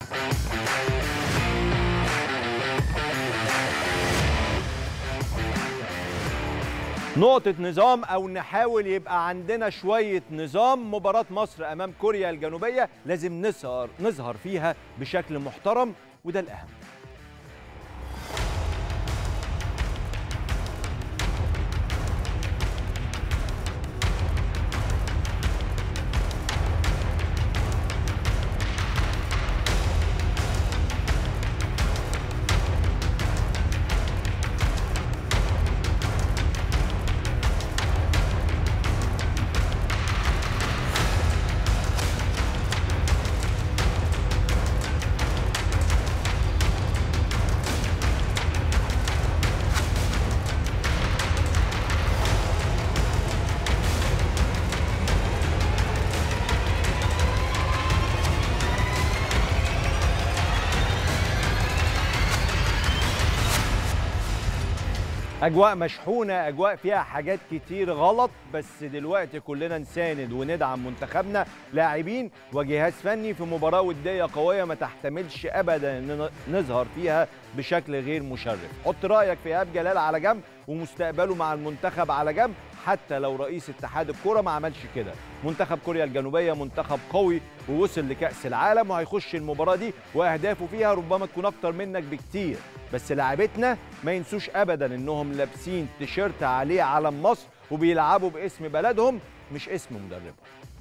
نقطة نظام أو نحاول يبقى عندنا شوية نظام مباراة مصر أمام كوريا الجنوبية لازم نظهر نظهر فيها بشكل محترم وده الأهم اجواء مشحونه اجواء فيها حاجات كتير غلط بس دلوقتي كلنا نساند وندعم منتخبنا لاعبين وجهاز فني في مباراه وديه قويه ما تحتملش ابدا ان نظهر فيها بشكل غير مشرف حط رايك في ايهاب جلال على جنب ومستقبله مع المنتخب على جنب حتى لو رئيس اتحاد الكره ما عملش كده منتخب كوريا الجنوبيه منتخب قوي ووصل لكاس العالم وهيخش المباراه دي واهدافه فيها ربما تكون اكتر منك بكتير بس لاعبتنا ما ينسوش ابدا انهم لابسين تيشيرت عليه علم مصر وبيلعبوا باسم بلدهم مش اسم مدربهم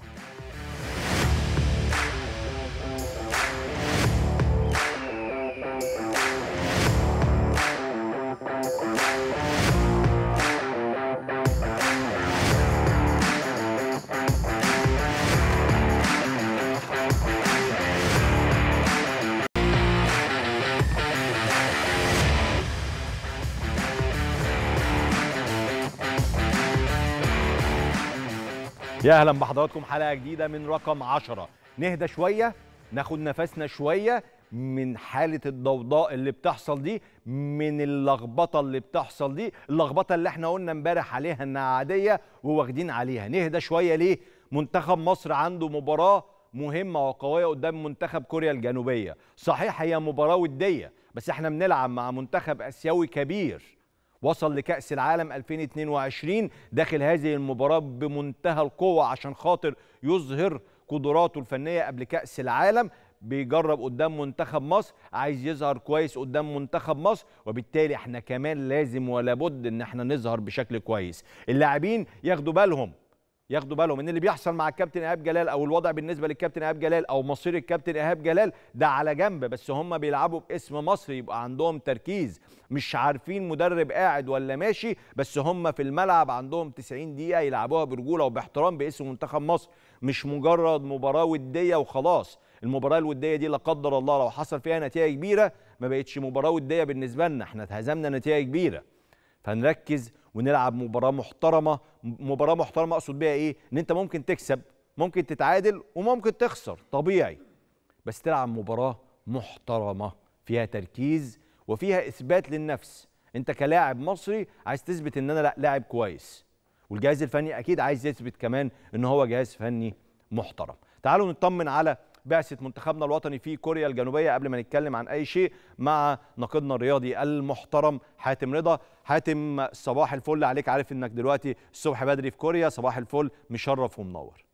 يا اهلا بحضراتكم حلقه جديده من رقم 10 نهدى شويه ناخد نفسنا شويه من حاله الضوضاء اللي بتحصل دي من اللخبطه اللي بتحصل دي اللخبطه اللي احنا قلنا امبارح عليها انها عاديه وواخدين عليها نهدى شويه ليه منتخب مصر عنده مباراه مهمه وقويه قدام منتخب كوريا الجنوبيه صحيح هي مباراه وديه بس احنا بنلعب مع منتخب اسيوي كبير وصل لكأس العالم 2022 داخل هذه المباراة بمنتهى القوة عشان خاطر يظهر قدراته الفنية قبل كأس العالم بيجرب قدام منتخب مصر عايز يظهر كويس قدام منتخب مصر وبالتالي احنا كمان لازم ولا بد ان احنا نظهر بشكل كويس اللاعبين ياخدوا بالهم ياخدوا بالهم ان اللي بيحصل مع الكابتن ايهاب جلال او الوضع بالنسبه للكابتن ايهاب جلال او مصير الكابتن ايهاب جلال ده على جنب بس هم بيلعبوا باسم مصر يبقى عندهم تركيز مش عارفين مدرب قاعد ولا ماشي بس هم في الملعب عندهم 90 دقيقه يلعبوها برجوله وباحترام باسم منتخب مصر مش مجرد مباراه وديه وخلاص المباراه الوديه دي لا قدر الله لو حصل فيها نتيجه كبيره ما بقتش مباراه وديه بالنسبه لنا احنا اتهزمنا نتيجه كبيره فنركز ونلعب مباراه محترمه مباراه محترمه اقصد بيها ايه ان انت ممكن تكسب ممكن تتعادل وممكن تخسر طبيعي بس تلعب مباراه محترمه فيها تركيز وفيها اثبات للنفس انت كلاعب مصري عايز تثبت ان انا لا لاعب كويس والجهاز الفني اكيد عايز يثبت كمان ان هو جهاز فني محترم تعالوا نطمن على بعثة منتخبنا الوطني في كوريا الجنوبية قبل ما نتكلم عن أي شيء مع ناقدنا الرياضي المحترم حاتم رضا حاتم صباح الفل عليك عارف إنك دلوقتي الصبح بدري في كوريا صباح الفل مشرف ومنور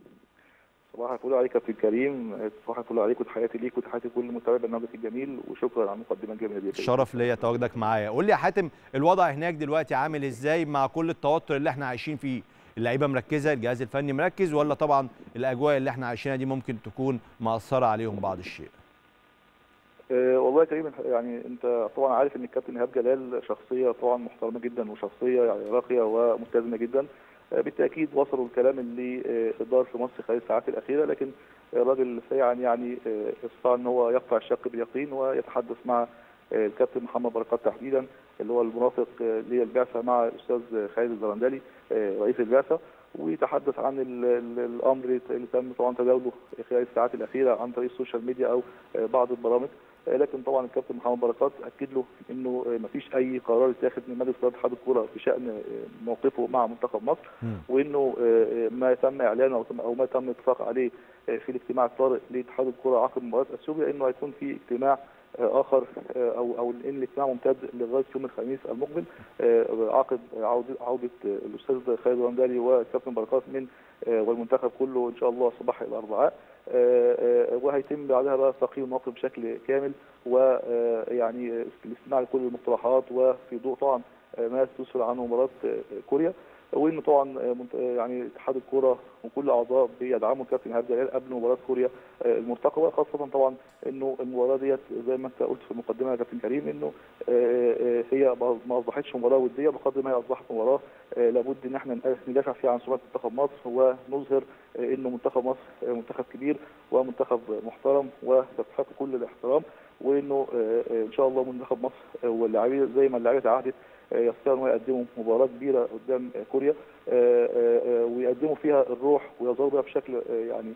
صباح الفل عليك يا كابتن كريم صباح الفل عليك وتحياتي ليك وتحياتي كل متابعي برنامجك الجميل وشكرا على المقدمه الجميله دي شرف ليا تواجدك معايا قول لي يا حاتم الوضع هناك دلوقتي عامل ازاي مع كل التوتر اللي احنا عايشين فيه اللعيبه مركزه الجهاز الفني مركز ولا طبعا الاجواء اللي احنا عايشينها دي ممكن تكون مأثره عليهم بعض الشيء أه والله يا كريم يعني انت طبعا عارف ان الكابتن ايهاب جلال شخصيه طبعا محترمه جدا وشخصيه يعني راقيه ومتزنه جدا أه بالتاكيد وصلوا الكلام اللي أه دار في مصر خلال الساعات الاخيره لكن الراجل سريعا يعني استطاع ان هو يقطع الشك باليقين ويتحدث مع الكابتن محمد بركات تحديدا اللي هو المرافق للبعثه مع الاستاذ خالد الزرندلي رئيس البعثه ويتحدث عن الامر اللي تم طبعا تداوله خلال الساعات الاخيره عن طريق السوشيال ميديا او بعض البرامج لكن طبعا الكابتن محمد بركات اكد له انه ما فيش اي قرار اتاخد من مجلس اداره اتحاد الكوره بشان موقفه مع منتخب مصر وانه ما تم اعلانه او ما تم الاتفاق عليه في الاجتماع الطارئ لاتحاد الكوره عقب مباراه اثيوبيا انه هيكون في اجتماع اخر او او ان الاجتماع ممتد لغايه يوم الخميس المقبل عقب عوده عوده الاستاذ خالد الرندالي والكابتن بركات من والمنتخب كله ان شاء الله صباح الاربعاء وهيتم بعدها بقى تقييم الموقف بشكل كامل ويعني الاستماع لكل المقترحات وفي ضوء طبعا ما تسفر عنه مباراه كوريا وانه طبعا يعني اتحاد الكوره وكل اعضاء بيدعموا الكابتن ايهاب جلال قبل مباراه كوريا المرتقبه خاصه طبعا انه المباراه ديت زي ما انت قلت في المقدمه يا كابتن كريم انه هي ما اصبحتش مباراه وديه بقدر ما هي اصبحت مباراه لابد ان احنا ندافع فيها عن سمعه منتخب مصر ونظهر انه منتخب مصر منتخب كبير ومنتخب محترم ويستحق كل الاحترام وانه ان شاء الله منتخب مصر واللاعبين زي ما اللاعبين تعهدت يستطيعوا ان يقدموا مباراه كبيره قدام كوريا ويقدموا فيها الروح ويظهروا بها بشكل يعني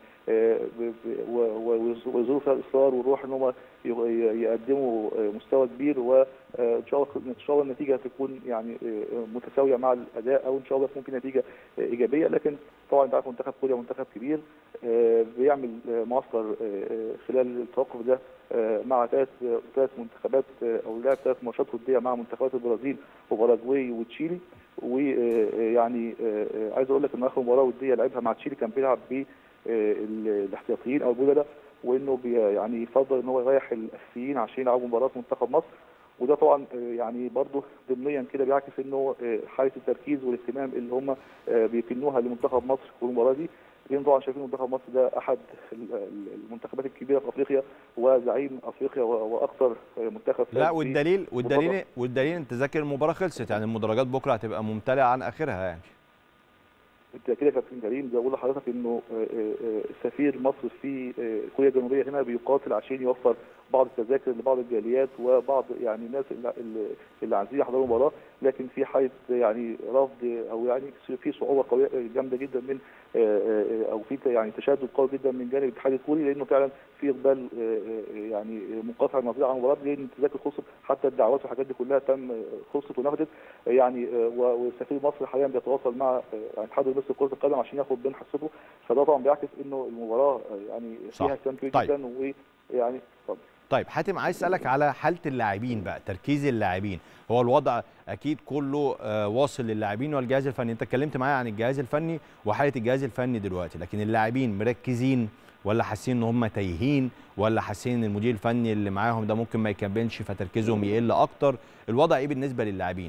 ويظهروا فيها الاصرار والروح ان هم يقدموا مستوى كبير وان شاء الله ان شاء الله النتيجه تكون يعني متساويه مع الاداء او ان شاء الله تكون في نتيجه ايجابيه لكن طبعا انت عارف منتخب كوريا منتخب كبير بيعمل معسكر خلال التوقف ده مع ثلاث ثلاث منتخبات او لعب ثلاث ماتشات وديه مع منتخبات البرازيل وباراجواي وتشيلي ويعني عايز اقول لك ان اخر مباراه وديه لعبها مع تشيلي كان بيلعب بالاحتياطيين او البدلاء وانه يعني يفضل ان هو يريح الاساسيين عشان يلعبوا مباراه منتخب مصر وده طبعا يعني برضه ضمنيا كده بيعكس انه حاله التركيز والاهتمام اللي هم بيكنوها لمنتخب مصر في المباراه دي لان طبعا شايفين منتخب مصر ده احد المنتخبات الكبيره في افريقيا وزعيم افريقيا واكثر منتخب لا والدليل والدليل والدليل انت ذاكر المباراه خلصت يعني المدرجات بكره هتبقى ممتلئه عن اخرها يعني بالتاكيد يا كابتن كريم زي بقول لحضرتك انه سفير مصر في كوريا الجنوبيه هنا بيقاتل عشان يوفر بعض التذاكر لبعض الجاليات وبعض يعني الناس اللي, اللي عايزين يحضروا المباراه لكن في حاله يعني رفض او يعني في صعوبه قويه جامده جدا من او في يعني تشدد قوي جدا من جانب الاتحاد الكوري لانه فعلا في اقبال يعني منقطع النظير عن المباراه لان التذاكر خلصت حتى الدعوات والحاجات دي كلها تم خلصت ونفذت يعني وسفير مصر حاليا بيتواصل مع الاتحاد المصري لكره القدم عشان ياخد بين حصته فده طبعا بيعكس انه المباراه يعني فيها اهتمام كبير طيب. جدا ويعني اتفضل طيب حاتم عايز اسالك على حاله اللاعبين بقى تركيز اللاعبين هو الوضع اكيد كله آه واصل للاعبين والجهاز الفني انت اتكلمت معايا عن الجهاز الفني وحاله الجهاز الفني دلوقتي لكن اللاعبين مركزين ولا حاسين ان هم تايهين ولا حاسين ان المدير الفني اللي معاهم ده ممكن ما يكملش فتركيزهم يقل اكتر الوضع ايه بالنسبه للاعبين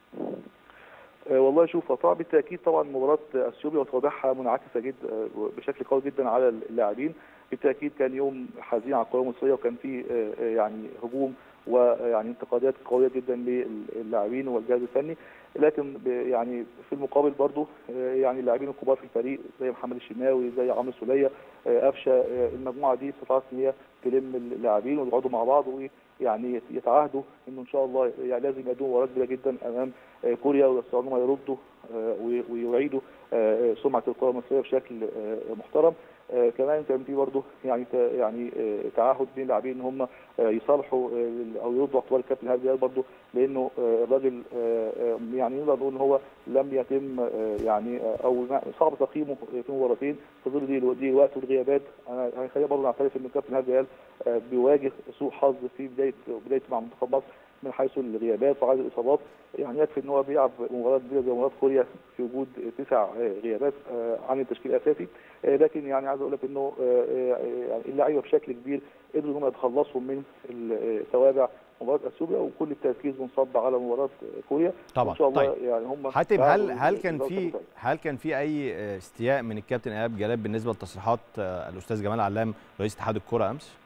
أه والله شوف طبعا بالتاكيد طبعا مباراه اثيوبيا وتوضيحها منعكسه جدا بشكل قوي جدا على اللاعبين بالتاكيد كان يوم حزين على القوى المصريه وكان في يعني هجوم ويعني انتقادات قويه جدا للاعبين والجهاز الفني لكن يعني في المقابل برضه يعني اللاعبين الكبار في الفريق زي محمد الشناوي زي عمرو سوليه قفشه المجموعه دي استطاعت ان هي تلم اللاعبين ويقعدوا مع بعض ويعني يتعاهدوا انه ان شاء الله يعني لازم يقدموا مباراه كبيره جدا امام كوريا ويستطيعوا ان هم يردوا ويعيدوا سمعه الكره المصريه بشكل محترم آه كمان كان في برضه يعني يعني آه تعهد بين اللاعبين ان هم آه يصالحوا او يردوا اقوال الكابتن هادي برضه لانه الراجل يعني نقدر نقول ان هو لم يتم يعني او صعب تقييمه في مباراتين في ظل دي دي وقت والغيابات انا خلينا برضه نعترف ان الكابتن هادي بيواجه سوء حظ في بدايه بدايته مع منتخب مصر من حيث الغيابات وعدد الاصابات يعني يكفي ان هو بيلعب مباراه كبيره زي مباراه كوريا في وجود تسع غيابات عن التشكيل الاساسي لكن يعني عايز اقول لك انه يعني اللعيبه بشكل كبير قدروا ان هم يتخلصوا من توابع مباراه اثيوبيا وكل التركيز منصب على مباراه كوريا طبعا ان شاء الله طيب. يعني هم حاتم هل هل كان في هل كان في اي استياء من الكابتن ايهاب جلال بالنسبه لتصريحات الاستاذ جمال علام رئيس اتحاد الكره امس؟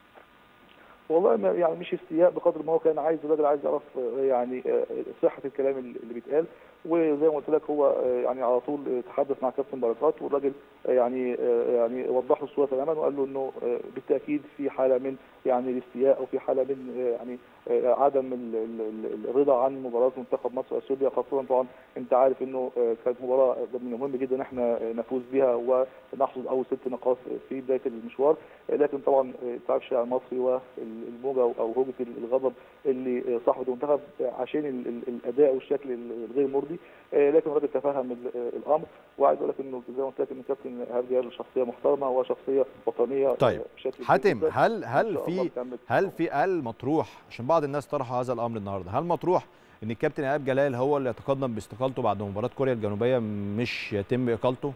والله يعني مش استياء بقدر ما هو كان عايز الراجل عايز يعرف يعني صحه الكلام اللي بيتقال وزي ما قلت لك هو آه، يعني على طول آه، تحدث مع كابتن بركات والراجل آه، يعني آه، يعني وضح له الصوره تماما وقال له انه آه، بالتاكيد في حاله من يعني الاستياء او في حاله من آه، يعني آه، عدم ال- ال- ال- الرضا عن مباراه منتخب مصر واثيوبيا خاصه طبعا انت عارف انه آه، كانت مباراه من المهم جدا ان احنا آه، نفوز بها ونحصد اول ست نقاط في بدايه المشوار آه، لكن طبعا آه، انت عارف الشارع المصري والموجه او أو هوجه الغضب اللي آه، صاحبه المنتخب عشان ال- ال- الاداء والشكل الغير مرضي آه، لكن الراجل تفهم ال- آه، الامر وعايز اقول لك انه زي ما قلت لك ان كابتن ايهاب جلال شخصيه محترمه وشخصيه وطنيه آه، طيب، بشكل كبير حاتم جداً. هل هل إن شاء الله في تكمل. هل في هل مطروح عشان بعض الناس طرحوا هذا الامر النهارده هل مطروح ان الكابتن ايهاب جلال هو اللي يتقدم باستقالته بعد مباراه كوريا الجنوبيه مش يتم اقالته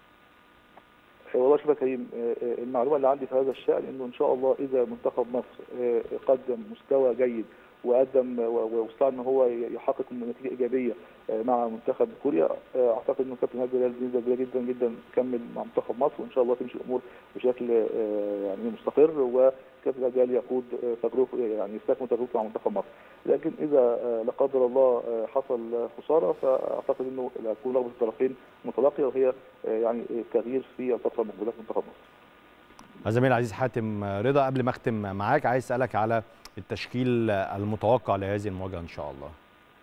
والله شوف يا كريم آه، آه، المعلومه اللي عندي في هذا الشان انه ان شاء الله اذا منتخب مصر آه، قدم مستوى جيد وقدم و- واستطاع ان هو يحقق نتيجه ايجابيه آه، مع منتخب كوريا آه، اعتقد انه كابتن هادي جلال بنسبه كبيره جدا جدا تكمل مع منتخب مصر وان شاء الله تمشي الامور بشكل آه، يعني مستقر وكابتن هادي جلال يقود آه، تجربه يعني يستكمل تجربته مع منتخب مصر لكن اذا آه، لا قدر الله آه، حصل خساره فاعتقد انه هتكون رغبه الطرفين متلاقيه وهي آه، يعني التغيير في الفتره المقبله في منتخب مصر زميل العزيز حاتم رضا قبل ما اختم معاك عايز اسالك على التشكيل المتوقع لهذه المواجهه ان شاء الله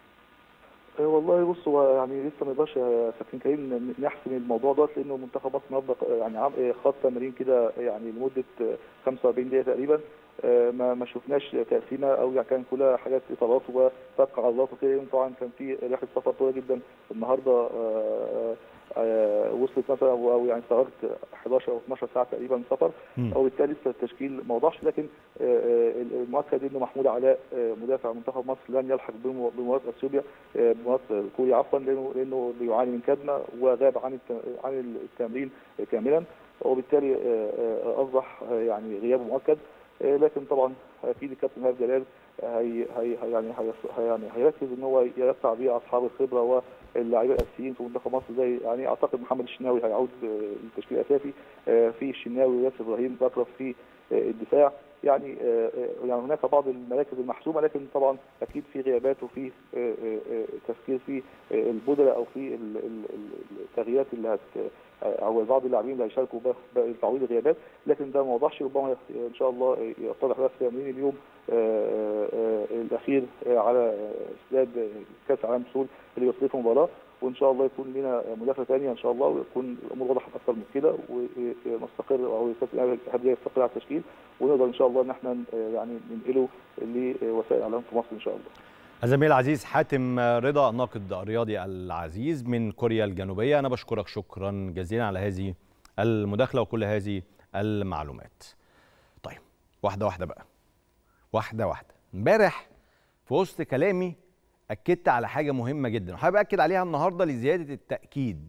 آه، والله بص هو يعني لسه ما يقدرش يا كابتن كريم ن- نحسم الموضوع ده لانه منتخب مصر النهارده آه، يعني عم- آه، خاض تمارين كده يعني لمده آه، 45 دقيقه تقريبا آه، ما ما شفناش تقسيمه او يعني كان كلها حاجات اطارات وفك عضلات وكده يوم طبعا كان في رحله سفر طويله جدا النهارده آه، آه، وصلت مثلا او أو يعني استغرقت 11 او 12 ساعه تقريبا سفر مم. وبالتالي لسه التشكيل ما وضحش لكن آه، آه، المؤكد انه محمود علاء آه، مدافع منتخب مصر لن يلحق بم- بمباراه اثيوبيا آه، بمباراه كوريا عفوا لانه لانه بيعاني من كدمه وغاب عن الت- عن التمرين كاملا وبالتالي آه، آه، اصبح آه، يعني غيابه مؤكد آه، لكن طبعا اكيد الكابتن هاب جلال هي هي هي- يعني هي يعني هيركز ان هو يرفع بيه اصحاب الخبره واللاعبين الاساسيين في منتخب مصر زي يعني اعتقد محمد الشناوي هيعود آه، للتشكيل الاساسي آه، في الشناوي وياسر ابراهيم بكره في آه، الدفاع يعني آه، آه، يعني هناك بعض المراكز المحسومه لكن طبعا اكيد في غيابات وفي آه، آه، آه، تفكير في آه، البدلاء او في ال- ال- ال- التغييرات اللي هت او بعض اللاعبين اللي هيشاركوا ب- بتعويض الغيابات لكن ده ما وضحش ربما ان شاء الله يتضح بس في تمرين اليوم آه، آه، الاخير آه، على استاد كاس العالم سول اللي يصيف مباراه وان شاء الله يكون لنا مدافع ثانيه ان شاء الله ويكون الامور وضحت اكثر من كده ونستقر او كابتن ايهاب يستقر على التشكيل ونقدر ان شاء الله ان احنا آه، يعني ننقله لوسائل الاعلام في مصر ان شاء الله. زميل العزيز حاتم رضا الناقد الرياضي العزيز من كوريا الجنوبيه انا بشكرك شكرا جزيلا على هذه المداخله وكل هذه المعلومات. طيب واحده واحده بقى. واحده واحده. امبارح في وسط كلامي اكدت على حاجه مهمه جدا وحابب اكد عليها النهارده لزياده التاكيد.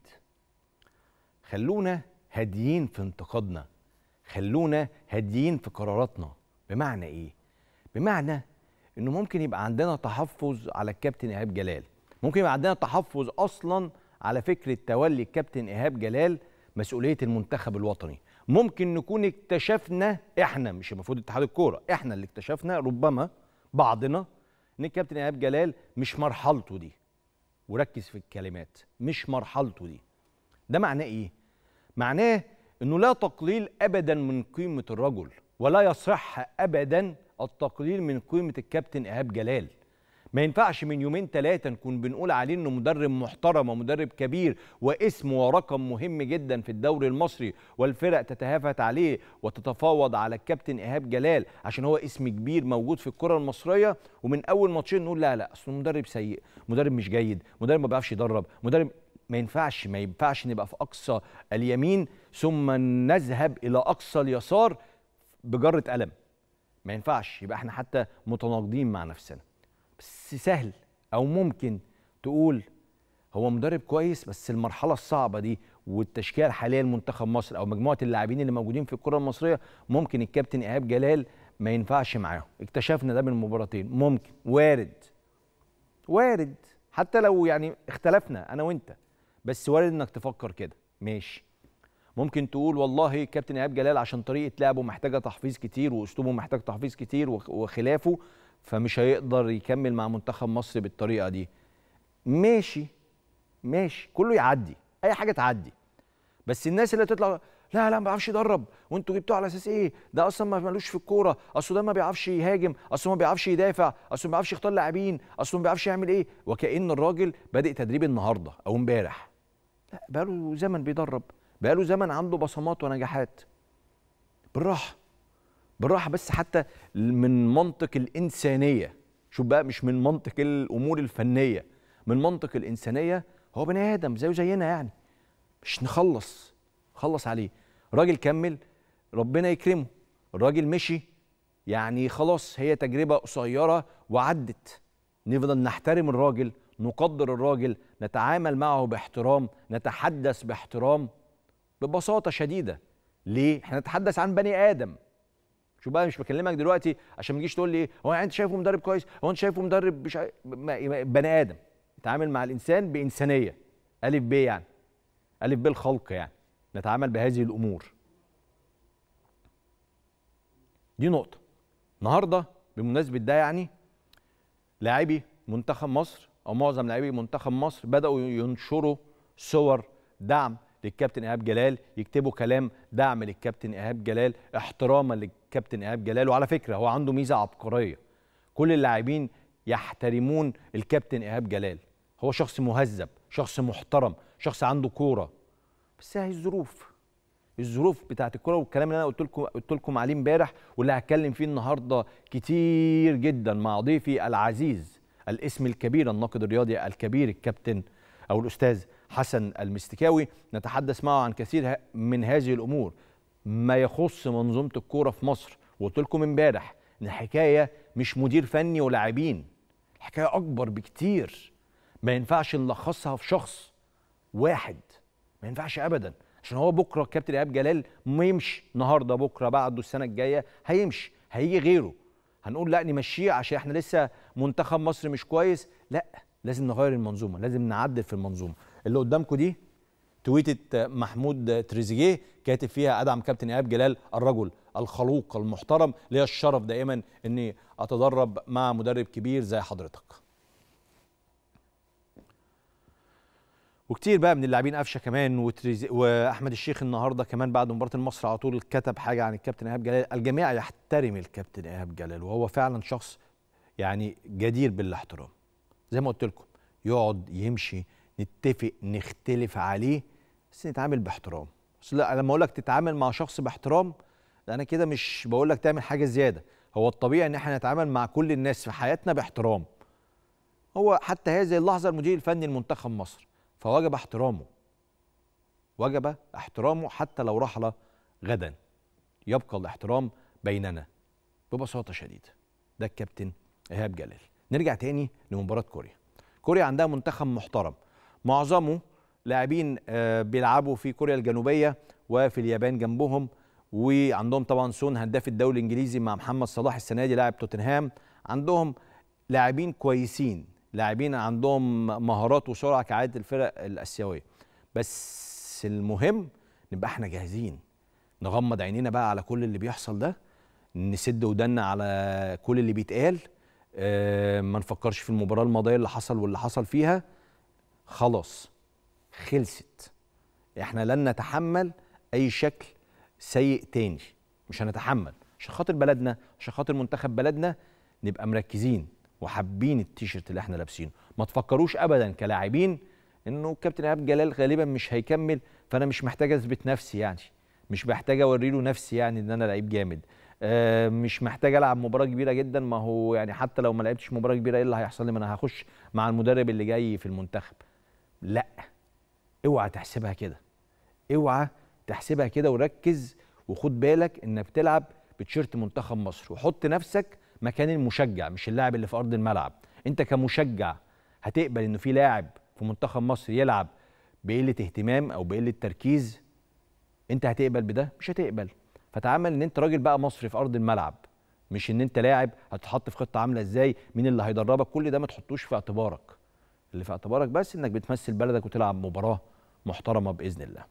خلونا هاديين في انتقادنا. خلونا هاديين في قراراتنا. بمعنى ايه؟ بمعنى انه ممكن يبقى عندنا تحفظ على الكابتن ايهاب جلال ممكن يبقى عندنا تحفظ اصلا على فكره تولي الكابتن ايهاب جلال مسؤوليه المنتخب الوطني ممكن نكون اكتشفنا احنا مش المفروض اتحاد الكوره احنا اللي اكتشفنا ربما بعضنا ان الكابتن ايهاب جلال مش مرحلته دي وركز في الكلمات مش مرحلته دي ده معناه ايه معناه انه لا تقليل ابدا من قيمه الرجل ولا يصح ابدا التقليل من قيمه الكابتن ايهاب جلال ما ينفعش من يومين ثلاثه نكون بنقول عليه انه مدرب محترم ومدرب كبير واسم ورقم مهم جدا في الدوري المصري والفرق تتهافت عليه وتتفاوض على الكابتن ايهاب جلال عشان هو اسم كبير موجود في الكره المصريه ومن اول ماتشين نقول لا لا اصله مدرب سيء مدرب مش جيد مدرب ما بيعرفش يدرب مدرب ما ينفعش ما ينفعش نبقى في اقصى اليمين ثم نذهب الى اقصى اليسار بجره قلم ما ينفعش يبقى احنا حتى متناقضين مع نفسنا بس سهل او ممكن تقول هو مدرب كويس بس المرحله الصعبه دي والتشكيله الحاليه لمنتخب مصر او مجموعه اللاعبين اللي موجودين في الكره المصريه ممكن الكابتن ايهاب جلال ما ينفعش معاهم اكتشفنا ده من مباراتين ممكن وارد وارد حتى لو يعني اختلفنا انا وانت بس وارد انك تفكر كده ماشي ممكن تقول والله كابتن ايهاب جلال عشان طريقه لعبه محتاجه تحفيظ كتير واسلوبه محتاج تحفيظ كتير وخ- وخلافه فمش هيقدر يكمل مع منتخب مصر بالطريقه دي ماشي ماشي كله يعدي اي حاجه تعدي بس الناس اللي تطلع لا لا ما بيعرفش يدرب وانتوا جبتوه على اساس ايه ده اصلا ما ملوش في الكوره اصله ده ما بيعرفش يهاجم اصله ما بيعرفش يدافع اصله ما بيعرفش يختار لاعبين اصله ما بيعرفش يعمل ايه وكأن الراجل بادئ تدريب النهارده او امبارح لا بقاله زمن بيدرب بقاله زمن عنده بصمات ونجاحات بالراحه بالراحه بس حتى من منطق الانسانيه شوف بقى مش من منطق الامور الفنيه من منطق الانسانيه هو بني ادم زيه زينا يعني مش نخلص خلص عليه راجل كمل ربنا يكرمه الراجل مشي يعني خلاص هي تجربه قصيره وعدت نفضل نحترم الراجل نقدر الراجل نتعامل معه باحترام نتحدث باحترام ببساطه شديده ليه احنا نتحدث عن بني ادم شو بقى مش بكلمك دلوقتي عشان ما تجيش تقول لي ايه هو انت شايفه مدرب كويس هو انت شايفه مدرب مش عارف- ما- ما- بني ادم نتعامل مع الانسان بانسانيه الف ب يعني الف ب الخلق يعني نتعامل بهذه الامور دي نقطه النهارده بمناسبه ده يعني لاعبي منتخب مصر او معظم لاعبي منتخب مصر بداوا ينشروا صور دعم للكابتن ايهاب جلال يكتبوا كلام دعم للكابتن ايهاب جلال احتراما للكابتن ايهاب جلال وعلى فكره هو عنده ميزه عبقريه كل اللاعبين يحترمون الكابتن ايهاب جلال هو شخص مهذب شخص محترم شخص عنده كوره بس هي الظروف الظروف بتاعت الكوره والكلام اللي انا قلت لكم قلت لكم عليه امبارح واللي هتكلم فيه النهارده كتير جدا مع ضيفي العزيز الاسم الكبير الناقد الرياضي الكبير الكابتن او الاستاذ حسن المستكاوي نتحدث معه عن كثير ه- من هذه الامور ما يخص منظومه الكوره في مصر وقلت لكم امبارح ان الحكايه مش مدير فني ولاعبين الحكايه اكبر بكتير ما ينفعش نلخصها في شخص واحد ما ينفعش ابدا عشان هو بكره الكابتن ايهاب جلال ما يمشي النهارده بكره بعده السنه الجايه هيمشي هيجي غيره هنقول لا نمشيه عشان احنا لسه منتخب مصر مش كويس لا لازم نغير المنظومه لازم نعدل في المنظومه اللي قدامكم دي تويتة محمود تريزيجيه كاتب فيها ادعم كابتن ايهاب جلال الرجل الخلوق المحترم ليا الشرف دائما اني اتدرب مع مدرب كبير زي حضرتك وكتير بقى من اللاعبين قفشه كمان وتريزي واحمد الشيخ النهارده كمان بعد مباراه المصري على طول كتب حاجه عن الكابتن ايهاب جلال الجميع يحترم الكابتن ايهاب جلال وهو فعلا شخص يعني جدير بالاحترام زي ما قلت لكم يقعد يمشي نتفق نختلف عليه بس نتعامل باحترام بس لا لما اقول لك تتعامل مع شخص باحترام ده انا كده مش بقول لك تعمل حاجه زياده هو الطبيعي ان احنا نتعامل مع كل الناس في حياتنا باحترام هو حتى هذه اللحظه المدير الفني لمنتخب مصر فوجب احترامه وجب احترامه حتى لو رحل غدا يبقى الاحترام بيننا ببساطه شديده ده الكابتن ايهاب جلال نرجع تاني لمباراه كوريا كوريا عندها منتخب محترم معظمه لاعبين آه، بيلعبوا في كوريا الجنوبيه وفي اليابان جنبهم وعندهم طبعا سون هداف الدوري الانجليزي مع محمد صلاح السنه دي لاعب توتنهام عندهم لاعبين كويسين لاعبين عندهم مهارات وسرعه كعاده الفرق الاسيويه بس المهم نبقى احنا جاهزين نغمض عينينا بقى على كل اللي بيحصل ده نسد ودنا على كل اللي بيتقال آه، ما نفكرش في المباراه الماضيه اللي حصل واللي حصل فيها خلاص خلصت احنا لن نتحمل اي شكل سيء تاني مش هنتحمل عشان خاطر بلدنا عشان خاطر منتخب بلدنا نبقى مركزين وحابين التيشيرت اللي احنا لابسينه ما تفكروش ابدا كلاعبين انه الكابتن ايهاب جلال غالبا مش هيكمل فانا مش محتاج اثبت نفسي يعني مش محتاج اوري له نفسي يعني ان انا لعيب جامد آه مش محتاج العب مباراه كبيره جدا ما هو يعني حتى لو ما لعبتش مباراه كبيره ايه اللي هيحصل لي ما انا هخش مع المدرب اللي جاي في المنتخب لا اوعى تحسبها كده اوعى تحسبها كده وركز وخد بالك انك بتلعب بتيشيرت منتخب مصر وحط نفسك مكان المشجع مش اللاعب اللي في ارض الملعب انت كمشجع هتقبل انه في لاعب في منتخب مصر يلعب بقله اهتمام او بقله تركيز انت هتقبل بده مش هتقبل فتعامل ان انت راجل بقى مصري في ارض الملعب مش ان انت لاعب هتتحط في خطه عامله ازاي مين اللي هيدربك كل ده ما تحطوش في اعتبارك اللي في اعتبارك بس انك بتمثل بلدك وتلعب مباراه محترمه باذن الله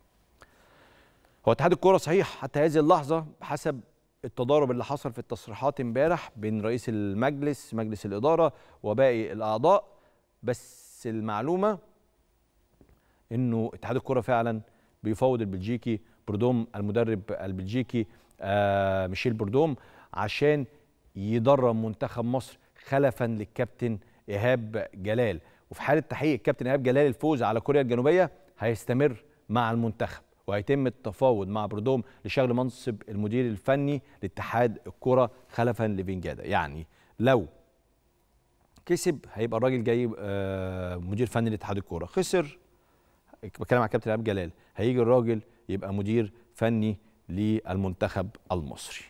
هو اتحاد الكوره صحيح حتى هذه اللحظه بحسب التضارب اللي حصل في التصريحات امبارح بين رئيس المجلس مجلس الاداره وباقي الاعضاء بس المعلومه انه اتحاد الكره فعلا بيفاوض البلجيكي بردوم المدرب البلجيكي آه ميشيل بردوم عشان يدرب منتخب مصر خلفا للكابتن ايهاب جلال وفي حاله تحقيق الكابتن ايهاب جلال الفوز على كوريا الجنوبيه هيستمر مع المنتخب وهيتم التفاوض مع بردوم لشغل منصب المدير الفني لاتحاد الكره خلفا لفينجادا يعني لو كسب هيبقى الراجل جاي آه، مدير فني لاتحاد الكوره خسر بتكلم على كابتن ايهاب جلال هيجي الراجل يبقى مدير فني للمنتخب المصري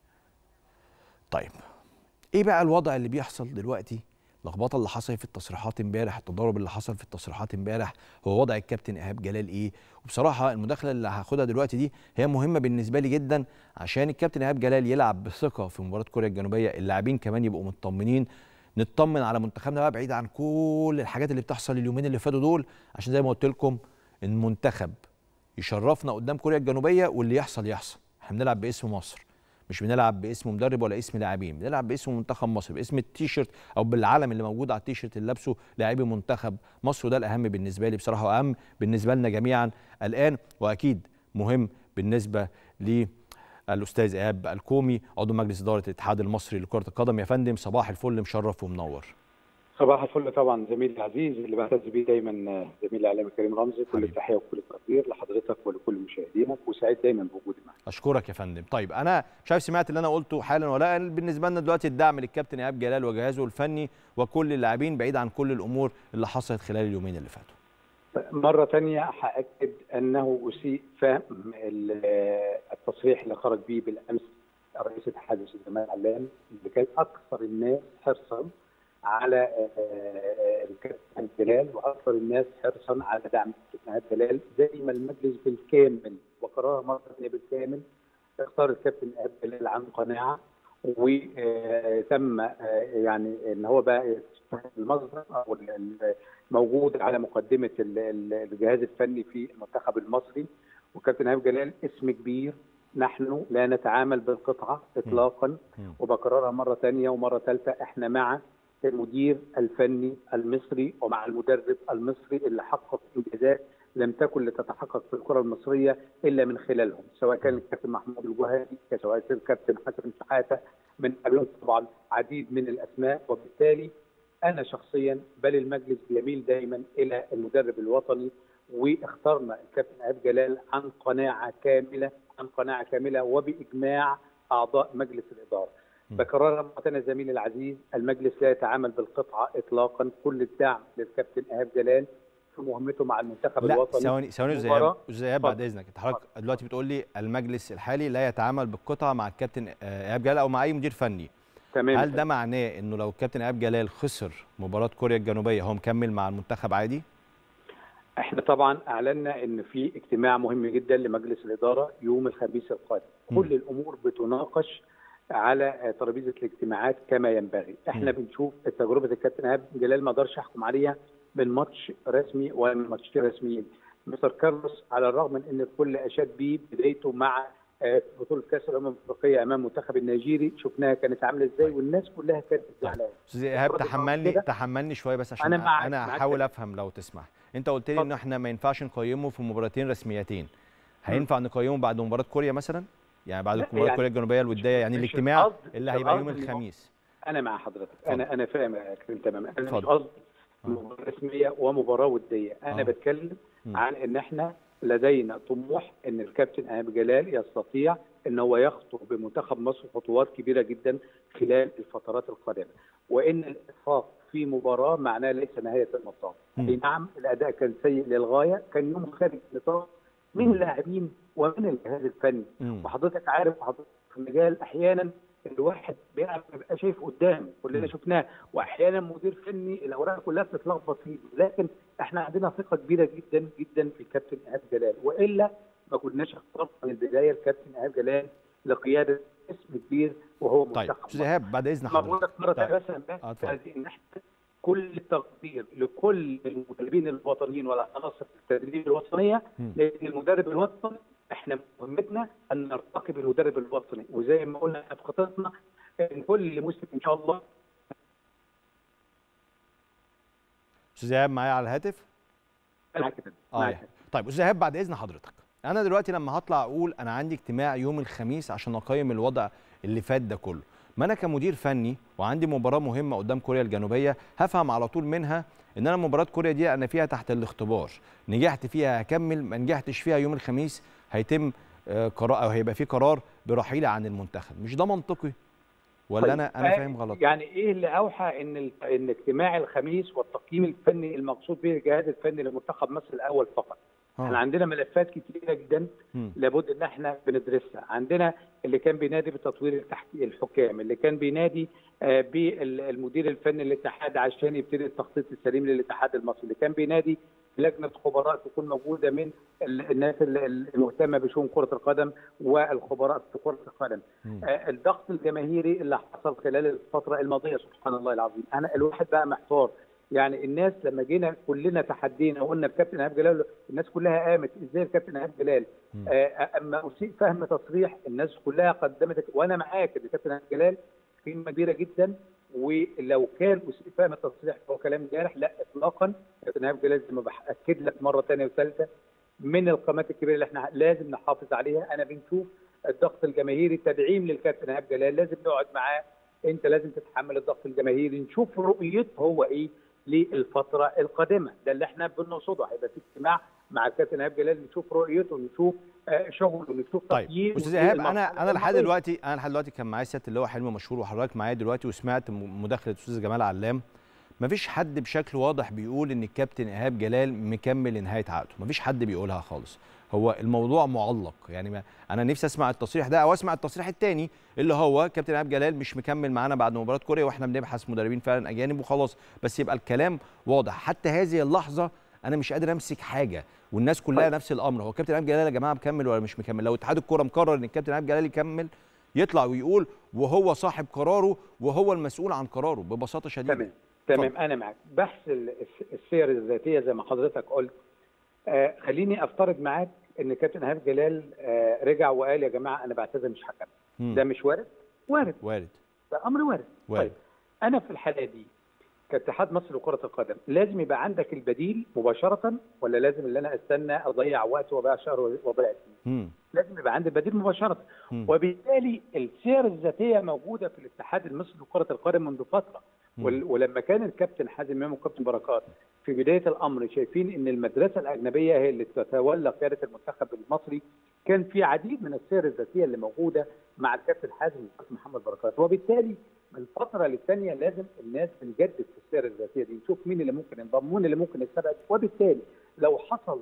طيب ايه بقى الوضع اللي بيحصل دلوقتي اللخبطه اللي حصلت في التصريحات امبارح التضارب اللي حصل في التصريحات امبارح هو وضع الكابتن ايهاب جلال ايه وبصراحه المداخله اللي هاخدها دلوقتي دي هي مهمه بالنسبه لي جدا عشان الكابتن ايهاب جلال يلعب بثقه في مباراه كوريا الجنوبيه اللاعبين كمان يبقوا مطمنين نطمن على منتخبنا بقى بعيد عن كل الحاجات اللي بتحصل اليومين اللي فاتوا دول عشان زي ما قلت لكم المنتخب يشرفنا قدام كوريا الجنوبيه واللي يحصل يحصل احنا بنلعب باسم مصر مش بنلعب باسم مدرب ولا اسم لاعبين بنلعب باسم منتخب مصر باسم التيشيرت او بالعلم اللي موجود على التيشيرت اللي لابسه لاعبي منتخب مصر وده الاهم بالنسبه لي بصراحه واهم بالنسبه لنا جميعا الان واكيد مهم بالنسبه للاستاذ ايهاب الكومي عضو مجلس اداره الاتحاد المصري لكره القدم يا فندم صباح الفل مشرف ومنور صباح الفل طبعا زميلي العزيز اللي بعتز بيه دايما زميلي الاعلامي كريم رمزي كل حبيبي. التحيه وكل التقدير لحضرتك ولكل مشاهدينك وسعيد دايما بوجودي معك اشكرك يا فندم طيب انا مش عارف سمعت اللي انا قلته حالا ولا لا. بالنسبه لنا دلوقتي الدعم للكابتن ايهاب جلال وجهازه الفني وكل اللاعبين بعيد عن كل الامور اللي حصلت خلال اليومين اللي فاتوا مره ثانيه هاكد انه اسيء فهم ال- التصريح اللي خرج به بالامس رئيس اتحاد الاستاذ جمال علام اللي كان اكثر الناس حرصا على آه، الكابتن جلال واكثر الناس حرصا على دعم الكابتن إيهاب جلال زي ما المجلس بالكامل وقرار مره ثانيه بالكامل اختار الكابتن إيهاب جلال عن قناعه وتم يعني ان هو بقى المصدر او ال- ال- موجود على مقدمه ال- ال- الجهاز الفني في المنتخب المصري وكابتن ايهاب جلال اسم كبير نحن لا نتعامل بالقطعه اطلاقا مم. وبكررها مره ثانيه ومره ثالثه احنا مع المدير الفني المصري ومع المدرب المصري اللي حقق انجازات لم تكن لتتحقق في الكره المصريه الا من خلالهم سواء كان الكابتن محمود الجوهري سواء كان الكابتن حسن شحاته من قبلهم طبعا عديد من الاسماء وبالتالي انا شخصيا بل المجلس بيميل دايما الى المدرب الوطني واخترنا الكابتن ايهاب جلال عن قناعه كامله عن قناعه كامله وباجماع اعضاء مجلس الاداره. م. بكررها مرة تانية زميلي العزيز المجلس لا يتعامل بالقطعه اطلاقا كل الدعم للكابتن ايهاب جلال في مهمته مع المنتخب لا الوطني ثواني ثواني يا مباراة. زياد استاذ ايهاب بعد اتفضل. اذنك انت حضرتك دلوقتي بتقول لي المجلس الحالي لا يتعامل بالقطعه مع الكابتن آه، ايهاب جلال او مع اي مدير فني تمام هل ده معناه انه لو الكابتن ايهاب جلال خسر مباراه كوريا الجنوبيه هو مكمل مع المنتخب عادي احنا طبعا اعلنا ان في اجتماع مهم جدا لمجلس الاداره يوم الخميس القادم م. كل الامور بتناقش على ترابيزه الاجتماعات كما ينبغي احنا م. بنشوف تجربه الكابتن ايهاب جلال ما اقدرش احكم عليها من ماتش رسمي ولا من ماتشين رسميين مستر كارلوس على الرغم من ان الكل اشاد بيه بدايته مع آه، بطوله كاس الامم الافريقيه امام المنتخب النيجيري شفناها كانت عامله ازاي طيب. والناس كلها كانت زعلانه استاذ ايهاب برضه تحملني كده. تحملني شويه بس عشان أنا معاك- انا معاك هحاول كده. افهم لو تسمح انت قلت لي ان اتفضل. احنا ما ينفعش نقيمه في مباراتين رسميتين هينفع نقيمه بعد مباراه كوريا مثلا يعني بعد لا، مباراه يعني كوريا الجنوبيه الوديه يعني مش الاجتماع القصد- اللي مش هيبقى يوم القصد إن هو- الخميس انا مع حضرتك اتفضل. انا انا فاهم يا كريم تماما انا مش اتفضل. قصدي آه. مباراه رسميه ومباراه وديه انا آه. بتكلم مم. عن ان احنا لدينا طموح ان الكابتن ايهاب جلال يستطيع ان هو يخطو بمنتخب مصر خطوات كبيره جدا خلال الفترات القادمه وان الاخفاق في مباراه معناه ليس نهايه المطاف مم. اي نعم الاداء كان سيء للغايه كان يوم خارج النطاق من اللاعبين ومن الجهاز الفني مم. وحضرتك عارف وحضرتك في المجال احيانا الواحد بيلعب بيبقى شايف قدام كلنا مم. شفناه واحيانا مدير فني الاوراق كلها بتتلخبط فيه لكن احنا عندنا ثقه كبيره جدا جدا في الكابتن ايهاب جلال والا ما كناش اخترنا من البدايه الكابتن ايهاب جلال لقياده اسم كبير وهو طيب منتخب استاذ مصر. ايهاب بعد اذن ما بقول حضرتك لك مره طيب. ثانيه بس أنا آه، بس اتفضل. ان احنا كل التقدير لكل المدربين الوطنيين والعناصر التدريب الوطنيه مم. لان المدرب الوطني احنا مهمتنا ان نرتقي بالمدرب الوطني وزي ما قلنا في خطتنا ان كل مسلم ان شاء الله استاذ ايهاب معايا على الهاتف معاك كده اه معاك يعني. طيب استاذ ايهاب بعد اذن حضرتك انا دلوقتي لما هطلع اقول انا عندي اجتماع يوم الخميس عشان اقيم الوضع اللي فات ده كله ما انا كمدير فني وعندي مباراه مهمه قدام كوريا الجنوبيه هفهم على طول منها ان انا مباراه كوريا دي انا فيها تحت الاختبار نجحت فيها هكمل ما نجحتش فيها يوم الخميس هيتم آه، قرار او هيبقى في قرار برحيلي عن المنتخب مش ده منطقي ولا طيب، انا انا آه، فاهم غلط يعني ايه اللي اوحى ان ال- ان اجتماع الخميس والتقييم الفني المقصود به الجهاز الفني لمنتخب مصر الاول فقط احنا آه. عندنا ملفات كتيره جدا مم. لابد ان احنا بندرسها عندنا اللي كان بينادي بتطوير التحت- الحكام اللي كان بينادي آه، بالمدير الفني للاتحاد عشان يبتدي التخطيط السليم للاتحاد المصري اللي كان بينادي لجنه خبراء تكون موجوده من ال- الناس ال- ال- المهتمه بشؤون كره القدم والخبراء في كره القدم مم. آه، الضغط الجماهيري اللي حصل خلال الفتره الماضيه سبحان الله العظيم انا الواحد بقى محتار يعني الناس لما جينا كلنا تحدينا وقلنا الكابتن ايهاب جلال الناس كلها قامت ازاي الكابتن ايهاب جلال مم. آه، اما اسيء فهم تصريح الناس كلها قدمت وانا معاك ان الكابتن ايهاب جلال قيمه كبيره جدا ولو كان اسيء فهم التصريح هو كلام جارح لا اطلاقا الكابتن ايهاب جلال زي ما باكد لك مره ثانيه وثالثه من القامات الكبيره اللي احنا لازم نحافظ عليها انا بنشوف الضغط الجماهيري التدعيم للكابتن ايهاب جلال لازم نقعد معاه انت لازم تتحمل الضغط الجماهيري نشوف رؤيته هو ايه للفتره القادمه ده اللي احنا بنقصده هيبقى في اجتماع مع الكابتن ايهاب جلال نشوف رؤيته نشوف آه، شغله نشوف طيب تقييمه استاذ ايهاب انا للمرحلة انا لحد الماضية. دلوقتي انا لحد دلوقتي كان معايا سياده اللي هو حلمي مشهور وحضرتك معايا دلوقتي وسمعت م- مداخله الاستاذ جمال علام مفيش حد بشكل واضح بيقول ان الكابتن ايهاب جلال مكمل لنهايه عقده مفيش حد بيقولها خالص هو الموضوع معلق يعني ما انا نفسي اسمع التصريح ده او اسمع التصريح الثاني اللي هو كابتن ايهاب جلال مش مكمل معانا بعد مباراه كوريا واحنا بنبحث مدربين فعلا اجانب وخلاص بس يبقى الكلام واضح حتى هذه اللحظه انا مش قادر امسك حاجه والناس كلها طيب. نفس الامر هو كابتن ايهاب جلال يا جماعه مكمل ولا مش مكمل لو اتحاد الكوره مقرر ان الكابتن ايهاب جلال يكمل يطلع ويقول وهو صاحب قراره وهو المسؤول عن قراره ببساطه شديده تمام تمام انا معاك بحث ال- الس- السير الذاتيه زي ما حضرتك قلت آه خليني افترض معاك ان كابتن ايهاب جلال آه رجع وقال يا جماعه انا بعتذر مش هكمل مم. ده مش وارد وارد وارد ده امر وارد وارد. طيب انا في الحاله دي كاتحاد مصر لكره القدم لازم يبقى عندك البديل مباشره ولا لازم اللي انا استنى اضيع وقت وبقى شهر وضيع سنين مم. لازم يبقى عندي بديل مباشره مم. وبالتالي السير الذاتيه موجوده في الاتحاد المصري لكره القدم منذ فتره مم. وال- ولما كان الكابتن حازم امام والكابتن بركات في بدايه الامر شايفين ان المدرسه الاجنبيه هي اللي تتولى قياده المنتخب المصري كان في عديد من السير الذاتيه اللي موجوده مع الكابتن حازم والكابتن محمد بركات وبالتالي من فتره للثانيه لازم الناس بنجدد في السير الذاتيه دي نشوف مين اللي ممكن ينضم مين اللي ممكن يستبعد وبالتالي لو حصل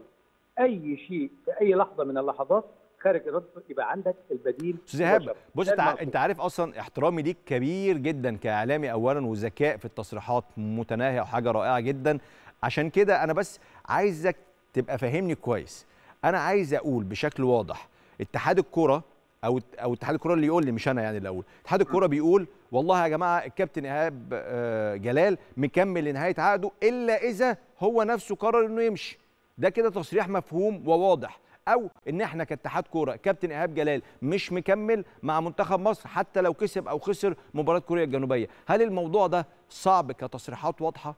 اي شيء في اي لحظه من اللحظات خارج ارادته يبقى عندك البديل استاذ ايهاب مباشرة. بص ده انت ع- المقصود. انت عارف اصلا احترامي ليك كبير جدا كاعلامي اولا وذكاء في التصريحات متناهيه وحاجه رائعه جدا عشان كده انا بس عايزك تبقى فاهمني كويس انا عايز اقول بشكل واضح اتحاد الكره او او اتحاد الكره اللي يقول لي مش انا يعني اللي اقول اتحاد الكره بيقول والله يا جماعه الكابتن ايهاب آه، جلال مكمل لنهايه عقده الا اذا هو نفسه قرر انه يمشي ده كده تصريح مفهوم وواضح او ان احنا كاتحاد كوره كابتن ايهاب جلال مش مكمل مع منتخب مصر حتى لو كسب او خسر مباراه كوريا الجنوبيه هل الموضوع ده صعب كتصريحات واضحه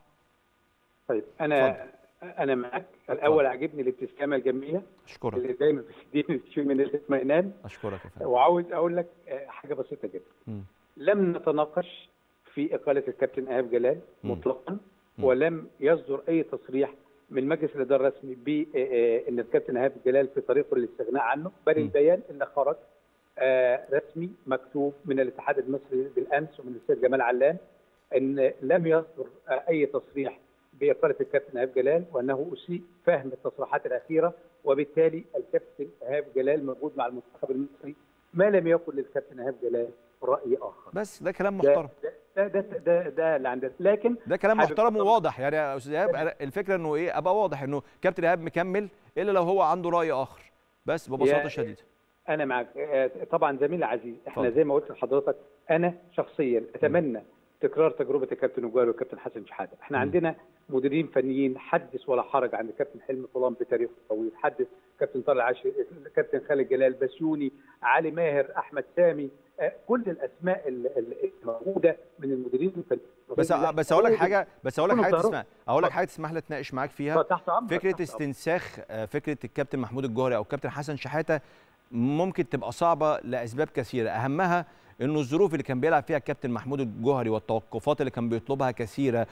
طيب انا انا معاك الاول عجبني الابتسامه الجميله اشكرك اللي دايما بتديني شيء من الاطمئنان اشكرك يا فندم وعاوز اقول لك آه، حاجه بسيطه جدا مم. لم نتناقش في اقاله الكابتن ايهاب جلال مم. مطلقا مم. ولم يصدر اي تصريح من مجلس الاداره الرسمي بان الكابتن ايهاب جلال في طريقه للاستغناء عنه بل مم. البيان اللي خرج آه، رسمي مكتوب من الاتحاد المصري بالامس ومن الاستاذ جمال علام ان لم يصدر آه، اي تصريح باقاله الكابتن ايهاب جلال وانه اسيء فهم التصريحات الاخيره وبالتالي الكابتن ايهاب جلال موجود مع المنتخب المصري ما لم يكن للكابتن ايهاب جلال راي اخر بس ده كلام ده محترم ده ده ده, ده, ده اللي عندنا لكن ده كلام حابب محترم أفضل- وواضح يعني يا استاذ ايهاب أنا الفكره انه ايه ابقى واضح انه كابتن ايهاب مكمل الا لو هو عنده راي اخر بس ببساطه يا- شديده انا معك آه، طبعا زميلي العزيز احنا اتفضل. زي ما قلت لحضرتك انا شخصيا اتمنى تكرار تجربه الكابتن وجوال والكابتن حسن شحاته احنا مم. عندنا مديرين فنيين حدث ولا حرج عند الكابتن حلمي طولان بتاريخه الطويل حدث كابتن طارق عاشر الكابتن خالد جلال بسيوني علي ماهر احمد سامي آه، كل الاسماء ال- ال- الموجوده من المديرين الفنيين بس بس اقول لك حاجه بس اقول لك حاجه يكونوا تسمع اقول لك حاجه تسمح لي اتناقش معاك فيها تحت امرك فكره تحت أمرك. استنساخ آه، فكره الكابتن محمود الجوهري او الكابتن حسن شحاته ممكن تبقى صعبه لاسباب كثيره اهمها انه الظروف اللي كان بيلعب فيها الكابتن محمود الجوهري والتوقفات اللي كان بيطلبها كثيره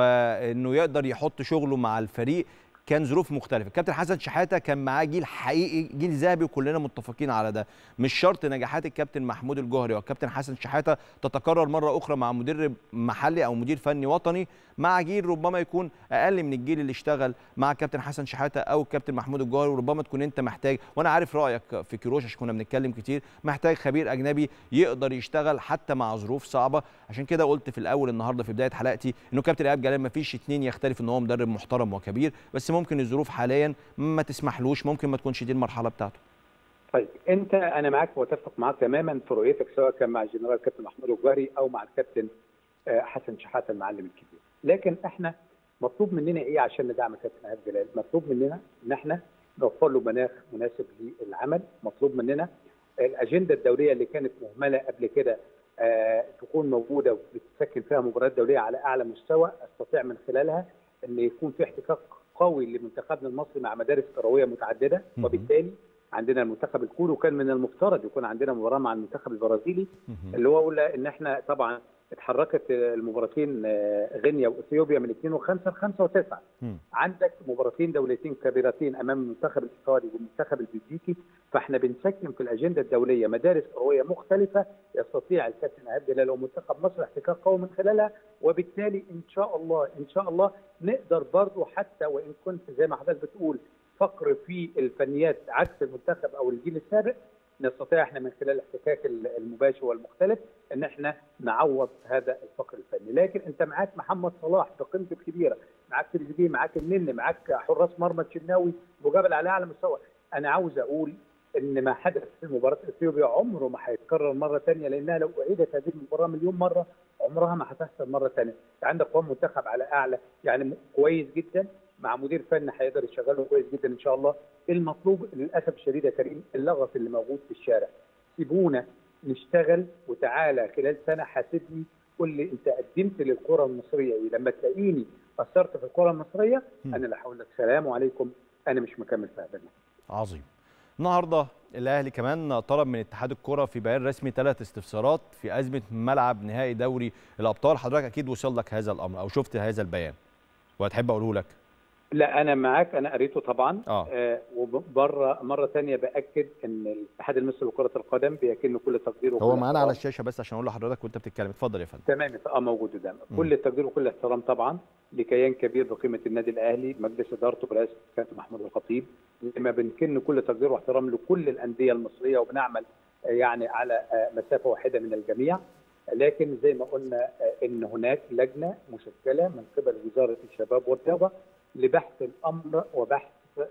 وانه يقدر يحط شغله مع الفريق كان ظروف مختلفه الكابتن حسن شحاته كان معاه جيل حقيقي جيل ذهبي وكلنا متفقين على ده مش شرط نجاحات الكابتن محمود الجوهري والكابتن حسن شحاته تتكرر مره اخرى مع مدرب محلي او مدير فني وطني مع جيل ربما يكون اقل من الجيل اللي اشتغل مع الكابتن حسن شحاته او الكابتن محمود الجوهري وربما تكون انت محتاج وانا عارف رايك في كيروش عشان كنا بنتكلم كتير محتاج خبير اجنبي يقدر يشتغل حتى مع ظروف صعبه عشان كده قلت في الاول النهارده في بدايه حلقتي انه كابتن ايهاب جلال ما فيش اتنين يختلف ان هو مدرب محترم وكبير بس ممكن الظروف حاليا ما تسمحلوش ممكن ما تكونش دي المرحله بتاعته طيب انت انا معاك واتفق معاك تماما في رؤيتك سواء كان مع الجنرال كابتن محمود الجوهري او مع الكابتن آه، حسن شحاته المعلم الكبير لكن احنا مطلوب مننا ايه عشان ندعم كابتن ايهاب جلال مطلوب مننا ان احنا نوفر له مناخ مناسب للعمل مطلوب مننا الاجنده الدوليه اللي كانت مهمله قبل كده آه، تكون موجوده وبتسكن فيها مباريات دوليه على اعلى مستوى استطيع من خلالها ان يكون في احتكاك قوي لمنتخبنا المصري مع مدارس كرويه متعدده مهم. وبالتالي عندنا المنتخب الكوري وكان من المفترض يكون عندنا مباراه مع المنتخب البرازيلي اللي هو قلنا ان احنا طبعا اتحركت المباراتين آه، غينيا واثيوبيا من 2 و5 ل 5 و9 مم. عندك مباراتين دولتين كبيرتين امام المنتخب الايطالي والمنتخب البلجيكي فاحنا بنسكن في الاجنده الدوليه مدارس كرويه مختلفه يستطيع الكابتن ايهاب جلال ومنتخب مصر احتكاك قوي من خلالها وبالتالي ان شاء الله ان شاء الله نقدر برضه حتى وان كنت زي ما حضرتك بتقول فقر في الفنيات عكس المنتخب او الجيل السابق نستطيع احنا من خلال الاحتكاك المباشر والمختلف ان احنا نعوض هذا الفقر الفني، لكن انت معاك محمد صلاح بقيمته الكبيره، معاك تريزيجيه، معاك النني، معاك حراس مرمى الشناوي مجابل على اعلى مستوى، انا عاوز اقول ان ما حدث في مباراه اثيوبيا عمره ما هيتكرر مره ثانيه لانها لو اعيدت هذه المباراه مليون مره عمرها ما هتحصل مره ثانيه، عندك قوام منتخب على اعلى يعني كويس جدا مع مدير فني هيقدر يشغله كويس جدا ان شاء الله المطلوب للاسف الشديد يا كريم اللغط اللي موجود في الشارع سيبونا نشتغل وتعالى خلال سنه حاسبني قول لي انت قدمت للكره المصريه ايه لما تلاقيني قصرت في الكره المصريه م. انا اللي هقول لك سلام عليكم انا مش مكمل في هذا الموضوع. عظيم النهارده الاهلي كمان طلب من اتحاد الكره في بيان رسمي ثلاث استفسارات في ازمه ملعب نهائي دوري الابطال حضرتك اكيد وصل لك هذا الامر او شفت هذا البيان وهتحب اقوله لك لا انا معاك انا قريته طبعا آه. آه وبره مره ثانيه باكد ان الاتحاد المصري لكره القدم بيكن كل تقدير وكل هو معانا على احترام. الشاشه بس عشان اقول لحضرتك وانت بتتكلم اتفضل يا فندم تمام اه موجود قدامك مم. كل التقدير وكل الاحترام طبعا لكيان كبير بقيمه النادي الاهلي مجلس ادارته برئاسه الكابتن محمود الخطيب لما بنكن كل تقدير واحترام لكل الانديه المصريه وبنعمل آه، يعني على آه، مسافه واحده من الجميع لكن زي ما قلنا آه، ان هناك لجنه مشكله من قبل وزاره الشباب والرياضه لبحث الامر وبحث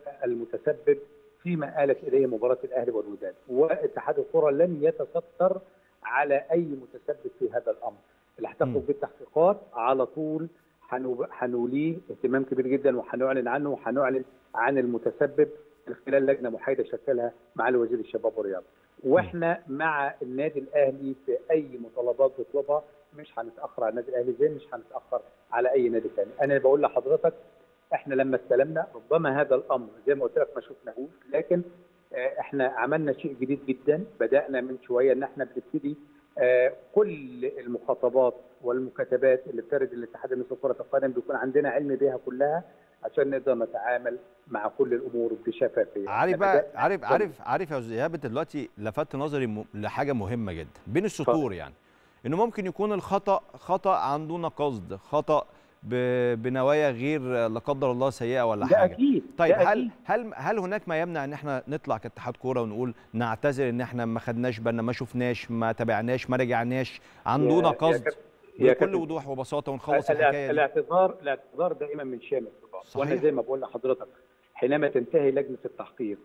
المتسبب فيما آلت اليه مباراه الاهلي والوداد واتحاد الكره لن يتستر على اي متسبب في هذا الامر اللي مم. هتخرج بالتحقيقات على طول هنو- هنوليه اهتمام كبير جدا وهنعلن عنه وهنعلن عن المتسبب من خلال لجنه محايده شكلها مع وزير الشباب والرياضه واحنا مع النادي الاهلي في اي مطالبات بيطلبها مش هنتاخر على النادي الاهلي زي مش هنتاخر على اي نادي ثاني انا بقول لحضرتك احنا لما استلمنا ربما هذا الامر زي ما قلت لك ما شفناهوش لكن آه، احنا عملنا شيء جديد جدا بدانا من شويه ان احنا بنبتدي آه، كل المخاطبات والمكاتبات اللي بترد الاتحاد المصري لكره القدم بيكون عندنا علم بيها كلها عشان نقدر نتعامل مع كل الامور بشفافيه عارف إحنا بقى بدأنا- عارف عارف عارف يا استاذ ايهاب انت دلوقتي لفت نظري م- لحاجه مهمه جدا بين السطور يعني انه ممكن يكون الخطا خطا عن دون قصد خطا ب- بنوايا غير لا قدر الله سيئه ولا ده حاجه اكيد طيب ده هل أكيد. هل هل هناك ما يمنع ان احنا نطلع كاتحاد كوره ونقول نعتذر ان احنا ما خدناش بالنا ما شفناش ما تابعناش ما رجعناش عن يا- دون يا قصد كابتن- يا بكل كابتن، وضوح وبساطه ونخلص الاعت- الحكايه دي الاعتذار الاعتذار دائما من شام الصفات صحيح. وانا زي ما بقول لحضرتك حينما تنتهي لجنه التحقيق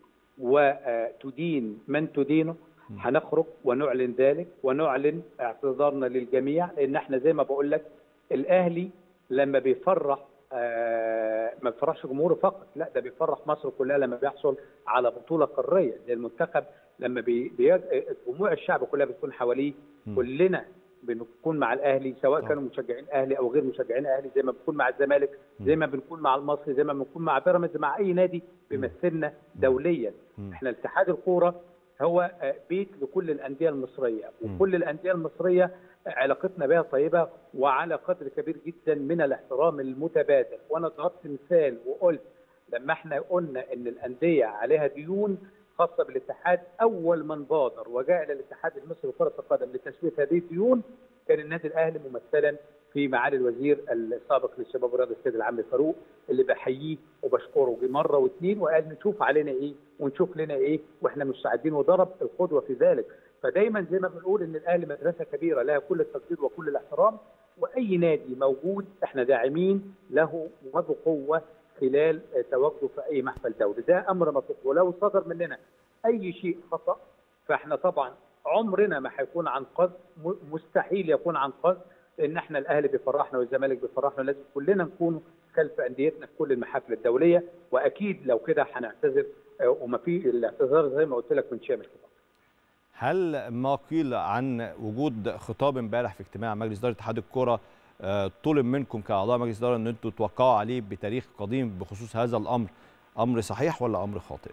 وتدين من تدينه م. هنخرج ونعلن ذلك ونعلن اعتذارنا للجميع لان احنا زي ما بقول لك الاهلي لما بيفرح آه، ما بيفرحش جمهوره فقط لا ده بيفرح مصر كلها لما بيحصل على بطوله قاريه زي المنتخب لما بي بي- جموع الشعب كلها بتكون حواليه م. كلنا بنكون مع الاهلي سواء طبعا. كانوا مشجعين اهلي او غير مشجعين اهلي زي ما بنكون مع الزمالك زي ما بنكون مع المصري زي ما بنكون مع بيراميدز مع اي نادي بيمثلنا دوليا مم. احنا اتحاد الكوره هو آه، بيت لكل الانديه المصريه وكل الانديه المصريه آه، علاقتنا بها طيبه وعلى قدر كبير جدا من الاحترام المتبادل وانا ضربت مثال وقلت لما احنا قلنا ان الانديه عليها ديون خاصه بالاتحاد اول من بادر وجاء الى الاتحاد المصري لكره القدم لتسويه هذه الديون كان النادي الاهلي ممثلا في معالي الوزير السابق للشباب والرياضه السيد العم فاروق اللي بحييه وبشكره جه مره واثنين وقال نشوف علينا ايه ونشوف لنا ايه واحنا مستعدين وضرب القدوه في ذلك فدايما زي ما بنقول ان الاهلي مدرسه كبيره لها كل التقدير وكل الاحترام واي نادي موجود احنا داعمين له وبقوه خلال تواجده في اي محفل دولي ده امر مطلوب ولو صدر مننا اي شيء خطا فاحنا طبعا عمرنا ما هيكون عن قصد م- مستحيل يكون عن قصد لان احنا الاهلي بيفرحنا والزمالك بيفرحنا لازم كلنا نكون خلف انديتنا في كل المحافل الدوليه واكيد لو كده هنعتذر آه، وما في الاعتذار زي ما قلت لك من شامل الخطاب هل ما قيل عن وجود خطاب امبارح في اجتماع مجلس اداره اتحاد الكره آه، طلب منكم كاعضاء مجلس اداره ان انتم توقعوا عليه بتاريخ قديم بخصوص هذا الامر امر صحيح ولا امر خاطئ؟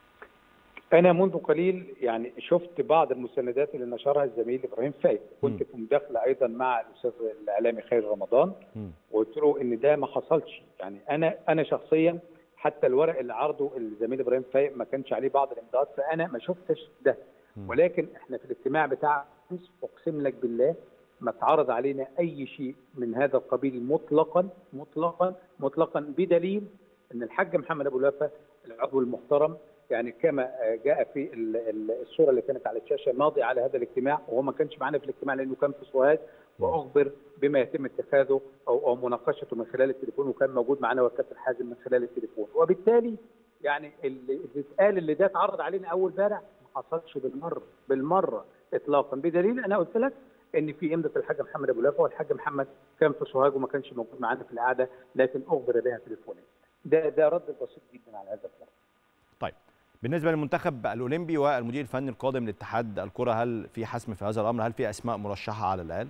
انا منذ قليل يعني شفت بعض المستندات اللي نشرها الزميل ابراهيم فايد كنت في مداخله ايضا مع الاستاذ الاعلامي خير رمضان مم. وقلت له ان ده ما حصلش يعني انا انا شخصيا حتى الورق اللي عرضه الزميل ابراهيم فايق ما كانش عليه بعض الامضاءات فانا ما شفتش ده مم. ولكن احنا في الاجتماع بتاع أمس اقسم لك بالله ما اتعرض علينا اي شيء من هذا القبيل مطلقا مطلقا مطلقا بدليل ان الحاج محمد ابو الوفا العضو المحترم يعني كما جاء في ال- ال- الصوره اللي كانت على الشاشه ماضي على هذا الاجتماع وهو ما كانش معنا في الاجتماع لانه كان في سوهاج واخبر بما يتم اتخاذه او او مناقشته من خلال التليفون وكان موجود معنا والكابتن حازم من خلال التليفون وبالتالي يعني اللي اللي اتقال اللي ده اتعرض علينا اول امبارح ما حصلش بالمره بالمره اطلاقا بدليل انا قلت لك ان في امضه الحاج محمد ابو لافا والحاج محمد كان في سوهاج وما كانش موجود معانا في القعده لكن اخبر بها تليفونيا ده ده رد بسيط جدا على هذا الكلام طيب بالنسبه للمنتخب الاولمبي والمدير الفني القادم لاتحاد الكره هل في حسم في هذا الامر؟ هل في اسماء مرشحه على الاقل؟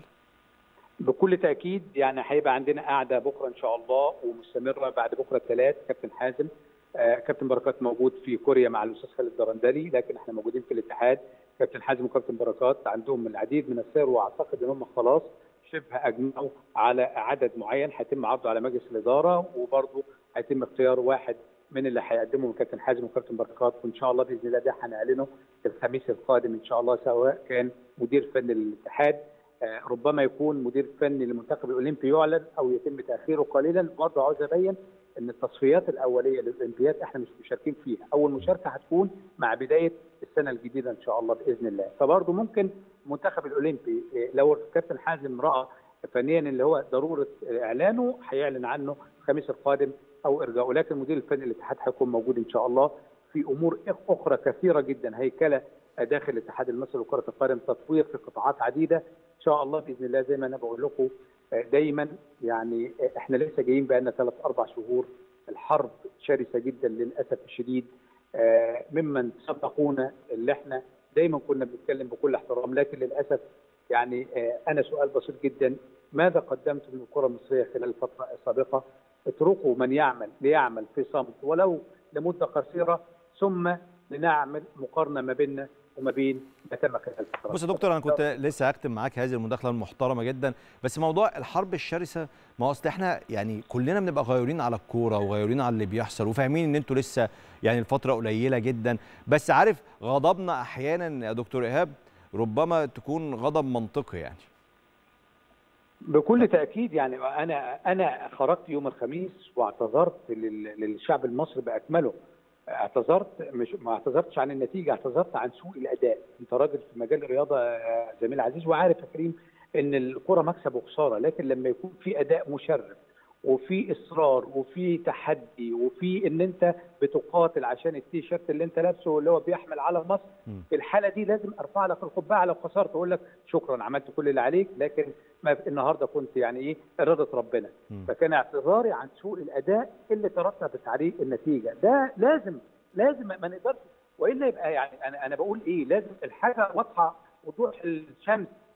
بكل تاكيد يعني هيبقى عندنا قاعده بكره ان شاء الله ومستمره بعد بكره الثلاث كابتن حازم آه كابتن بركات موجود في كوريا مع الاستاذ خالد درندلي لكن احنا موجودين في الاتحاد كابتن حازم وكابتن بركات عندهم العديد من السير واعتقد ان هم خلاص شبه اجمعوا على عدد معين هيتم عرضه على مجلس الاداره وبرضه هيتم اختيار واحد من اللي هيقدمه كابتن حازم وكابتن بركات وان شاء الله باذن الله ده هنعلنه الخميس القادم ان شاء الله سواء كان مدير فني للاتحاد آه، ربما يكون مدير فني للمنتخب الاولمبي يعلن او يتم تاخيره قليلا برضه عاوز ابين ان التصفيات الاوليه للاولمبياد احنا مش مشاركين فيها اول مشاركه هتكون مع بدايه السنه الجديده ان شاء الله باذن الله فبرضه ممكن المنتخب الاولمبي آه، لو الكابتن حازم راى فنيا اللي هو ضروره اعلانه هيعلن عنه الخميس القادم او ارجاؤه لكن المدير الفني للاتحاد هيكون موجود ان شاء الله في امور اخرى كثيره جدا هيكله داخل الاتحاد المصري لكره القدم تطوير في قطاعات عديده ان شاء الله باذن الله زي ما انا بقول لكم آه، دايما يعني آه، احنا لسه جايين بقى لنا ثلاث اربع شهور الحرب شرسه جدا للاسف الشديد آه، ممن سبقونا اللي احنا دايما كنا بنتكلم بكل احترام لكن للاسف يعني آه، انا سؤال بسيط جدا ماذا قدمتم للكره المصريه خلال الفتره السابقه؟ اتركوا من يعمل ليعمل في صمت ولو لمده قصيره ثم لنعمل مقارنه ما بيننا وما بين ما تم خلال الفتره بص يا دكتور انا كنت لسه هختم معاك هذه المداخله المحترمه جدا بس موضوع الحرب الشرسه ما هو اصل احنا يعني كلنا بنبقى غيورين على الكوره وغيورين على اللي بيحصل وفاهمين ان انتوا لسه يعني الفتره قليله جدا بس عارف غضبنا احيانا يا دكتور ايهاب ربما تكون غضب منطقي يعني بكل تاكيد يعني انا انا خرجت يوم الخميس واعتذرت لل- للشعب المصري باكمله اعتذرت مش ما اعتذرتش عن النتيجه اعتذرت عن سوء الاداء انت راجل في مجال الرياضه آه، زميل عزيز وعارف يا كريم ان الكره مكسب وخساره لكن لما يكون في اداء مشرف وفي اصرار وفي تحدي وفي ان انت بتقاتل عشان التيشيرت اللي انت لابسه اللي هو بيحمل علم مصر مم. في الحاله دي لازم ارفع لك القبعه لو خسرت اقول لك شكرا عملت كل اللي عليك لكن ما النهارده كنت يعني ايه اراده ربنا مم. فكان اعتذاري عن سوء الاداء اللي ترتبت عليه النتيجه ده لازم لازم ما نقدرش والا يبقى يعني انا انا بقول ايه لازم الحاجه واضحه وضوح الشمس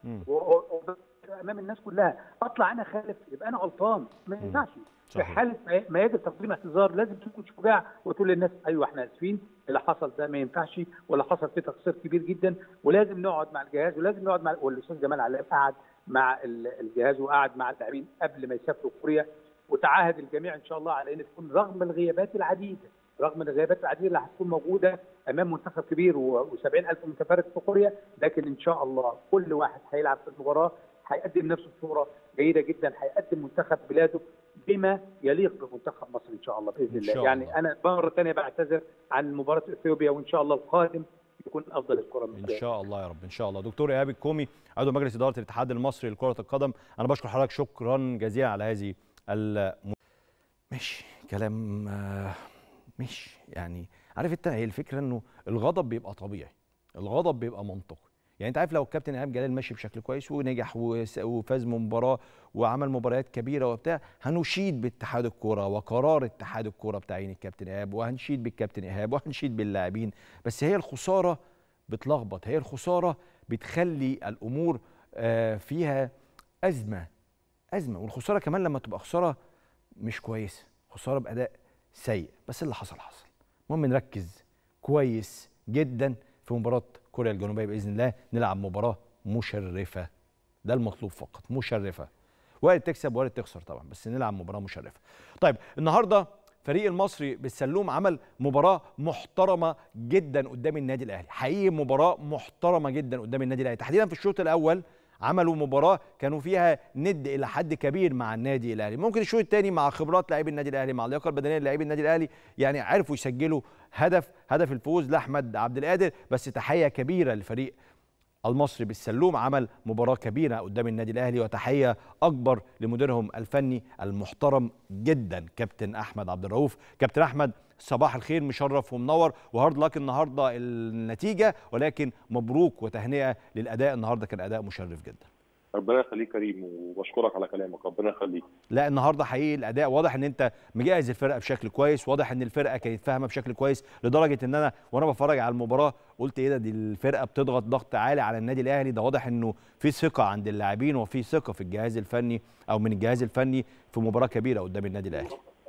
مم. و- و- و- امام الناس كلها اطلع انا خالف يبقى انا غلطان ما ينفعش في صحيح. حاله ما- ما يجب تقديم اعتذار لازم تكون شجاع وتقول للناس ايوه احنا اسفين اللي حصل ده ما ينفعش ولا حصل فيه تقصير كبير جدا ولازم نقعد مع الجهاز ولازم نقعد مع والاستاذ جمال علام قعد مع ال- الجهاز وقعد مع اللاعبين قبل ما يسافروا كوريا وتعاهد الجميع ان شاء الله على ان تكون رغم الغيابات العديده رغم الغيابات العديده اللي هتكون موجوده امام منتخب كبير و70 الف متفرج في كوريا لكن ان شاء الله كل واحد هيلعب في المباراه هيقدم نفسه بصوره جيده جدا هيقدم منتخب بلاده بما يليق بمنتخب مصر ان شاء الله باذن إن شاء الله يعني الله. انا مره ثانيه بعتذر عن مباراه اثيوبيا وان شاء الله القادم يكون افضل الكره من ان شاء الله يا رب ان شاء الله دكتور ايهاب الكومي عضو مجلس اداره الاتحاد المصري لكره القدم انا بشكر حضرتك شكرا جزيلا على هذه الم... ماشي كلام آه، ماشي يعني عارف انت هي الفكره انه الغضب بيبقى طبيعي الغضب بيبقى منطقي يعني انت عارف لو الكابتن ايهاب جلال ماشي بشكل كويس ونجح وس- وفاز مباراه وعمل مباريات كبيره وبتاع هنشيد باتحاد الكوره وقرار اتحاد الكوره بتاعين الكابتن ايهاب وهنشيد بالكابتن ايهاب وهنشيد باللاعبين بس هي الخساره بتلخبط هي الخساره بتخلي الامور آه، فيها ازمه ازمه والخساره كمان لما تبقى خساره مش كويسه خساره باداء سيء بس اللي حصل حصل المهم نركز كويس جدا في مباراه كوريا الجنوبيه باذن الله نلعب مباراه مشرفه ده المطلوب فقط مشرفه وارد تكسب وارد تخسر طبعا بس نلعب مباراه مشرفه طيب النهارده فريق المصري بالسلوم عمل مباراه محترمه جدا قدام النادي الاهلي حقيقي مباراه محترمه جدا قدام النادي الاهلي تحديدا في الشوط الاول عملوا مباراه كانوا فيها ند الى حد كبير مع النادي الاهلي ممكن الشوط الثاني مع خبرات لاعبي النادي الاهلي مع اللياقه البدنيه للاعبي النادي الاهلي يعني عرفوا يسجلوا هدف هدف الفوز لاحمد عبد القادر بس تحيه كبيره لفريق المصري بالسلوم عمل مباراة كبيرة قدام النادي الأهلي وتحية أكبر لمديرهم الفني المحترم جدا كابتن أحمد عبد الرؤوف كابتن أحمد صباح الخير مشرف ومنور وهارد لك النهاردة النتيجة ولكن مبروك وتهنئة للأداء النهاردة كان أداء مشرف جدا ربنا يخليك كريم وبشكرك على كلامك ربنا يخليك لا النهارده حقيقي الاداء واضح ان انت مجهز الفرقه بشكل كويس واضح ان الفرقه كانت فاهمه بشكل كويس لدرجه ان انا وانا بتفرج على المباراه قلت ايه ده دي الفرقه بتضغط ضغط عالي على النادي الاهلي ده واضح انه في ثقه عند اللاعبين وفي ثقه في الجهاز الفني او من الجهاز الفني في مباراه كبيره قدام النادي الاهلي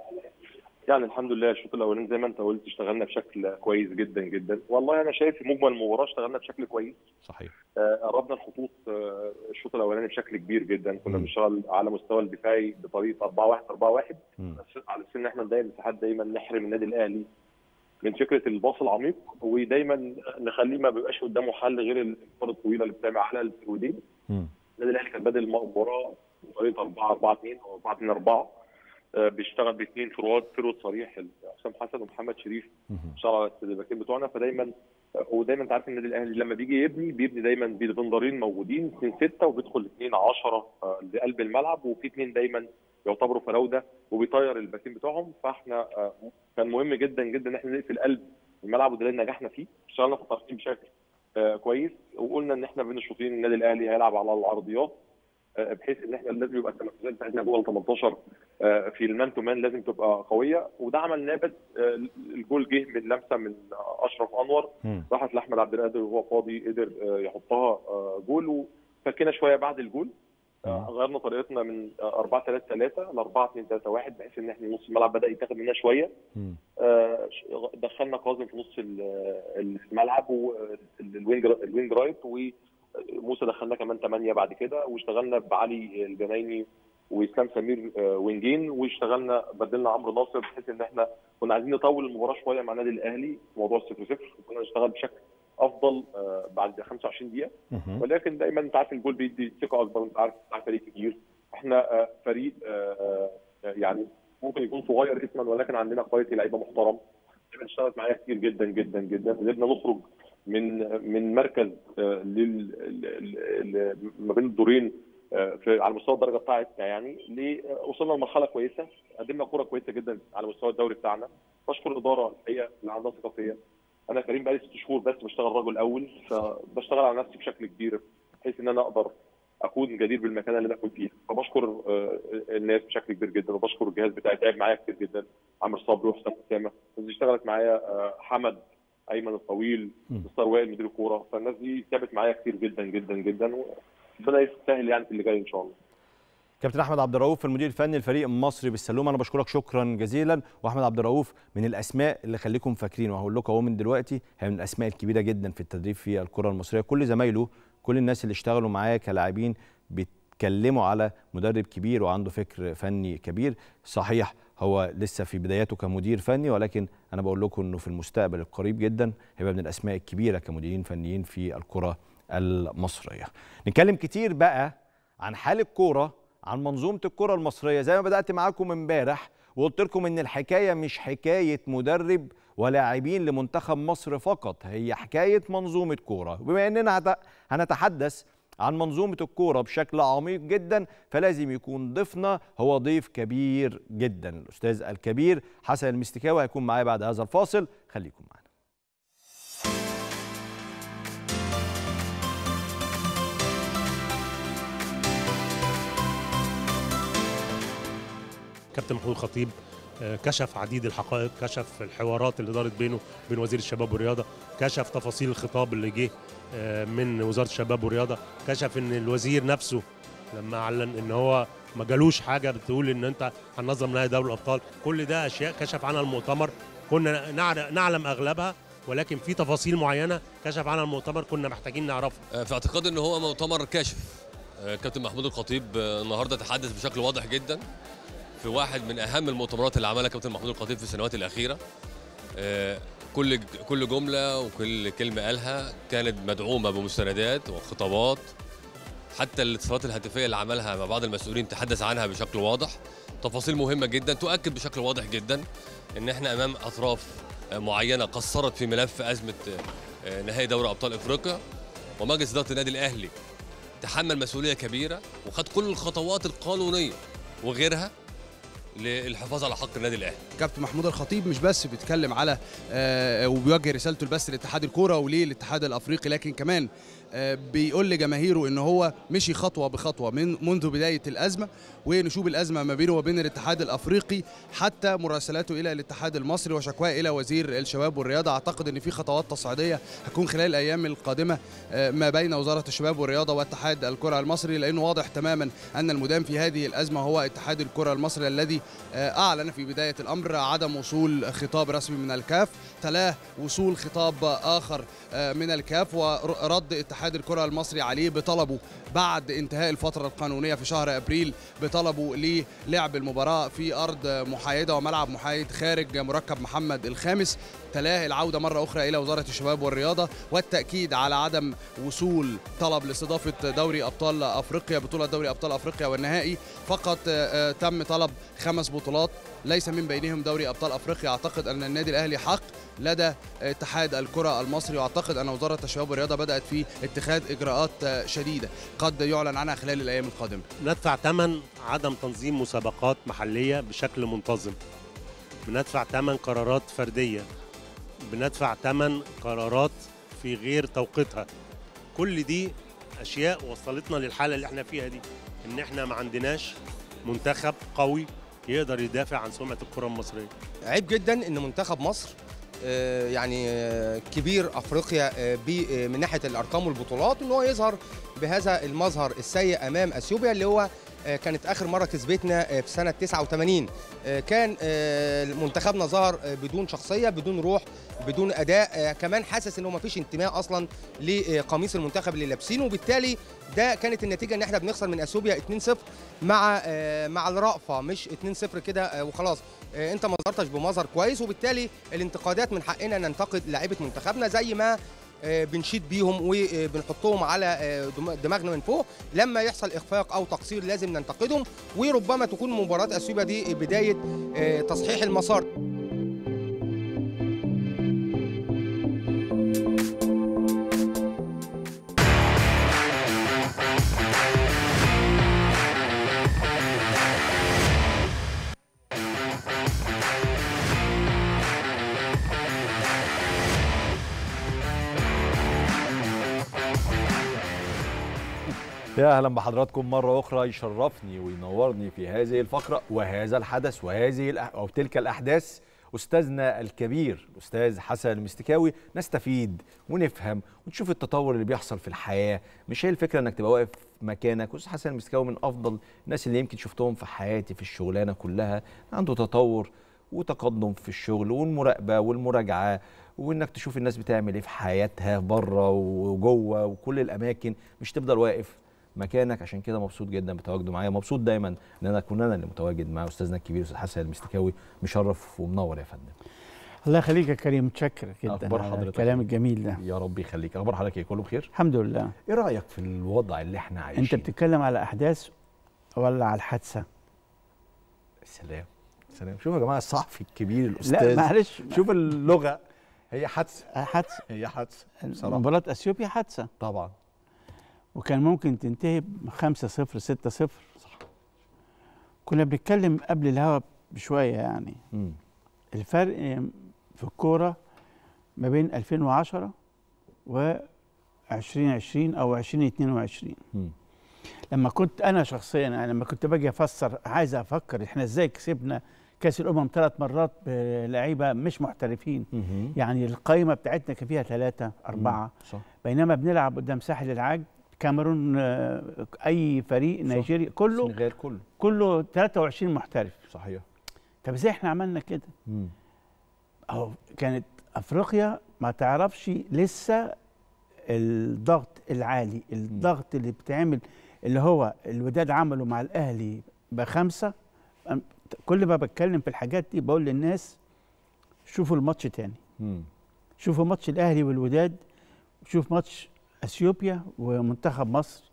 يعني الحمد لله الشوط الاولاني زي ما انت قلت اشتغلنا بشكل كويس جدا جدا والله انا شايف في مجمل المباراه اشتغلنا بشكل كويس صحيح آه، قربنا الخطوط آه، الشوط الاولاني بشكل كبير جدا كنا مم. بنشتغل على مستوى الدفاعي بطريقه 4 1 4 1 مم. بس على اساس ان احنا دايما ساعات دايما نحرم النادي الاهلي من فكره الباص العميق ودايما نخليه ما بيبقاش قدامه حل غير الكره الطويله اللي بتعمل على الفرودين مم. النادي الاهلي كان بادئ المباراه بطريقه 4 4 2 او 4 2 4 آه، بيشتغل باثنين فرواد فرود صريح حسام حسن ومحمد شريف مم. اشتغل على السباكين بتوعنا فدايما ودايما انت عارف النادي الاهلي لما بيجي يبني بيبني دايما بدفندرين موجودين 2 6 وبيدخل 2 10 لقلب الملعب وفي اثنين دايما يعتبروا فراوده وبيطير الباكين بتوعهم فاحنا آه، كان مهم جدا جدا ان احنا نقفل قلب الملعب وده اللي نجحنا فيه اشتغلنا في الترتيب بشكل آه، كويس وقلنا ان احنا بين الشوطين النادي الاهلي هيلعب على العرضيات آه، بحيث ان احنا لازم يبقى التنفسات بتاعتنا جوه ال 18 آه، في المان تو مان لازم تبقى قويه وده عملناه بس آه، الجول جه من لمسه من آه، اشرف انور مم. راحت لاحمد عبد القادر وهو فاضي قدر آه، يحطها آه، جول وفكينا شويه بعد الجول آه، غيرنا طريقتنا من 4 3 3 ل 4 2 3 1 بحيث ان احنا نص الملعب بدا يتاخد مننا شويه مم. آه، ش- دخلنا كاظم في نص ال- الملعب والوينج الوينج رايت وموسى دخلنا كمان 8 بعد كده واشتغلنا بعلي الجنايني واسلام سمير آه، وينجين واشتغلنا بدلنا عمرو ناصر بحيث ان احنا كنا عايزين نطول المباراه شويه مع النادي الاهلي في موضوع 0 0 وكنا نشتغل بشكل افضل آه، بعد 25 دقيقه مم. ولكن دايما انت عارف الجول بيدي ثقه اكبر وانت عارف بتاع فريق كبير احنا آه، فريق آه، آه، يعني ممكن يكون صغير اسما ولكن عندنا كواليتي لعيبه محترم لعيبة اشتغلت معايا كتير جدا جدا جدا قدرنا نخرج من من مركز آه، لل ل- ل- ما بين الدورين آه، في على مستوى الدرجه بتاعتنا يعني ل- آه، وصلنا لمرحله كويسه قدمنا كوره كويسه جدا على مستوى الدوري بتاعنا بشكر الاداره الحقيقه اللي عندها ثقه فيا انا كريم بقالي ست شهور بس بشتغل رجل اول فبشتغل على نفسي بشكل كبير بحيث ان انا اقدر اكون جدير بالمكان اللي انا كنت فيه فبشكر آه، الناس بشكل كبير جدا وبشكر الجهاز بتاعي تعب معايا كتير جدا عمرو صبري وحسام اسامه الناس دي اشتغلت معايا آه، حمد ايمن الطويل مم. مستر وائل مدير الكوره فالناس دي تعبت معايا كتير جدا جدا جدا ربنا يسهل يعني في اللي جاي ان شاء الله كابتن احمد عبد الرؤوف المدير الفني للفريق المصري بالسلوم انا بشكرك شكرا جزيلا واحمد عبد الرؤوف من الاسماء اللي خليكم فاكرين وهقول لكم اهو من دلوقتي هي من الاسماء الكبيره جدا في التدريب في الكره المصريه كل زمايله كل الناس اللي اشتغلوا معاه كلاعبين بيتكلموا على مدرب كبير وعنده فكر فني كبير صحيح هو لسه في بداياته كمدير فني ولكن انا بقول لكم انه في المستقبل القريب جدا هيبقى من الاسماء الكبيره كمديرين فنيين في الكره المصريه نتكلم كتير بقى عن حال الكوره عن منظومه الكره المصريه زي ما بدات معاكم امبارح وقلت لكم ان الحكايه مش حكايه مدرب ولاعبين لمنتخب مصر فقط هي حكايه منظومه كوره بما اننا هت- هنتحدث عن منظومه الكوره بشكل عميق جدا فلازم يكون ضيفنا هو ضيف كبير جدا الاستاذ الكبير حسن المستكاوي هيكون معايا بعد هذا الفاصل خليكم معانا كابتن محمود خطيب آه، كشف عديد الحقائق كشف الحوارات اللي دارت بينه وبين وزير الشباب والرياضه كشف تفاصيل الخطاب اللي جه آه، من وزاره الشباب والرياضه كشف ان الوزير نفسه لما اعلن ان هو ما جالوش حاجه بتقول ان انت هننظم نهائي دوري الابطال كل ده اشياء كشف عنها المؤتمر كنا نعر- نعلم اغلبها ولكن في تفاصيل معينه كشف عنها المؤتمر كنا محتاجين نعرفها في اعتقادي ان هو مؤتمر كاشف آه، كابتن محمود الخطيب آه، النهارده تحدث بشكل واضح جدا في واحد من اهم المؤتمرات اللي عملها كابتن محمود الخطيب في السنوات الاخيره آه، كل كل جمله وكل كلمه قالها كانت مدعومه بمستندات وخطابات حتى الاتصالات الهاتفيه اللي عملها مع بعض المسؤولين تحدث عنها بشكل واضح تفاصيل مهمه جدا تؤكد بشكل واضح جدا ان احنا امام اطراف آه، معينه قصرت في ملف ازمه آه، نهائي دوري ابطال افريقيا ومجلس اداره النادي الاهلي تحمل مسؤوليه كبيره وخد كل الخطوات القانونيه وغيرها للحفاظ على حق النادي الاهلي كابتن محمود الخطيب مش بس بيتكلم على آه، وبيوجه رسالته بس لاتحاد الكوره وليه الاتحاد الافريقي لكن كمان آه، بيقول لجماهيره ان هو مشي خطوه بخطوه من منذ بدايه الازمه ونشوب الازمه ما بينه وبين الاتحاد الافريقي حتى مراسلاته الى الاتحاد المصري وشكواه الى وزير الشباب والرياضه اعتقد ان في خطوات تصعيديه هتكون خلال الايام القادمه آه، ما بين وزاره الشباب والرياضه واتحاد الكره المصري لانه واضح تماما ان المدام في هذه الازمه هو اتحاد الكره المصري الذي آه، اعلن في بدايه الامر عدم وصول خطاب رسمي من الكاف تلاه وصول خطاب اخر آه، من الكاف ورد اتحاد الكره المصري عليه بطلبه بعد انتهاء الفتره القانونيه في شهر ابريل بطلبه للعب المباراه في ارض محايده وملعب محايد خارج مركب محمد الخامس تلاه العوده مره اخرى الى وزاره الشباب والرياضه والتاكيد على عدم وصول طلب لاستضافه دوري ابطال افريقيا بطوله دوري ابطال افريقيا والنهائي فقط آه، آه، تم طلب خمس بطولات ليس من بينهم دوري ابطال افريقيا اعتقد ان النادي الاهلي حق لدى اتحاد الكره المصري واعتقد ان وزاره الشباب والرياضه بدات في اتخاذ اجراءات آه، شديده قد يعلن عنها خلال الايام القادمه ندفع ثمن عدم تنظيم مسابقات محليه بشكل منتظم بندفع ثمن قرارات فرديه بندفع ثمن قرارات في غير توقيتها كل دي اشياء وصلتنا للحاله اللي احنا فيها دي ان احنا ما عندناش منتخب قوي يقدر يدافع عن سمعه الكره المصريه عيب جدا ان منتخب مصر آه، يعني آه، كبير افريقيا آه، ب- آه، من ناحيه الارقام والبطولات ان هو يظهر بهذا المظهر السيء امام اثيوبيا اللي هو آه، كانت اخر مره كسبتنا آه، في سنه 89 آه، كان آه، منتخبنا ظهر آه، بدون شخصيه بدون روح بدون اداء آه، كمان حاسس انه ما فيش انتماء اصلا لقميص المنتخب اللي لابسينه وبالتالي ده كانت النتيجه ان احنا بنخسر من اثيوبيا 2-0 مع آه، مع الرأفه مش 2-0 كده آه، وخلاص آه، انت ما ظهرتش بمظهر كويس وبالتالي الانتقادات من حقنا ننتقد لاعيبه منتخبنا زي ما آه، بنشيد بيهم وبنحطهم على آه، دم- دماغنا من فوق لما يحصل اخفاق او تقصير لازم ننتقدهم وربما تكون مباراه اثيوبيا دي بدايه آه، تصحيح المسار يا اهلا بحضراتكم مره اخرى يشرفني وينورني في هذه الفقره وهذا الحدث وهذه الأح... او تلك الاحداث استاذنا الكبير الاستاذ حسن المستكاوي نستفيد ونفهم ونشوف التطور اللي بيحصل في الحياه مش هي الفكره انك تبقى واقف مكانك استاذ حسن المسكاوي من افضل الناس اللي يمكن شفتهم في حياتي في الشغلانه كلها عنده تطور وتقدم في الشغل والمراقبه والمراجعه وانك تشوف الناس بتعمل ايه في حياتها بره وجوه وكل الاماكن مش تفضل واقف مكانك عشان كده مبسوط جدا بتواجده معايا مبسوط دايما ان انا اكون انا اللي متواجد مع استاذنا الكبير استاذ حسن المستكاوي مشرف ومنور يا فندم الله يخليك يا كريم متشكر جدا أخبار على حضرتك الكلام إيه؟ الجميل ده يا رب يخليك اخبار حضرتك ايه كله بخير الحمد لله ايه رايك في الوضع اللي احنا عايشين انت بتتكلم على احداث ولا على الحادثه سلام سلام شوف يا جماعه الصحفي الكبير الاستاذ لا معلش شوف اللغه هي حادثه حادثه هي حادثه بصراحة. مباراه اثيوبيا حادثه طبعا وكان ممكن تنتهي ب 5 0 6 0 صح كنا بنتكلم قبل الهوا بشويه يعني مم. الفرق في الكوره ما بين 2010 و 2020 او 2022 مم. لما كنت انا شخصيا يعني لما كنت باجي افسر عايز افكر احنا ازاي كسبنا كاس الامم ثلاث مرات بلعيبه مش محترفين مهم. يعني القائمه بتاعتنا كان فيها ثلاثه اربعه صح بينما بنلعب قدام ساحل العاج كاميرون آه، اي فريق نيجيريا كله السنغال كله كله 23 محترف صحيح طب ازاي احنا عملنا كده مم. اهو كانت افريقيا ما تعرفش لسه الضغط العالي الضغط اللي بتعمل اللي هو الوداد عمله مع الاهلي بخمسه أم- كل ما بتكلم في الحاجات دي بقول للناس شوفوا الماتش تاني مم. شوفوا ماتش الاهلي والوداد شوف ماتش اثيوبيا ومنتخب مصر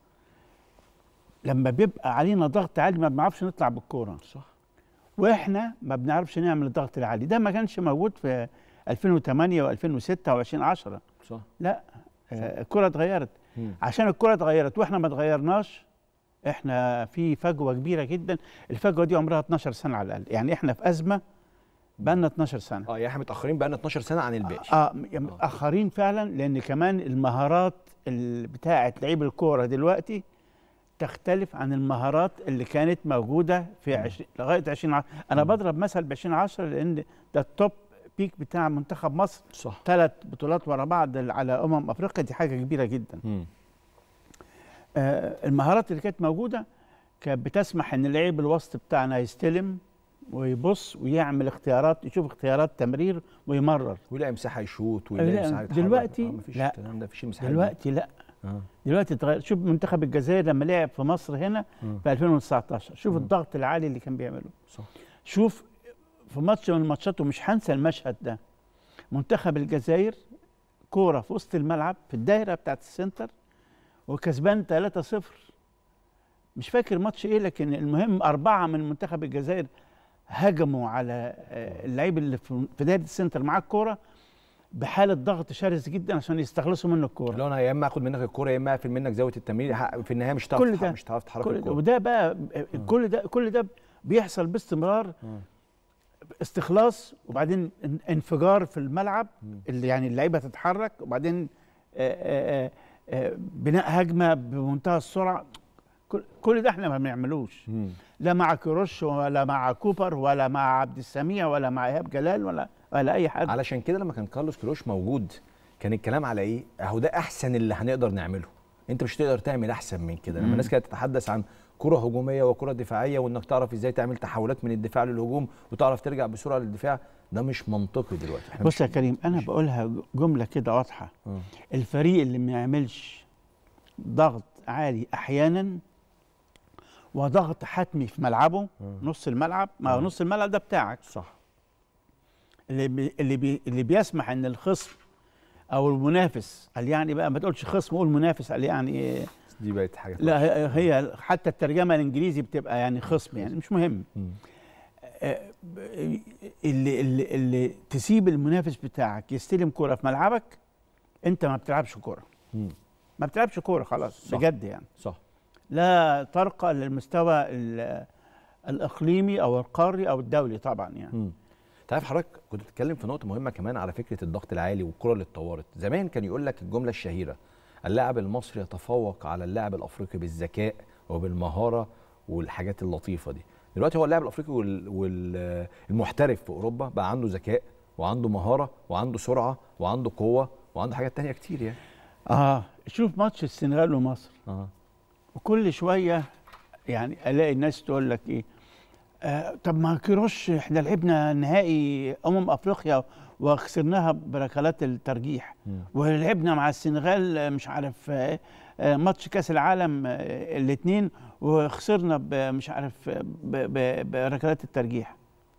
لما بيبقى علينا ضغط عالي ما بنعرفش نطلع بالكوره صح واحنا ما بنعرفش نعمل الضغط العالي ده ما كانش موجود في 2008 و2006 و2010 صح لا آه، الكره اتغيرت مم. عشان الكره اتغيرت واحنا ما اتغيرناش احنا في فجوه كبيره جدا الفجوه دي عمرها 12 سنه على الاقل يعني احنا في ازمه بقالنا 12 سنه اه يعني احنا متاخرين بقالنا 12 سنه عن الباقي اه م- متاخرين فعلا لان كمان المهارات ال- بتاعه لعيب الكوره دلوقتي تختلف عن المهارات اللي كانت موجوده في عشر... لغايه 20 انا بضرب مثل ب 2010 لان ده التوب بيك بتاع منتخب مصر صح ثلاث بطولات ورا بعض على امم افريقيا دي حاجه كبيره جدا مم. آه المهارات اللي كانت موجوده كانت بتسمح ان اللعيب الوسط بتاعنا يستلم ويبص ويعمل اختيارات يشوف اختيارات تمرير ويمرر ويلاقي مساحه يشوط ويلاقي لا، مساحه يتحرك. دلوقتي آه مفيش لا. الكلام ده مفيش المساحه دي. دلوقتي لا اه دلوقتي اتغير شوف منتخب الجزائر لما لعب في مصر هنا مم. في 2019 شوف مم. الضغط العالي اللي كان بيعمله صح شوف في ماتش من الماتشات ومش هنسى المشهد ده منتخب الجزائر كوره في وسط الملعب في الدايره بتاعت السنتر وكسبان 3-0 مش فاكر ماتش ايه لكن المهم اربعه من منتخب الجزائر هجموا على آه، اللعيب اللي في في دايره السنتر معاه الكوره بحاله ضغط شرس جدا عشان يستخلصوا منه الكوره لو انا يا اما اخد منك الكوره يا اما اقفل منك زاويه التمرير ح- في النهايه مش هتعرف كل تح- ده مش هتعرف تحرك كل ده الكوره وده بقى كل ده كل ده بيحصل باستمرار استخلاص وبعدين ان- انفجار في الملعب اللي يعني اللعيبه تتحرك وبعدين آه، آه، آه، بناء هجمه بمنتهى السرعه كل- كل ده احنا ما بنعملوش مم. لا مع كروش ولا مع كوبر ولا مع عبد السميع ولا مع ايهاب جلال ولا ولا اي حد علشان كده لما كان كارلوس كروش موجود كان الكلام على ايه اهو ده احسن اللي هنقدر نعمله انت مش هتقدر تعمل احسن من كده لما مم. الناس كانت تتحدث عن كره هجوميه وكره دفاعيه وانك تعرف ازاي تعمل تحولات من الدفاع للهجوم وتعرف ترجع بسرعه للدفاع ده مش منطقي دلوقتي احنا بص مش يا كريم انا بقولها جمله كده واضحه آه. الفريق اللي ما يعملش ضغط عالي احيانا وضغط حتمي في ملعبه نص الملعب ما هو نص الملعب ده بتاعك صح اللي بي اللي بي اللي بيسمح ان الخصم او المنافس قال يعني بقى ما تقولش خصم قول منافس قال يعني إيه دي بقت حاجه لا هي- هي حتى الترجمه الانجليزي بتبقى يعني خصم يعني مش مهم مم. آه، ب- اللي اللي اللي تسيب المنافس بتاعك يستلم كرة في ملعبك انت ما بتلعبش كرة مم. ما بتلعبش كورة خلاص صح. بجد يعني صح لا ترقى للمستوى ال- الاقليمي او القاري او الدولي طبعا يعني مم. تعرف حضرتك كنت بتتكلم في نقطه مهمه كمان على فكره الضغط العالي والكره اللي اتطورت زمان كان يقول لك الجمله الشهيره اللاعب المصري يتفوق على اللاعب الافريقي بالذكاء وبالمهاره والحاجات اللطيفه دي دلوقتي هو اللاعب الافريقي والمحترف في اوروبا بقى عنده ذكاء وعنده مهاره وعنده سرعه وعنده قوه وعنده حاجات تانية كتير يعني اه شوف ماتش السنغال ومصر اه وكل شويه يعني الاقي الناس تقول لك ايه آه طب ما كيروش احنا لعبنا نهائي امم افريقيا وخسرناها بركلات الترجيح ولعبنا مع السنغال آه، مش عارف آه، آه، ماتش كاس العالم الاثنين وخسرنا ب- مش عارف آه، ب- ب- بركلات الترجيح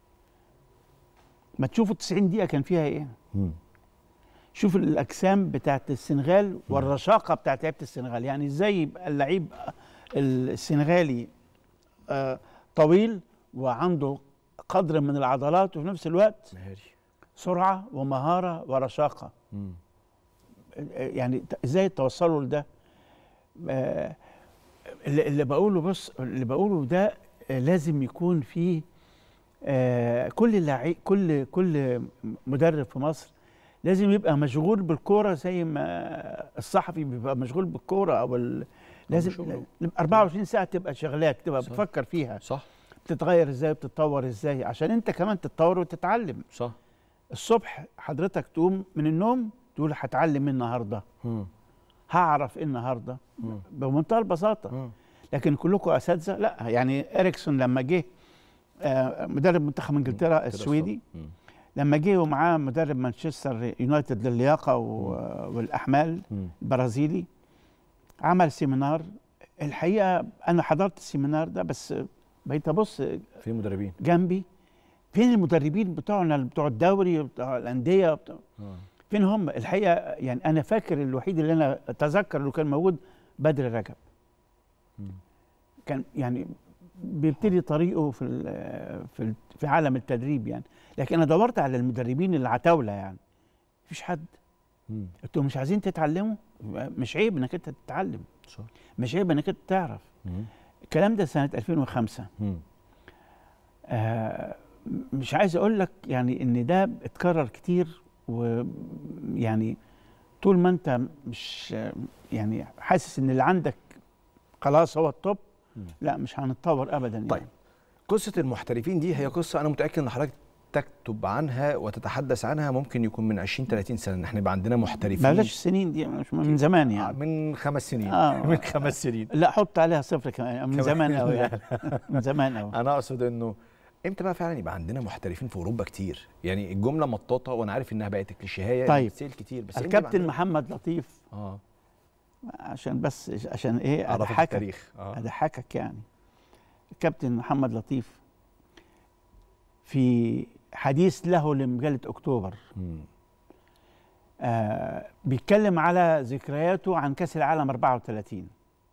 ما تشوفوا 90 دقيقه كان فيها ايه مم. شوف الاجسام بتاعت السنغال والرشاقه بتاعت لعيبه السنغال يعني ازاي يبقى اللعيب السنغالي آه، طويل وعنده قدر من العضلات وفي نفس الوقت مهاري سرعه ومهاره ورشاقه مم. يعني ت- ازاي توصلوا لده آه، اللي اللي بقوله بص اللي بقوله ده آه، لازم يكون فيه آه، كل لعيب كل كل مدرب في مصر لازم يبقى مشغول بالكوره زي ما الصحفي بيبقى مشغول بالكوره او ال... لازم شغله. 24 ساعه تبقى شغلاك تبقى صح. بتفكر فيها صح بتتغير ازاي بتتطور ازاي عشان انت كمان تتطور وتتعلم صح الصبح حضرتك تقوم من النوم تقول هتعلم ايه النهارده مم. هعرف ايه النهارده مم. بمنتهى البساطه مم. لكن كلكم اساتذه لا يعني اريكسون لما جه آه، مدرب منتخب انجلترا السويدي مم. لما جه ومعاه مدرب مانشستر يونايتد للياقه و- والاحمال مم. البرازيلي عمل سيمينار الحقيقه انا حضرت السيمينار ده بس بقيت ابص في مدربين جنبي فين المدربين بتوعنا بتوع الدوري بتوع الانديه بتوع آه. فين هم الحقيقه يعني انا فاكر الوحيد اللي انا اتذكر اللي كان موجود بدر رجب مم. كان يعني بيبتدي طريقه في ال- في ال- في عالم التدريب يعني لكن انا دورت على المدربين العتاوله يعني مفيش حد مم. انتوا مش عايزين تتعلموا مش عيب انك انت تتعلم صح مش عيب انك انت تعرف مم. الكلام ده سنه 2005 مم. آه مش عايز اقول لك يعني ان ده اتكرر كتير ويعني طول ما انت مش يعني حاسس ان اللي عندك خلاص هو التوب مم. لا مش هنتطور ابدا يعني. طيب. قصه المحترفين دي هي قصه انا متاكد ان حضرتك تكتب عنها وتتحدث عنها ممكن يكون من 20 30 سنه ان احنا يبقى عندنا محترفين بلاش سنين دي مش من زمان آه، يعني من خمس سنين آه. من خمس سنين لا حط عليها صفر كمان من كمان. زمان قوي لا، يعني من زمان قوي انا اقصد انه امتى بقى فعلا يبقى عندنا محترفين في اوروبا كتير يعني الجمله مطاطه وانا عارف انها بقت كليشيهيه طيب. بتسال كتير بس إمتى يبقى الكابتن عندنا- محمد لطيف اه عشان بس عشان ايه عرفت اضحكك التاريخ اه اضحكك يعني الكابتن محمد لطيف في حديث له لمجله اكتوبر مم. آه بيتكلم على ذكرياته عن كاس العالم 34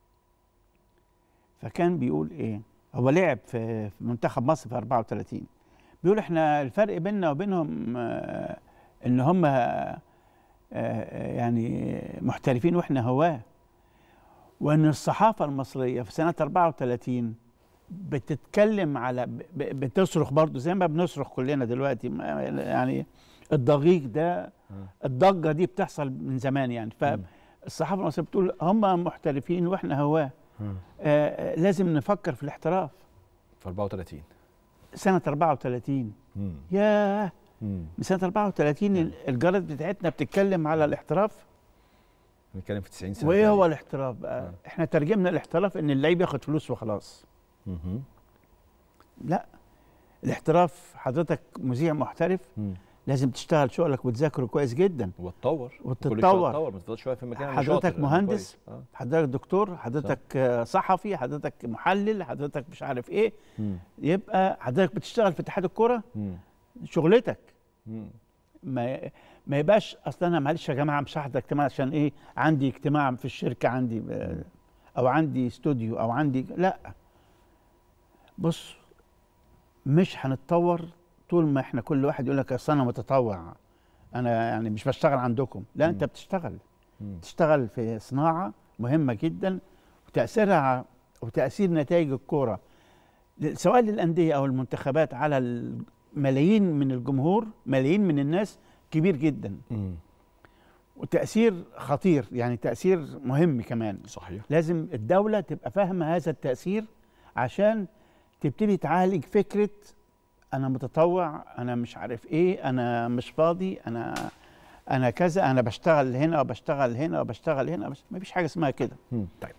فكان بيقول ايه هو لعب في في منتخب مصر في 34 بيقول احنا الفرق بيننا وبينهم آه ان هم آه آه يعني محترفين واحنا هواه وان الصحافه المصريه في سنه 34 بتتكلم على ب- ب- بتصرخ برضو زي ما بنصرخ كلنا دلوقتي ما- يعني الضجيج ده الضجه دي بتحصل من زمان يعني فالصحافه المصريه بتقول هم محترفين واحنا هواه مم. آه آه، لازم نفكر في الاحتراف في 34 سنه 34 مم. ياه مم. من سنه 34 الجرائد بتاعتنا بتتكلم على الاحتراف بنتكلم في 90 سنه وايه هو تقريباً. الاحتراف بقى احنا ترجمنا الاحتراف ان اللعيب ياخد فلوس وخلاص مهم. لا الاحتراف حضرتك مذيع محترف مم. لازم تشتغل شغلك وتذاكره كويس جدا وتطور كل وتتطور. شوية تطور ما تفضلش شويه في مكان أنا حضرتك شاطر، أنا مهندس كويس. آه. حضرتك دكتور حضرتك آه، صحفي حضرتك محلل حضرتك مش عارف ايه مم. يبقى حضرتك بتشتغل في اتحاد الكوره مم. شغلتك مم. ما ما يبقاش اصل انا معلش يا جماعه مش هحضر اجتماع عشان ايه عندي اجتماع في الشركه عندي آه، او عندي استوديو او عندي لا بص مش هنتطور طول ما احنا كل واحد يقول لك اصل انا متطوع انا يعني مش بشتغل عندكم لا انت بتشتغل مم. تشتغل في صناعه مهمه جدا وتاثيرها وتاثير نتائج الكوره ل- سواء للانديه او المنتخبات على الملايين من الجمهور ملايين من الناس كبير جدا مم. وتاثير خطير يعني تاثير مهم كمان صحيح لازم الدوله تبقى فاهمه هذا التاثير عشان تبتدي تعالج فكره انا متطوع انا مش عارف ايه انا مش فاضي انا انا كذا انا بشتغل هنا وبشتغل هنا وبشتغل هنا بس ما فيش حاجه اسمها كده مم. طيب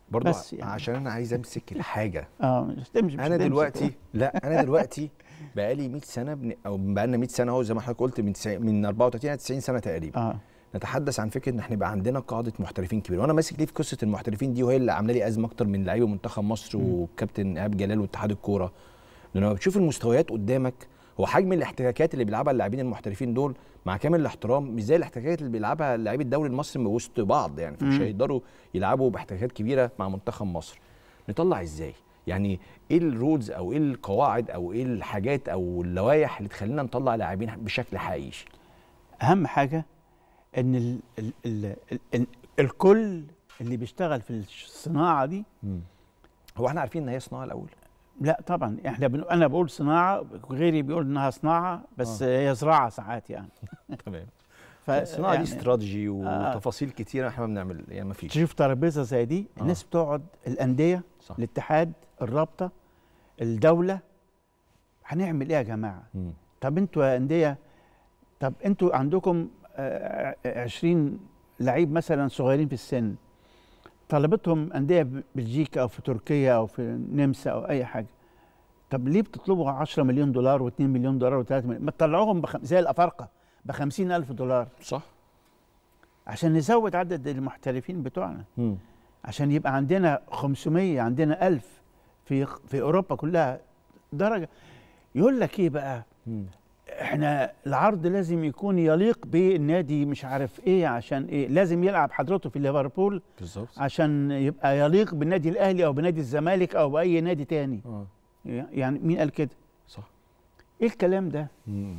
برضو بس يعني. يعني. عشان انا عايز امسك الحاجه اه مش تمشي مش انا هتمشي. دلوقتي لا انا دلوقتي بقالي 100 سنه بن... او بقالنا 100 سنه اهو زي ما حضرتك قلت من تسع... من 34 ل 90 سنه تقريبا اه نتحدث عن فكره ان احنا يبقى عندنا قاعده محترفين كبيره وانا ماسك ليه في قصه المحترفين دي وهي اللي عامله لي ازمه اكتر من لعيبه منتخب مصر وكابتن ايهاب جلال واتحاد الكوره لما بتشوف المستويات قدامك هو حجم الاحتكاكات اللي بيلعبها اللاعبين المحترفين دول مع كامل الاحترام مش زي الاحتكاكات اللي بيلعبها لاعبي الدوري المصري وسط بعض يعني فمش مم. هيقدروا يلعبوا باحتكاكات كبيره مع منتخب مصر نطلع ازاي يعني ايه الرولز او ايه القواعد او ايه الحاجات او اللوائح اللي تخلينا نطلع لاعبين بشكل حقيقي اهم حاجه ان ال ال ال ال ال الكل اللي بيشتغل في الصناعه دي هو احنا عارفين ان هي صناعه الاول لا طبعا احنا بن... انا بقول صناعه غيري بيقول انها صناعه بس آه. هي زراعه ساعات يعني تمام ف... الصناعه يعني دي استراتيجي آه. وتفاصيل كتيره احنا ما بنعمل يعني ما فيش تشوف ترابيزه زي دي آه. الناس بتقعد الانديه صح. الاتحاد الرابطه الدوله هنعمل ايه يا جماعه مم. طب انتوا يا انديه طب انتوا عندكم آه، آه، 20 لعيب مثلا صغيرين في السن طلبتهم انديه ب- بلجيكا او في تركيا او في النمسا او اي حاجه طب ليه بتطلبوا 10 مليون دولار و2 مليون دولار و3 مليون ما تطلعوهم بخم... زي الافارقه ب 50 الف دولار صح عشان نزود عدد المحترفين بتوعنا مم. عشان يبقى عندنا 500 عندنا 1000 في في اوروبا كلها درجه يقول لك ايه بقى مم. احنا العرض لازم يكون يليق بالنادي مش عارف ايه عشان ايه لازم يلعب حضرته في ليفربول بالظبط عشان يبقى يليق بالنادي الاهلي او بنادي الزمالك او باي نادي تاني اه يعني مين قال كده صح ايه الكلام ده مم.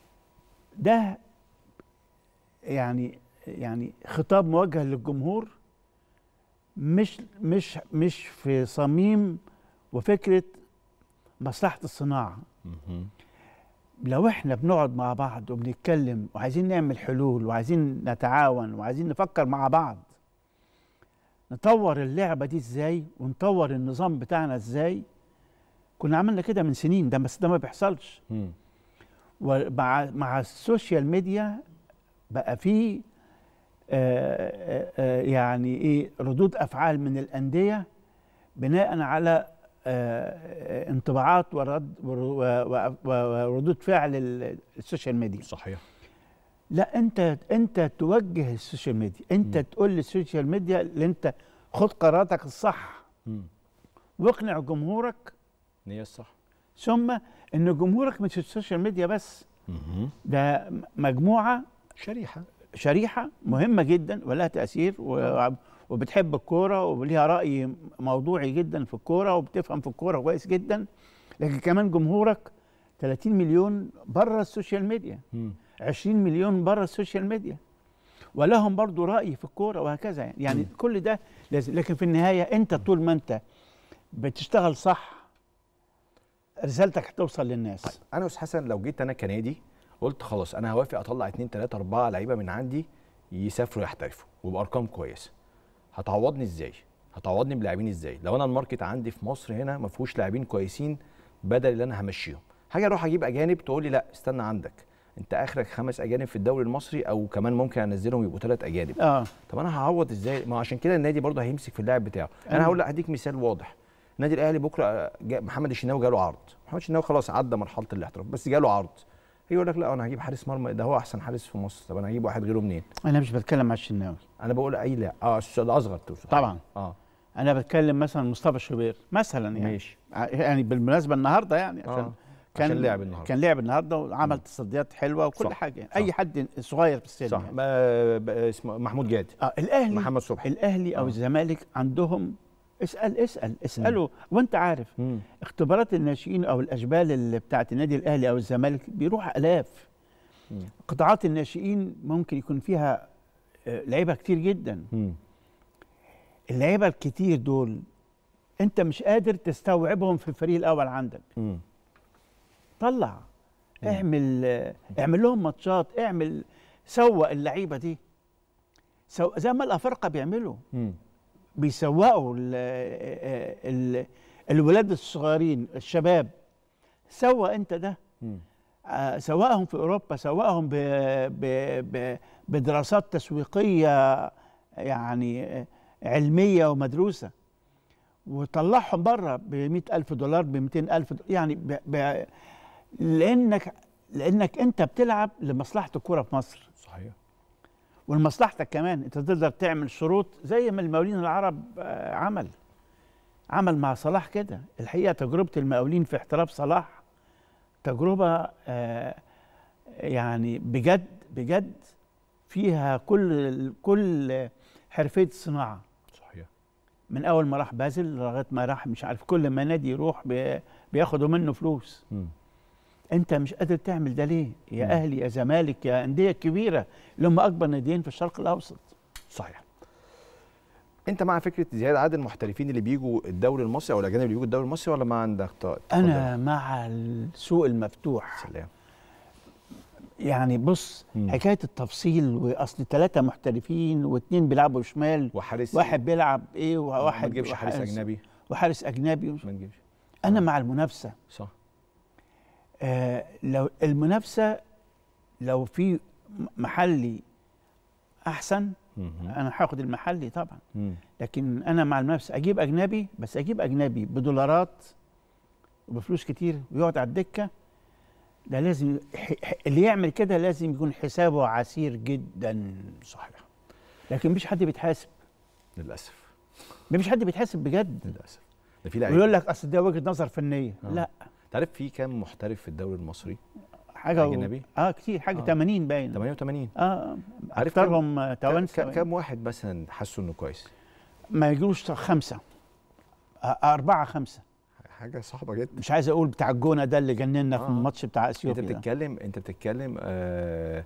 ده يعني يعني خطاب موجه للجمهور مش مش مش في صميم وفكره مصلحه الصناعه مم. لو احنا بنقعد مع بعض وبنتكلم وعايزين نعمل حلول وعايزين نتعاون وعايزين نفكر مع بعض نطور اللعبه دي ازاي ونطور النظام بتاعنا ازاي كنا عملنا كده من سنين ده بس ده ما بيحصلش مم. ومع مع السوشيال ميديا بقى في آه، آه، آه، يعني ايه ردود افعال من الانديه بناء على آه، آه، انطباعات ورد ور- و- و- و- وردود فعل ال- السوشيال ميديا صحيح لا انت انت توجه السوشيال ميديا انت مم. تقول للسوشيال ميديا اللي انت خد قراراتك الصح مم. واقنع جمهورك ان هي الصح ثم ان جمهورك مش السوشيال ميديا بس مم. ده م- مجموعه شريحه شريحه مهمه جدا ولها تاثير و- وبتحب الكوره وليها راي موضوعي جدا في الكوره وبتفهم في الكوره كويس جدا لكن كمان جمهورك 30 مليون بره السوشيال ميديا مم. 20 مليون بره السوشيال ميديا ولهم برضو راي في الكوره وهكذا يعني, يعني كل ده لازم لكن في النهايه انت طول ما انت بتشتغل صح رسالتك هتوصل للناس انا يا استاذ حسن لو جيت انا كنادي قلت خلاص انا هوافق اطلع 2 3 4 لعيبه من عندي يسافروا يحترفوا وبارقام كويسه هتعوضني ازاي هتعوضني بلاعبين ازاي لو انا الماركت عندي في مصر هنا ما فيهوش لاعبين كويسين بدل اللي انا همشيهم حاجه اروح اجيب اجانب تقول لي لا استنى عندك انت اخرك خمس اجانب في الدوري المصري او كمان ممكن انزلهم يبقوا ثلاث اجانب اه طب انا هعوض ازاي ما عشان كده النادي برضه هيمسك في اللاعب بتاعه انا أيوة. هقول لك هديك مثال واضح النادي الاهلي بكره جا محمد الشناوي جاله عرض محمد الشناوي خلاص عدى مرحله الاحتراف بس جاله عرض يقول لك لا انا هجيب حارس مرمى ده هو احسن حارس في مصر طب انا هجيب واحد غيره منين انا مش بتكلم على الشناوي انا بقول اي لا اه الس- الاصغر تقصد طبعا اه انا بتكلم مثلا مصطفى شوبير مثلا يعني ماشي ع- يعني بالمناسبه النهارده يعني عشان آه. عشان لعب النهارده كان لعب النهارده وعمل تصديات حلوه وكل صح. حاجه يعني. صح. اي حد صغير في السن صح يعني. ما ب- اسمه محمود جاد اه الاهلي محمد صبحي الاهلي او آه. الزمالك عندهم اسال اسال اساله وانت عارف مم. اختبارات الناشئين او الاشبال اللي بتاعت النادي الاهلي او الزمالك بيروح الاف مم. قطاعات الناشئين ممكن يكون فيها آه، لعيبه كتير جدا مم. اللعيبه الكتير دول انت مش قادر تستوعبهم في الفريق الاول عندك مم. طلع اعمل آه، اعمل لهم ماتشات اعمل سوق اللعيبه دي سو زي ما الافارقه بيعملوا مم. بيسوقوا ال ال الولاد الصغيرين الشباب سوق انت ده مم. آه، سواهم في اوروبا سواهم ب ب ب بدراسات تسويقيه يعني آه، علميه ومدروسه وطلعهم بره ب ألف دولار ب ألف دولار يعني ب... ب... لانك لانك انت بتلعب لمصلحه الكوره في مصر صحيح ولمصلحتك كمان انت تقدر تعمل شروط زي ما المقاولين العرب آه، عمل عمل مع صلاح كده الحقيقه تجربه المقاولين في احتراف صلاح تجربه آه، يعني بجد بجد فيها كل كل حرفيه الصناعه صحيح من اول ما راح بازل لغايه ما راح مش عارف كل ما نادي يروح بي- بياخدوا منه فلوس مم. انت مش قادر تعمل ده ليه يا مم. اهلي يا زمالك يا انديه كبيره اللي هم اكبر ناديين في الشرق الاوسط صحيح انت مع فكره زياده عدد المحترفين اللي بيجوا الدوري المصري او الاجانب اللي بيجوا الدوري المصري ولا ما عندك ط- انا مع السوق المفتوح سلام يعني بص مم. حكايه التفصيل واصل ثلاثه محترفين واثنين بيلعبوا شمال وحارس واحد بيلعب ايه ما وواحد تجيبش حارس اجنبي وحارس اجنبي ما تجيبش انا مع المنافسه صح آه لو المنافسه لو في م- محلي احسن مهم. انا هاخد المحلي طبعا مم. لكن انا مع المنافسه اجيب اجنبي بس اجيب اجنبي بدولارات وبفلوس كتير ويقعد على الدكه ده لازم ح- ح- اللي يعمل كده لازم يكون حسابه عسير جدا صحيح لكن مفيش حد بيتحاسب للاسف مفيش حد بيتحاسب بجد للاسف ده في لعيبه ويقول لك اصل ده وجهه نظر فنيه آه. لا تعرف في كام محترف في الدوري المصري حاجه أجنبي؟ اه كتير حاجه آه. 80 باين 88 اه عارف كام- اكثرهم آه، كام توانسه كام واحد مثلا حسوا انه كويس ما يجوش خمسه آه اربعه خمسه حاجه صعبه جدا مش عايز اقول بتاع الجونه ده اللي جننا في آه. الماتش بتاع انت اثيوبيا ده. بتتكلم انت بتتكلم آه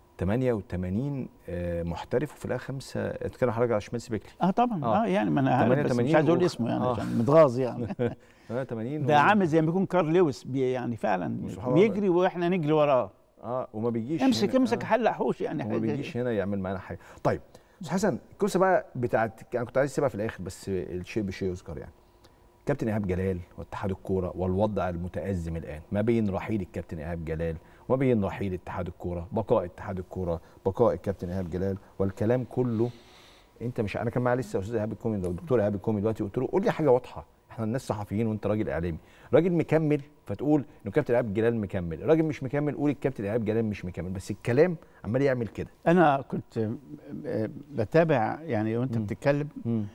88 آه محترف وفي الاخر خمسه اتكلم حضرتك على شمال سبيكلي اه طبعا آه. اه, يعني ما انا عارف بس 88 مش عايز اقول و- اسمه يعني آه. عشان متغاظ يعني 88 ده و- عامل زي ما يكون كارل لويس بي يعني فعلا سبحان الله. بيجري واحنا نجري وراه اه وما بيجيش امسك هنا. امسك آه. حلق حوش يعني وما حاجة- بيجيش هنا يعمل معانا حاجه طيب استاذ حسن القصه بقى بتاعت انا كنت عايز اسيبها في الاخر بس الشيء بشيء يذكر يعني كابتن ايهاب جلال واتحاد الكوره والوضع المتازم الان ما بين رحيل الكابتن ايهاب جلال وما بين رحيل اتحاد الكوره بقاء اتحاد الكوره بقاء الكابتن ايهاب جلال والكلام كله انت مش انا كان معايا لسه استاذ ايهاب الكومي ده الدكتور ايهاب الكومي دلوقتي قلت له قول لي حاجه واضحه احنا الناس صحفيين وانت راجل اعلامي راجل مكمل فتقول انه كابتن ايهاب جلال مكمل راجل مش مكمل قول الكابتن ايهاب جلال مش مكمل بس الكلام عمال يعمل كده انا كنت آه، بتابع يعني وانت مم. بتتكلم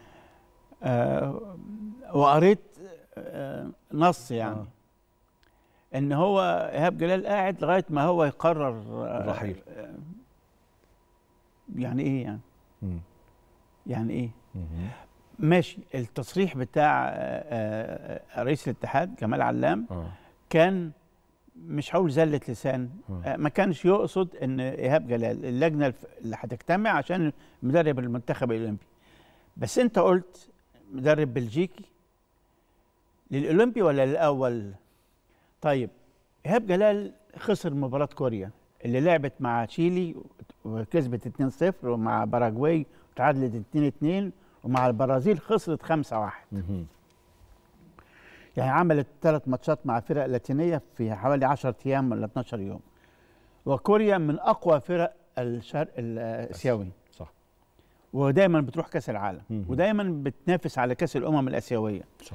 آه وقريت آه نص يعني آه. ان هو ايهاب جلال قاعد لغايه ما هو يقرر آه، الرحيل. آه، يعني ايه يعني مم. يعني ايه مم. ماشي التصريح بتاع آه، آه، رئيس الاتحاد جمال علام اه كان مش هقول زلة لسان آه. آه، ما كانش يقصد ان ايهاب جلال اللجنه الف- اللي هتجتمع عشان مدرب المنتخب الاولمبي بس انت قلت مدرب بلجيكي للاولمبي ولا للاول طيب ايهاب جلال خسر مباراه كوريا اللي لعبت مع تشيلي وكسبت 2-0 ومع باراجواي وتعادلت 2-2 ومع البرازيل خسرت 5-1 مهم. يعني عملت ثلاث ماتشات مع فرق لاتينيه في حوالي 10 ايام ولا 12 يوم وكوريا من اقوى فرق الشرق الاسيوي صح ودايما بتروح كاس العالم مهم. ودايما بتنافس على كاس الامم الاسيويه صح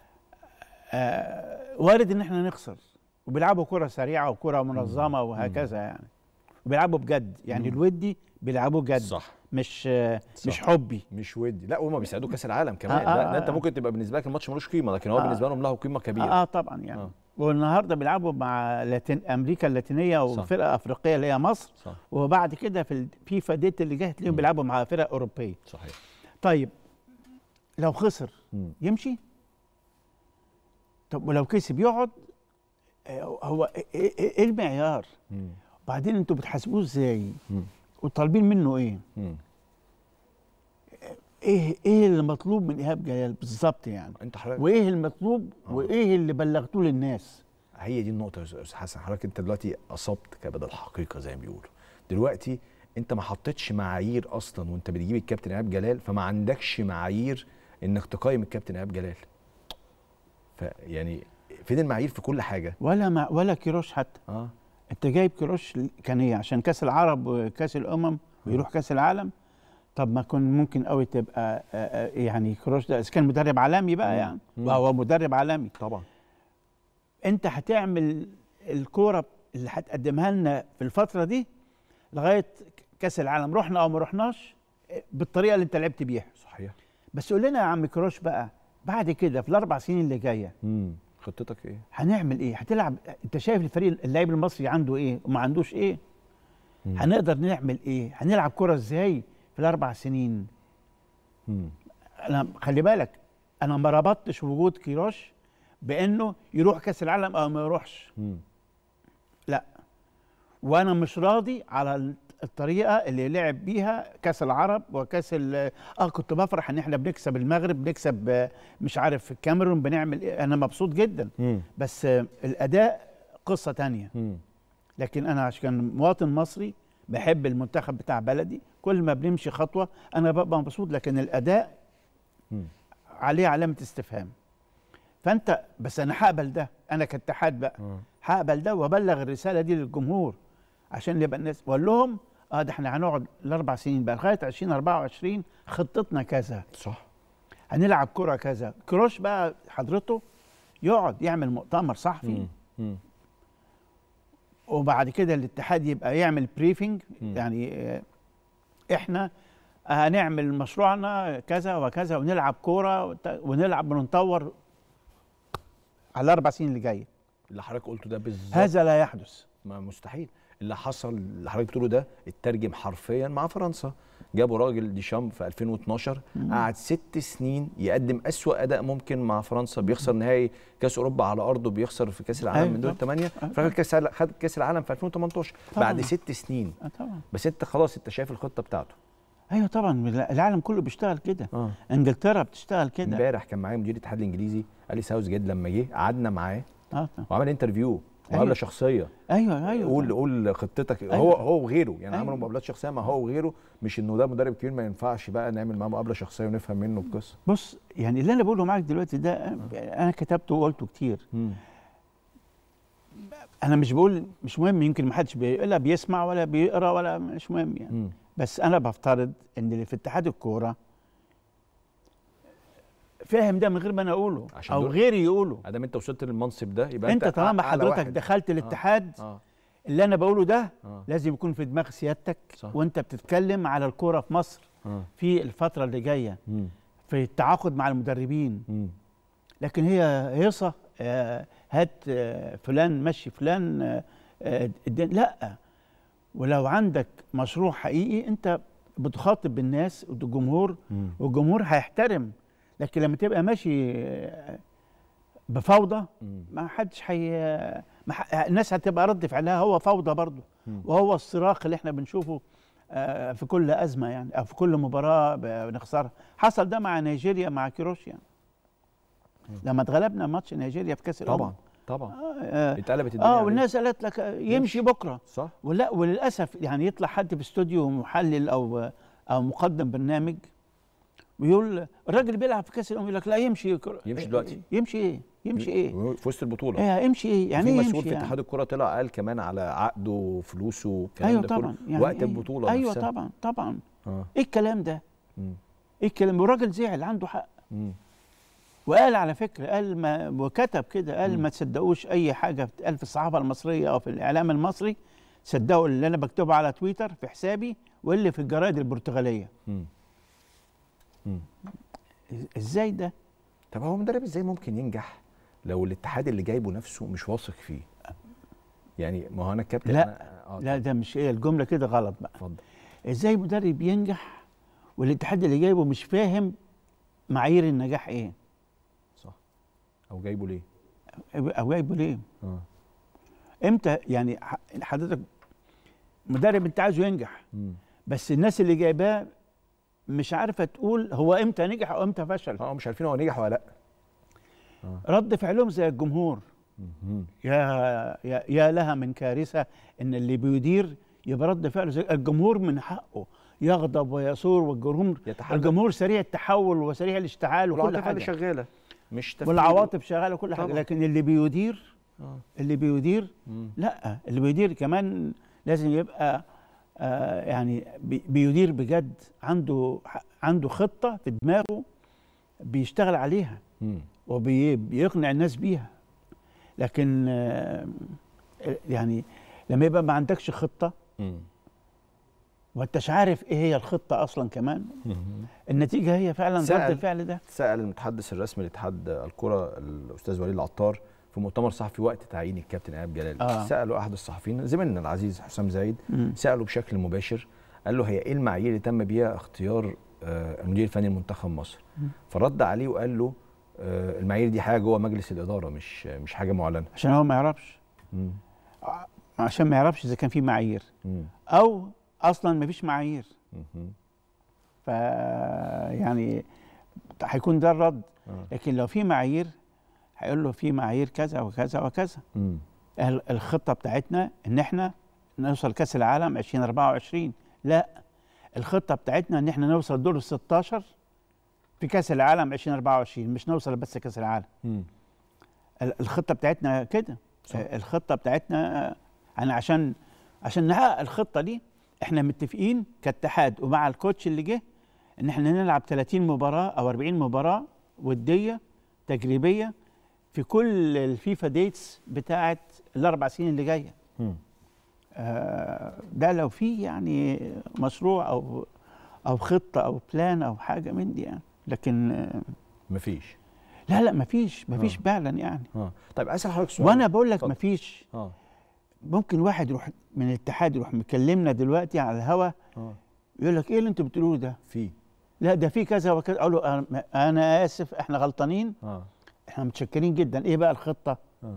آه وارد ان احنا نخسر وبيلعبوا كره سريعه وكره منظمه وهكذا يعني وبيلعبوا بجد يعني مم. الودي بيلعبوا جد صح مش آه صح. مش حبي مش ودي لا وهم بيساعدوك كاس العالم كمان آه، آه، لا ده انت آه. ممكن تبقى بالنسبه لك الماتش ملوش قيمه لكن هو آه. بالنسبه لهم له قيمه كبيره اه, آه طبعا يعني آه. آه. والنهارده بيلعبوا مع لاتين امريكا اللاتينيه صح. وفرقه افريقيه اللي هي مصر صح وبعد كده في الفيفا ديت اللي جايه تلاقيهم مم. بيلعبوا مع فرق اوروبيه صحيح طيب لو خسر مم. يمشي طب ولو كسب يقعد آه، هو ايه إيه- إيه المعيار مم. وبعدين انتوا بتحاسبوه ازاي مم. وطالبين منه ايه مم. ايه ايه اللي مطلوب من ايهاب جلال بالظبط يعني انت حضرتك وايه المطلوب آه. وايه اللي بلغتوه للناس هي دي النقطه يا استاذ حسن حضرتك انت دلوقتي اصبت كبد الحقيقه زي ما بيقولوا دلوقتي انت ما حطيتش معايير اصلا وانت بتجيب الكابتن ايهاب جلال فما عندكش معايير انك تقيم الكابتن ايهاب جلال فيعني فين المعايير في كل حاجه ولا ما ولا كيروش حتى اه انت جايب كيروش كان ايه عشان كاس العرب وكاس الامم ويروح كاس العالم طب ما كان ممكن قوي تبقى آه، آه، يعني كروش ده اذا كان مدرب عالمي بقى يعني مم. وهو مدرب عالمي طبعا انت هتعمل الكوره اللي هتقدمها لنا في الفتره دي لغايه كاس العالم رحنا او ما رحناش بالطريقه اللي انت لعبت بيها صحيح بس قول لنا يا عم كروش بقى بعد كده في الاربع سنين اللي جايه امم خطتك ايه هنعمل ايه هتلعب انت شايف الفريق اللاعب المصري عنده ايه وما عندوش ايه مم. هنقدر نعمل ايه هنلعب كرة ازاي في الاربع سنين مم. انا خلي بالك انا ما ربطتش وجود كيروش بانه يروح كاس العالم او ما يروحش مم. لا وانا مش راضي على الطريقه اللي لعب بيها كاس العرب وكاس ال- اه كنت بفرح ان احنا بنكسب المغرب بنكسب آه، مش عارف الكاميرون بنعمل ايه انا مبسوط جدا مم. بس آه، الاداء قصه تانية مم. لكن انا عشان مواطن مصري بحب المنتخب بتاع بلدي كل ما بنمشي خطوه انا ببقى مبسوط لكن الاداء مم. عليه علامه استفهام فانت بس انا هقبل ده انا كاتحاد بقى آه. هقبل ده وابلغ الرساله دي للجمهور عشان يبقى الناس واقول لهم اه ده احنا هنقعد الاربع سنين بقى لغايه 2024 خطتنا كذا صح هنلعب كره كذا كروش بقى حضرته يقعد يعمل مؤتمر صحفي مم. مم. وبعد كده الاتحاد يبقى يعمل بريفنج مم. يعني آه، احنا هنعمل مشروعنا كذا وكذا ونلعب كوره وت- ونلعب ونطور على الاربع سنين اللي جايه اللي حضرتك قلته ده بالظبط هذا لا يحدث ما مستحيل اللي حصل اللي حضرتك بتقوله ده اترجم حرفيا مع فرنسا جابوا راجل ديشام في 2012 قعد ست سنين يقدم أسوأ اداء ممكن مع فرنسا بيخسر نهائي كاس اوروبا على ارضه بيخسر في كاس العالم أيوة من دور طبعا. الثمانيه أيوة فاخد كاس الع- خد كاس العالم في 2018 طبعا. بعد ست سنين آه طبعا بس انت خلاص انت شايف الخطه بتاعته ايوه طبعا العالم كله بيشتغل كده اه انجلترا بتشتغل كده امبارح كان معايا مدير الاتحاد الانجليزي قال لي ساوث جيت لما جه قعدنا معاه اه وعمل انترفيو مقابله أيوة. شخصيه ايوه ايوه قول قول خطتك أيوة. هو هو وغيره يعني أيوة. عملوا مقابلات شخصيه مع هو وغيره مش انه ده مدرب كبير ما ينفعش بقى نعمل معاه مقابله شخصيه ونفهم منه القصه بص يعني اللي انا بقوله معاك دلوقتي ده انا كتبته وقلته كتير انا مش بقول مش مهم يمكن ما حدش بي... لا بيسمع ولا بيقرا ولا مش مهم يعني مم. بس انا بفترض ان اللي في اتحاد الكوره فاهم ده من غير ما انا اقوله عشان او دول- غيري يقوله ادام انت وصلت للمنصب ده يبقى انت طالما أعلى حضرتك واحد. دخلت الاتحاد اه اللي انا بقوله ده اه لازم يكون في دماغ سيادتك صح. وانت بتتكلم على الكوره في مصر اه في الفتره اللي جايه مم. في التعاقد مع المدربين مم. لكن هي هيصه آه، هات آه، فلان مشي فلان آه، آه، الدين- لا ولو عندك مشروع حقيقي انت بتخاطب الناس والجمهور مم. والجمهور هيحترم لكن لما تبقى ماشي آه، بفوضى مم. ما حدش حي ما ح... الناس هتبقى رد فعلها هو فوضى برضه مم. وهو الصراخ اللي احنا بنشوفه آه، في كل ازمه يعني او في كل مباراه ب- بنخسرها حصل ده مع نيجيريا مع كيروش يعني لما اتغلبنا ماتش نيجيريا في كاس الامم طبعا طبعا اه, اتقلبت الدنيا آه عليه. والناس قالت لك آه، يمشي بكره صح ولا وللاسف يعني يطلع حد في استوديو محلل او او مقدم برنامج ويقول الراجل بيلعب في كاس الامم يقول لك لا يمشي كر- يمشي دلوقتي. يمشي ايه يمشي ايه في وسط البطوله ايه يمشي ايه يعني في ايه مسؤول يمشي في يعني؟ اتحاد الكره طلع قال كمان على عقده وفلوسه والكلام ايوه ده طبعا كله يعني وقت إيه؟ البطوله ايوه نفسها. طبعا طبعا اه ايه الكلام ده مم. ايه الكلام والراجل زعل عنده حق مم. وقال على فكره قال ما وكتب كده قال مم. ما تصدقوش اي حاجه بتتقال في الصحافه المصريه او في الاعلام المصري صدقوا اللي انا بكتبه على تويتر في حسابي واللي في الجرايد البرتغاليه مم. مم. إز- ازاي ده طب هو مدرب ازاي ممكن ينجح لو الاتحاد اللي جايبه نفسه مش واثق فيه يعني ما هو انا الكابتن لا، أنا- آه لا ده مش ايه الجمله كده غلط بقى اتفضل ازاي مدرب ينجح والاتحاد اللي جايبه مش فاهم معايير النجاح ايه صح او جايبه ليه او جايبه ليه اه امتى يعني ح- حضرتك مدرب انت عايزه ينجح مم. بس الناس اللي جايباه مش عارفه تقول هو امتى نجح او امتى فشل اه مش عارفين هو نجح ولا لا رد فعلهم زي الجمهور مم. يا يا, يا لها من كارثه ان اللي بيدير يبقى رد فعله زي الجمهور من حقه يغضب ويثور والجمهور يتحدى الجمهور سريع التحول وسريع الاشتعال وكل والعاطفه اللي حاجه شغاله مش تفكير والعواطف شغاله كل حاجه طبعا. لكن اللي بيدير اه اللي بيدير مم. لا اللي بيدير كمان لازم يبقى آه يعني بي- بيدير بجد عنده عنده خطه في دماغه بيشتغل عليها مم. وبيقنع الناس بيها لكن آه، يعني لما يبقى ما عندكش خطه مم. وانتش عارف ايه هي الخطه اصلا كمان مم. النتيجه هي فعلا رد سأل- الفعل ده سأل المتحدث الرسمي لاتحاد الكرة الأستاذ وليد العطار في مؤتمر صحفي وقت تعيين الكابتن إيهاب جلال آه. سأله أحد الصحفيين زميلنا العزيز حسام زايد مم. سأله بشكل مباشر قال له هي إيه المعايير اللي تم بيها اختيار آه، المدير الفني لمنتخب مصر مم. فرد عليه وقال له آه، المعايير دي حاجة جوه مجلس الإدارة مش مش حاجة معلنة عشان هو ما يعرفش مم. عشان ما يعرفش اذا كان في معايير مم. او اصلا ما فيش معايير مم. ف يعني هيكون ده الرد آه. لكن لو في معايير هيقول له في معايير كذا وكذا وكذا مم. ال- الخطه بتاعتنا ان احنا نوصل كاس العالم 2024 لا الخطه بتاعتنا ان احنا نوصل دور ال 16 في كاس العالم 2024 مش نوصل بس كاس العالم مم. ال- الخطه بتاعتنا كده صح. آه، الخطه بتاعتنا آه، انا عشان عشان نحقق الخطه دي احنا متفقين كاتحاد ومع الكوتش اللي جه ان احنا نلعب 30 مباراه او 40 مباراه وديه تجريبيه في كل الفيفا ديتس بتاعه الاربع سنين اللي جايه مم. آه، ده لو في يعني مشروع او او خطه او بلان او حاجه من دي يعني لكن آه، مفيش لا لا مفيش مفيش آه. فعلا يعني اه طيب اسال حضرتك سؤال وانا بقول لك اتفضل. مفيش اه ممكن واحد يروح من الاتحاد يروح مكلمنا دلوقتي على الهوا اه يقول لك ايه اللي انتوا بتقولوه ده في لا ده في كذا وكذا اقول له أنا- انا اسف احنا غلطانين اه احنا متشكرين جدا ايه بقى الخطه اه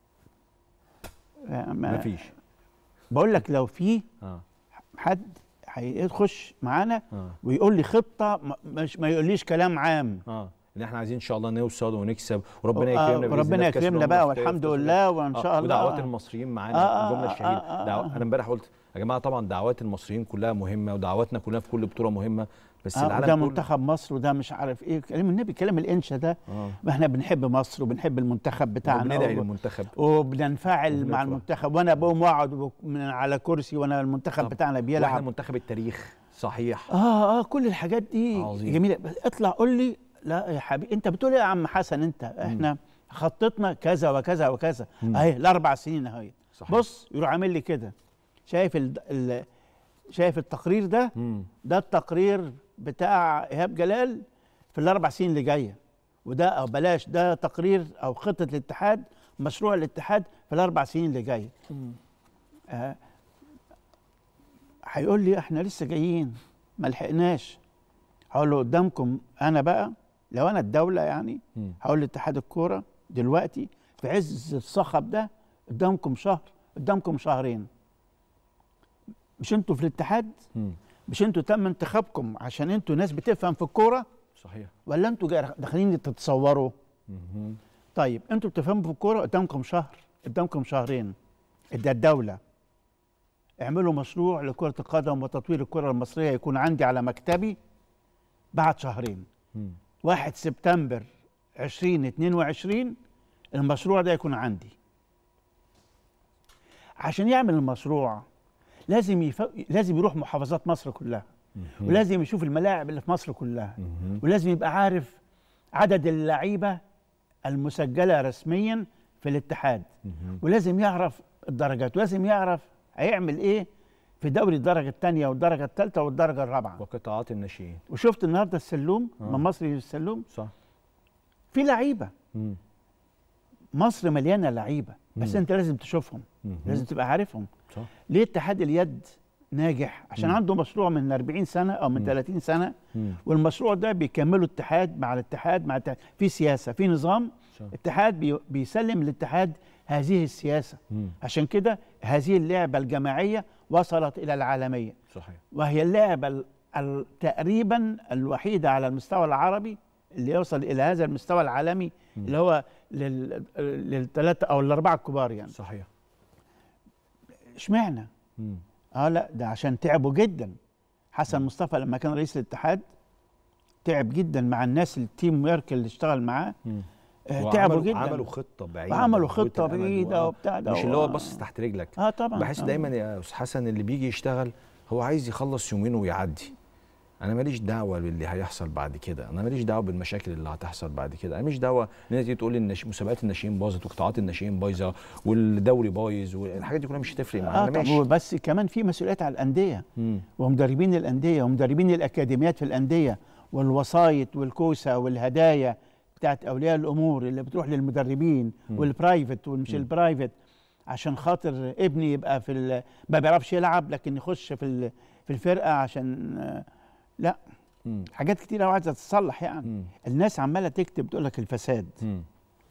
ما مفيش بقول لك لو في اه حد هيخش معانا اه ويقول لي خطه ما- مش ما يقوليش كلام عام اه ان احنا عايزين ان شاء الله نوصل ونكسب وربنا آه، يكرمنا بإذن وربنا الله في كأس يكرمنا الأمم بقى الأفريقية والحمد في لله وان آه، شاء الله ودعوات آه. المصريين معانا آه، آه، الجمله آه، الشهيره آه، دعو... آه. انا امبارح قلت يا جماعه طبعا دعوات المصريين كلها مهمه ودعواتنا كلها في كل بطوله مهمه بس آه العالم وده كله منتخب مصر وده مش عارف ايه كلام النبي كلام الانشا ده اه ما احنا بنحب مصر وبنحب المنتخب بتاعنا بندعي وب- للمنتخب وبننفعل مع وبنفرح. المنتخب وانا بقوم واقعد وب- من على كرسي وانا المنتخب طب. بتاعنا واحنا بيلعب منتخب التاريخ صحيح اه اه كل الحاجات دي عظيم. جميله بس اطلع قول لي لا يا حبيبي انت بتقول ايه يا عم حسن انت احنا خطتنا كذا وكذا وكذا مم. اهي الاربع سنين اهي صحيح بص يروح عامل لي كده شايف ال... ال... شايف التقرير ده مم. ده التقرير بتاع ايهاب جلال في الاربع سنين اللي جايه وده او بلاش ده تقرير او خطه الاتحاد مشروع الاتحاد في الاربع سنين اللي جايه آه، هيقول لي احنا لسه جايين ما لحقناش هقول له قدامكم انا بقى لو انا الدوله يعني مم. هقول لاتحاد الكوره دلوقتي في عز الصخب ده قدامكم شهر قدامكم شهرين مش انتوا في الاتحاد مم. مش انتوا تم انتخابكم عشان انتوا ناس بتفهم في الكوره صحيح ولا انتوا جاي- داخلين تتصوروا مم. طيب انتوا بتفهموا في الكوره قدامكم شهر قدامكم شهرين ده الدوله اعملوا مشروع لكره القدم وتطوير الكره المصريه يكون عندي على مكتبي بعد شهرين مم. 1 سبتمبر 2022 المشروع ده يكون عندي عشان يعمل المشروع لازم يف... لازم يروح محافظات مصر كلها مم. ولازم يشوف الملاعب اللي في مصر كلها مم. ولازم يبقى عارف عدد اللعيبه المسجله رسميا في الاتحاد مم. ولازم يعرف الدرجات ولازم يعرف هيعمل ايه في دوري الدرجه الثانيه والدرجه الثالثه والدرجه الرابعه وقطاعات الناشئين وشفت النهارده السلوم آه. من مصر للسلوم صح في لعيبه مم. مصر مليانه لعيبه بس مم. انت لازم تشوفهم مم. لازم تبقى عارفهم صح ليه اتحاد اليد ناجح عشان مم. عنده مشروع من 40 سنه او من مم. 30 سنه مم. والمشروع ده بيكمله اتحاد مع الاتحاد مع الاتحاد. في سياسه في نظام صح. اتحاد بي بيسلم الاتحاد هذه السياسه مم. عشان كده هذه اللعبه الجماعيه وصلت الى العالميه صحيح وهي اللعبه ال- ال- تقريبا الوحيده على المستوى العربي اللي يوصل الى هذا المستوى العالمي مم. اللي هو لل- للثلاثه او الاربعه الكبار يعني صحيح اشمعنى؟ مم. اه لا ده عشان تعبوا جدا حسن مصطفى لما كان رئيس الاتحاد تعب جدا مع الناس التيم ويرك اللي اشتغل معاه مم. آه تعبوا وعملوا- جدا عملوا خطه بعيده وعملوا وخطة خطه أمل بعيده و- وبتاع ده مش اللي هو و- بص تحت رجلك اه طبعا بحس آه. دايما يا استاذ حسن اللي بيجي يشتغل هو عايز يخلص يومين ويعدي انا ماليش دعوه باللي هيحصل بعد كده انا ماليش دعوه بالمشاكل اللي هتحصل بعد كده انا ماليش دعوه ان انت تيجي تقول لي النش... مسابقات الناشئين باظت وقطاعات الناشئين بايظه والدوري بايظ والحاجات دي كلها مش هتفرق معانا اه أنا طب ماشي بس كمان في مسؤوليات على الانديه مم. ومدربين الانديه ومدربين الاكاديميات في الانديه والوسايط والكوسه والهدايا بتاعت اولياء الامور اللي بتروح للمدربين والبرايفت والمش البرايفت عشان خاطر ابني يبقى في ال- ما بيعرفش يلعب لكن يخش في ال- في الفرقه عشان آه، لا مم. حاجات كتير قوي عايزه تتصلح يعني مم. الناس عماله تكتب تقول لك الفساد مم.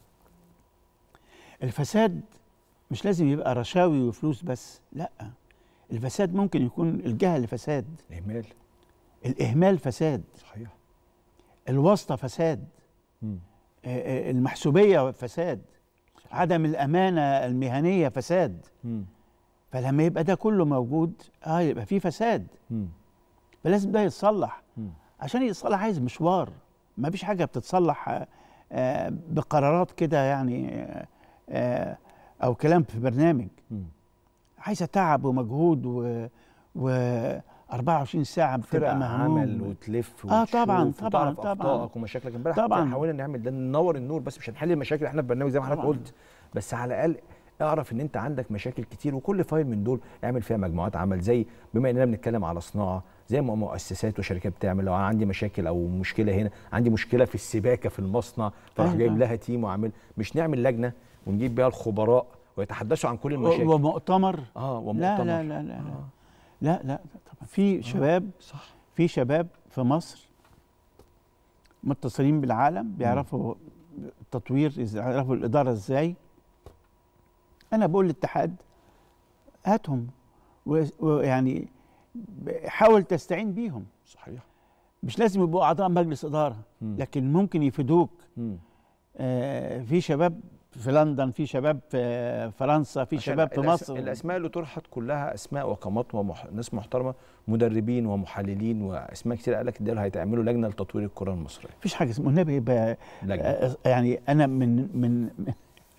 الفساد مش لازم يبقى رشاوي وفلوس بس لا الفساد ممكن يكون الجهل فساد اهمال الاهمال فساد صحيح الواسطه فساد مم. آه، آه، المحسوبيه فساد عدم الامانه المهنيه فساد مم. فلما يبقى ده كله موجود اه يبقى في فساد مم. فلازم ده يتصلح مم. عشان يتصلح عايز مشوار ما فيش حاجه بتتصلح آه، آه، بقرارات كده يعني آه، آه، او كلام في برنامج مم. عايزه تعب ومجهود و, و 24 ساعه فرق بتبقى مهموم عمل وتلف آه، طبعاً، وتشوف طبعاً، وتعرف طبعاً. اخطائك ومشاكلك امبارح طبعاً. حاولنا نعمل ده ننور النور بس مش هنحل المشاكل احنا في برنامج زي ما حضرتك طبعاً. قلت بس على الاقل اعرف ان انت عندك مشاكل كتير وكل فايل من دول اعمل فيها مجموعات عمل زي بما اننا بنتكلم على صناعه زي ما مؤسسات وشركات بتعمل لو انا عندي مشاكل او مشكله هنا عندي مشكله في السباكه في المصنع فراح أيوة. جايب لها تيم وعامل مش نعمل لجنه ونجيب بيها الخبراء ويتحدثوا عن كل المشاكل ومؤتمر اه لا ومؤتمر لا لا لا لا لا لا طبعا في شباب صح في شباب في مصر متصلين بالعالم بيعرفوا التطوير إز- يعرفوا الاداره ازاي انا بقول للاتحاد هاتهم و- ويعني ب- حاول تستعين بيهم صحيح مش لازم يبقوا اعضاء مجلس اداره مم. لكن ممكن يفيدوك مم. آه، في شباب في لندن في شباب في فرنسا في عشان شباب في الأس- مصر الاسماء اللي طرحت كلها اسماء وقامات ومح... ناس محترمه مدربين ومحللين واسماء كتير قال لك دول هيتعملوا لجنه لتطوير الكره المصريه مفيش حاجه اسمها النبي يبقى لجنه آه، يعني انا من من من-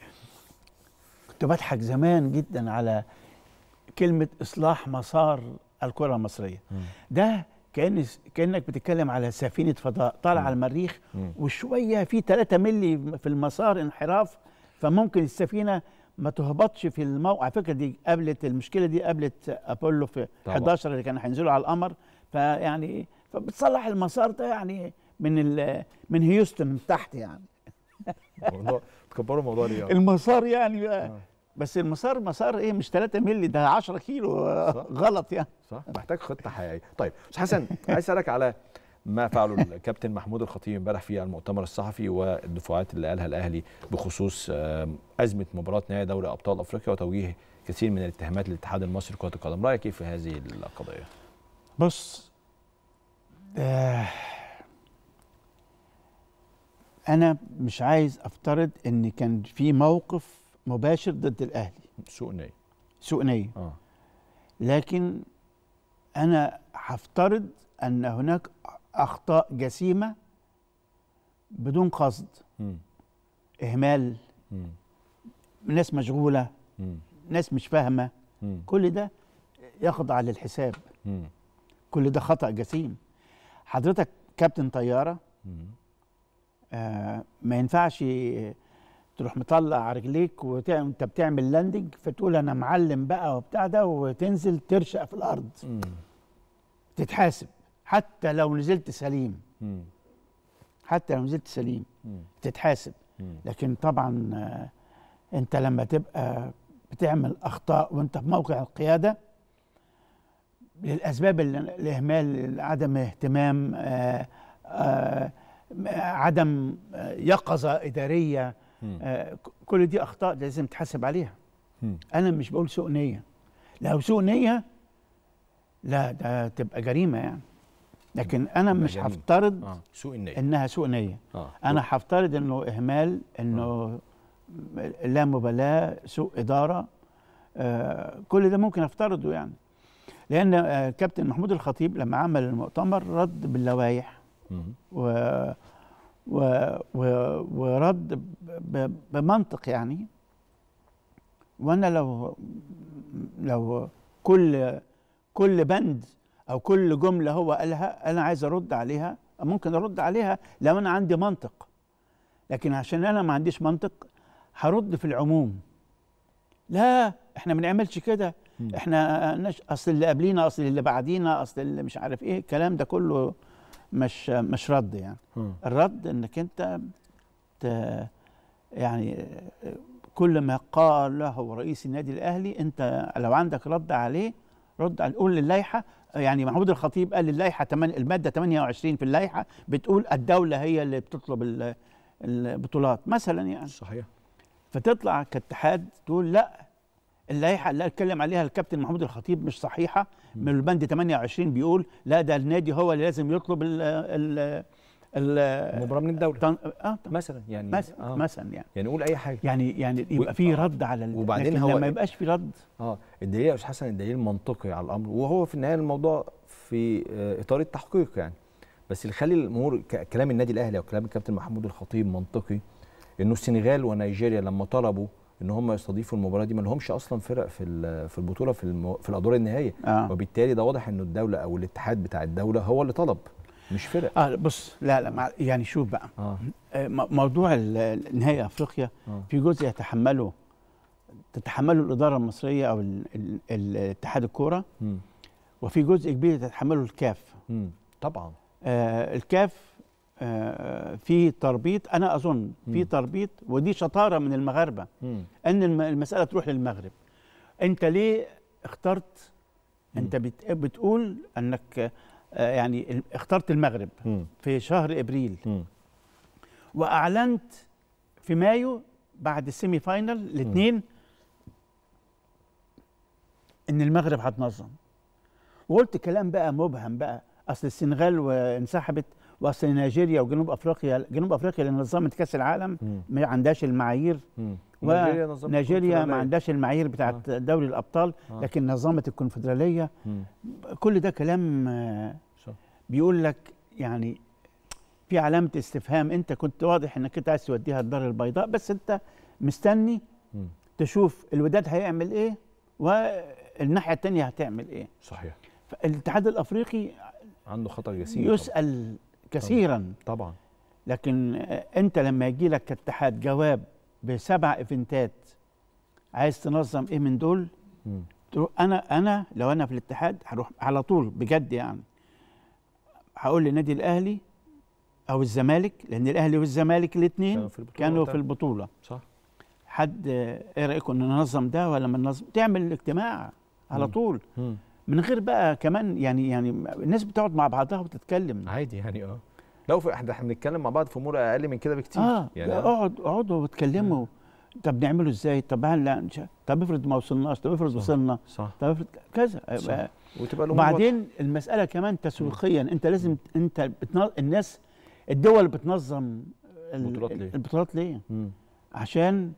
كنت بضحك زمان جدا على كلمه اصلاح مسار الكره المصريه مم. ده كان كانك بتتكلم على سفينه فضاء طالعه على المريخ مم. وشويه في 3 ملي في المسار انحراف فممكن السفينه ما تهبطش في الموقع على فكره دي قابلت المشكله دي قابلت ابولو في طبعا. 11 اللي كانوا هينزلوا على القمر فيعني فبتصلح المسار ده يعني من ال- من هيوستن من تحت يعني موضوع تكبروا الموضوع ليه يعني؟ المسار يعني بقى آه. بس المسار مسار ايه مش 3 مللي ده 10 كيلو آه، صح. غلط يعني صح محتاج خطه حقيقيه طيب استاذ حسن عايز اسالك على ما فعله الكابتن محمود الخطيب امبارح في المؤتمر الصحفي والدفعات اللي قالها الاهلي بخصوص آم، ازمه مباراه نهائي دوري ابطال افريقيا وتوجيه كثير من الاتهامات للاتحاد المصري لكره القدم رايك ايه في هذه القضيه بص آه انا مش عايز افترض ان كان في موقف مباشر ضد الاهلي سوء نيه سوء نيه اه لكن انا هفترض ان هناك اخطاء جسيمه بدون قصد مم. اهمال مم. ناس مشغوله مم. ناس مش فاهمه مم. كل ده يخضع للحساب مم. كل ده خطا جسيم حضرتك كابتن طياره مم. آه ما ينفعش تروح مطلع رجليك وانت بتعمل لاندنج فتقول انا معلم بقى وبتاع ده وتنزل ترشق في الارض مم. تتحاسب حتى لو نزلت سليم مم. حتى لو نزلت سليم مم. تتحاسب مم. لكن طبعا آه، انت لما تبقى بتعمل اخطاء وانت في موقع القياده للاسباب اللي الاهمال عدم اهتمام آه، آه، عدم آه، يقظه اداريه مم. آه، ك- كل دي اخطاء لازم تحاسب عليها مم. انا مش بقول سوء نيه لو سوء نيه لا ده تبقى جريمه يعني لكن انا تبقى مش جريمة. هفترض اه سوء النيه انها سوء نيه اه انا هفترض انه اهمال انه لا مبالاه سوء اداره آه كل ده ممكن افترضه يعني لان آه كابتن محمود الخطيب لما عمل المؤتمر رد باللوائح مم. و و و ورد ب- ب- بمنطق يعني وانا لو لو كل كل بند او كل جمله هو قالها انا عايز ارد عليها ممكن ارد عليها لو انا عندي منطق لكن عشان انا ما عنديش منطق هرد في العموم لا احنا ما بنعملش كده احنا نش... اصل اللي قبلينا اصل اللي بعدينا اصل اللي مش عارف ايه الكلام ده كله مش مش رد يعني مم. الرد انك انت ت... يعني كل ما قال له رئيس النادي الاهلي انت لو عندك رد عليه رد على قول للائحه يعني محمود الخطيب قال اللائحه تمن الماده 28 في اللائحه بتقول الدوله هي اللي بتطلب ال- البطولات مثلا يعني صحيح فتطلع كاتحاد تقول لا اللائحه اللي اتكلم عليها الكابتن محمود الخطيب مش صحيحه من البند 28 بيقول لا ده النادي هو اللي لازم يطلب ال ال ال مباراه من الدوله تن- اه مثلا يعني مثلا آه. مثلا يعني يعني قول اي حاجه يعني يعني يبقى في رد على ال- وبعدين لكن هو لما يبقاش في رد اه الدليل يا استاذ حسن الدليل منطقي على الامر وهو في النهايه الموضوع في آه، اطار التحقيق يعني بس اللي خلي الامور ك- كلام النادي الاهلي او كلام الكابتن محمود الخطيب منطقي انه السنغال ونيجيريا لما طلبوا ان هم يستضيفوا المباراه دي ما لهمش اصلا فرق في ال- في البطوله في المو... في الادوار النهائيه آه. وبالتالي ده واضح انه الدوله او الاتحاد بتاع الدوله هو اللي طلب مش فرق اه بص لا لا مع يعني شوف بقى اه آه، م- موضوع ال- ال- نهائي افريقيا آه. في جزء يتحمله تتحمله الاداره المصريه او ال- ال- ال- اتحاد الكوره مم. وفي جزء كبير تتحمله الكاف مم. طبعا آه الكاف آه في تربيط انا اظن في مم. تربيط ودي شطاره من المغاربه مم. ان الم- المساله تروح للمغرب انت ليه اخترت انت بت- بتقول انك آه يعني ال- اخترت المغرب مم. في شهر ابريل مم. واعلنت في مايو بعد السيمي فاينل الاثنين ان المغرب هتنظم وقلت كلام بقى مبهم بقى اصل السنغال وانسحبت واصل نيجيريا وجنوب افريقيا جنوب افريقيا اللي نظمت كاس العالم مم. ما عندهاش المعايير مم. نيجيريا نظمت ونيجيريا ما الكونفدرالية. عندهاش المعايير بتاعت دوري الابطال آه. لكن نظمت الكونفدراليه مم. كل ده كلام آه، صح. بيقول لك يعني في علامه استفهام انت كنت واضح انك انت عايز توديها الدار البيضاء بس انت مستني مم. تشوف الوداد هيعمل ايه والناحيه الثانيه هتعمل ايه صحيح فالاتحاد الافريقي عنده خطر جسيم يسال كثيرا طبعا لكن آه، انت لما يجي لك كاتحاد جواب بسبع ايفنتات عايز تنظم ايه من دول مم. تروح انا انا لو انا في الاتحاد هروح على طول بجد يعني هقول للنادي الاهلي او الزمالك لان الاهلي والزمالك الاثنين كانوا في البطولة كانوا وقتها. في البطوله صح حد آه، ايه رايكم ننظم ده ولا ما ننظم تعمل اجتماع على مم. طول مم. من غير بقى كمان يعني يعني الناس بتقعد مع بعضها وتتكلم عادي يعني اه لو في احنا احنا بنتكلم مع بعض في امور اقل من كده بكتير اه يعني يعني اقعد اقعدوا واتكلموا طب نعمله ازاي طب هل لا نش- طب افرض ما وصلناش طب افرض وصلنا صح طب افرض كذا صح. يبقى- وتبقى الامور وبعدين المساله كمان تسويقيا انت لازم انت بتنظم الناس الدول بتنظم ال- بطولات ليه؟ البطولات ليه واضحة. مم. عشان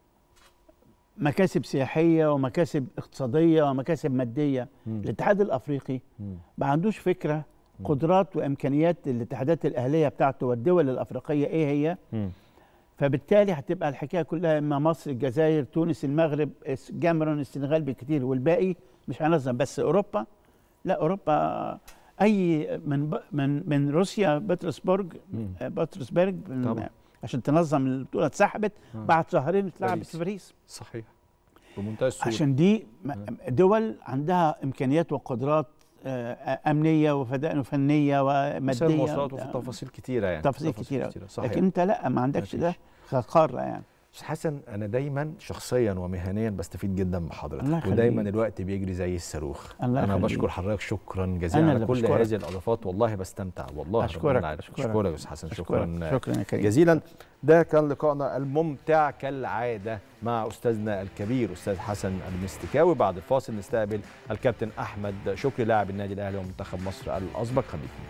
مكاسب سياحيه ومكاسب اقتصاديه ومكاسب ماديه مم. الاتحاد الافريقي مم. ما عندوش فكره قدرات وامكانيات الاتحادات الاهليه بتاعته والدول الافريقيه ايه هي مم. فبالتالي هتبقى الحكايه كلها اما مصر الجزائر تونس المغرب الس- الكاميرون السنغال بالكثير والباقي مش هنظم بس اوروبا لا اوروبا اي من ب- من من روسيا بطرسبرج مم. آه، بطرسبرج من- طبعا. عشان تنظم البطوله اتسحبت آه. بعد شهرين اتلعبت باريس. في باريس صحيح بمنتهى السهوله عشان دي م- دول عندها امكانيات وقدرات آه، امنيه وفدا- وفنيه مسائل وماديه المواصلات وفي وبتاع. تفاصيل كتيره يعني تفاصيل كتيره صحيح لكن انت لا ما عندكش ده كقاره يعني استاذ حسن انا دايما شخصيا ومهنيا بستفيد جدا من الله حضرتك يخليك. ودايما الوقت بيجري زي الصاروخ الله انا يخليك. بشكر حضرتك شكرا أنا جزيلا على اللي كل بشكرك. هذه الاضافات والله بستمتع والله أشكرك، ربنا عارف. أشكرك. اشكرك يا استاذ حسن شكرا أشكرك. شكرا يا كريم. جزيلا ده كان لقائنا الممتع كالعاده مع استاذنا الكبير استاذ حسن المستكاوي بعد الفاصل نستقبل الكابتن احمد شكري لاعب النادي الاهلي ومنتخب مصر الاسبق خليكم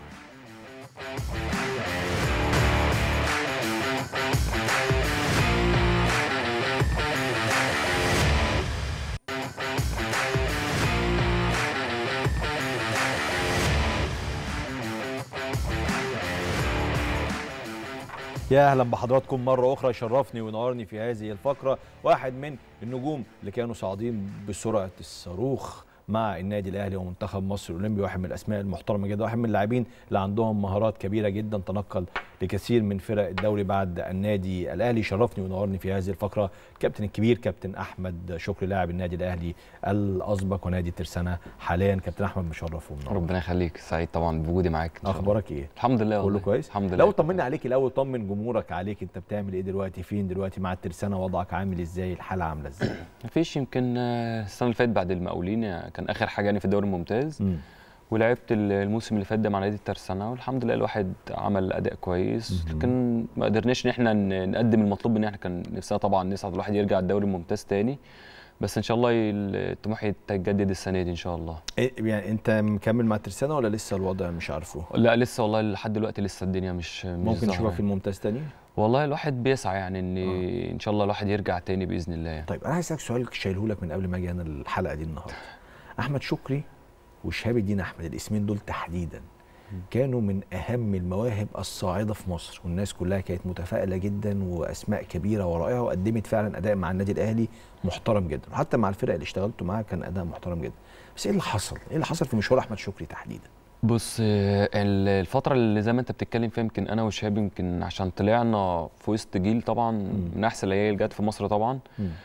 يا اهلا بحضراتكم مره اخرى يشرفني وينورني في هذه الفقره واحد من النجوم اللي كانوا صاعدين بسرعه الصاروخ مع النادي الاهلي ومنتخب مصر الاولمبي واحد من الاسماء المحترمه جدا واحد من اللاعبين اللي عندهم مهارات كبيره جدا تنقل لكثير من فرق الدوري بعد النادي الاهلي شرفني ونورني في هذه الفقره الكابتن الكبير كابتن احمد شكري لاعب النادي الاهلي الاسبق ونادي ترسانه حاليا كابتن احمد مشرف ومنور ربنا يخليك سعيد طبعا بوجودي معاك إن شاء الله. اخبارك ايه الحمد لله كله والله كويس الحمد لله لو طمنا عليك الاول طمن جمهورك عليك انت بتعمل ايه دلوقتي فين دلوقتي مع الترسانه وضعك عامل ازاي الحاله عامله ازاي مفيش يمكن آه، السنه اللي فاتت بعد المقاولين آه، كان اخر حاجه يعني في الدوري الممتاز مم. ولعبت ال- الموسم اللي فات ده مع نادي الترسانه والحمد لله الواحد عمل اداء كويس مهم. لكن ما قدرناش ان احنا ن- نقدم المطلوب ان احنا كان نفسنا طبعا نسعد الواحد يرجع الدوري الممتاز تاني بس ان شاء الله ي- الطموح يتجدد السنه دي ان شاء الله إيه يعني انت مكمل مع الترسانه ولا لسه الوضع مش عارفه لا لسه والله لحد دلوقتي لسه الدنيا مش مش ممكن ظاهرة نشوفك في يعني. الممتاز تاني والله الواحد بيسعى يعني ان آه. ان شاء الله الواحد يرجع تاني باذن الله يعني. طيب انا عايز اسالك سؤال شايله لك من قبل ما اجي انا الحلقه دي النهارده احمد شكري وشهاب الدين احمد الاسمين دول تحديدا كانوا من اهم المواهب الصاعده في مصر والناس كلها كانت متفائله جدا واسماء كبيره ورائعه وقدمت فعلا اداء مع النادي الاهلي محترم جدا وحتى مع الفرق اللي اشتغلتوا معاها كان اداء محترم جدا بس ايه اللي حصل ايه اللي حصل في مشوار احمد شكري تحديدا بص آه، ال- الفترة اللي زي ما انت بتتكلم فيها يمكن انا وشهاب يمكن عشان طلعنا في وسط جيل طبعا من احسن الاجيال اللي جت في مصر طبعا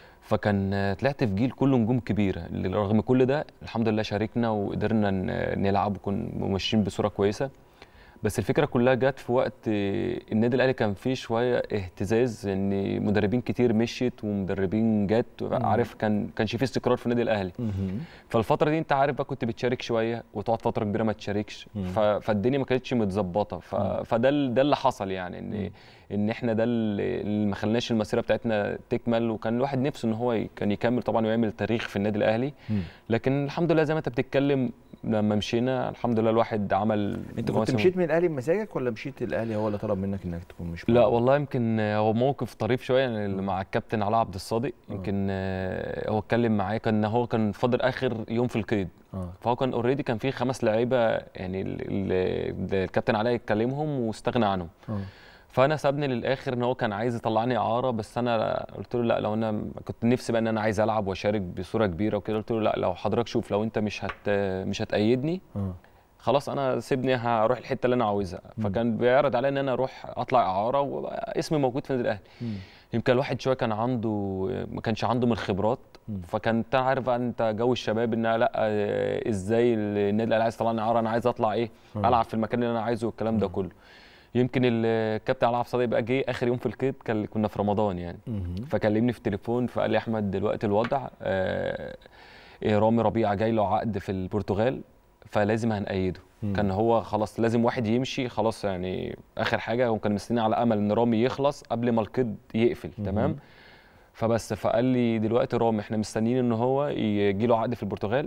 فكان آه، طلعت في جيل كله نجوم كبيره اللي رغم كل ده الحمد لله شاركنا وقدرنا ن- نلعب وكنا ماشيين بصوره كويسه بس الفكره كلها جت في وقت آه، النادي الاهلي كان فيه شويه اهتزاز ان مدربين كتير مشيت ومدربين جت عارف كان كانش فيه استقرار في النادي الاهلي فالفتره دي انت عارف بقى كنت بتشارك شويه وتقعد فتره كبيره ما تشاركش مم. ف... فالدنيا ما كانتش متظبطه ف... فده ال- ده اللي حصل يعني ان ان احنا ده اللي اللي ما خلناش المسيره بتاعتنا تكمل وكان الواحد نفسه ان هو ي- كان يكمل طبعا ويعمل تاريخ في النادي الاهلي لكن الحمد لله زي ما انت بتتكلم لما مشينا الحمد لله الواحد عمل انت كنت مواسم- مشيت من الاهلي بمزاجك ولا مشيت الاهلي هو اللي طلب منك انك تكون مش لا والله يمكن هو موقف طريف شويه يعني اللي مع الكابتن علاء عبد الصادق يمكن آه، هو اتكلم معايا كان هو كان فاضل اخر يوم في القيد اه فهو كان اوريدي كان في خمس لعيبه يعني ال- ال- الكابتن علاء يتكلمهم واستغنى عنهم اه فانا سابني للاخر ان هو كان عايز يطلعني اعاره بس انا قلت له لا لو انا كنت نفسي بقى ان انا عايز العب واشارك بصوره كبيره وكده قلت له لا لو حضرتك شوف لو انت مش هت مش هتأيدني اه خلاص انا سيبني هروح الحته اللي انا عاوزها فكان بيعرض عليا ان انا اروح اطلع اعاره واسمي موجود في النادي الاهلي يمكن الواحد شويه كان عنده ما كانش عنده من الخبرات فكان انت عارف بقى انت جو الشباب ان لا آه، ازاي النادي الاهلي عايز يطلعني اعاره انا عايز اطلع ايه آه. العب في المكان اللي انا عايزه والكلام ده كله يمكن الكابتن علاء عبد الصادق بقى جه اخر يوم في القيد كان كنا في رمضان يعني فكلمني في التليفون فقال لي احمد دلوقتي الوضع آه إيه، رامي ربيعه جاي له عقد في البرتغال فلازم هنأيده كان هو خلاص لازم واحد يمشي خلاص يعني اخر حاجه هو كان مستني على امل ان رامي يخلص قبل ما القيد يقفل تمام فبس فقال لي دلوقتي رامي احنا مستنيين ان هو يجي له عقد في البرتغال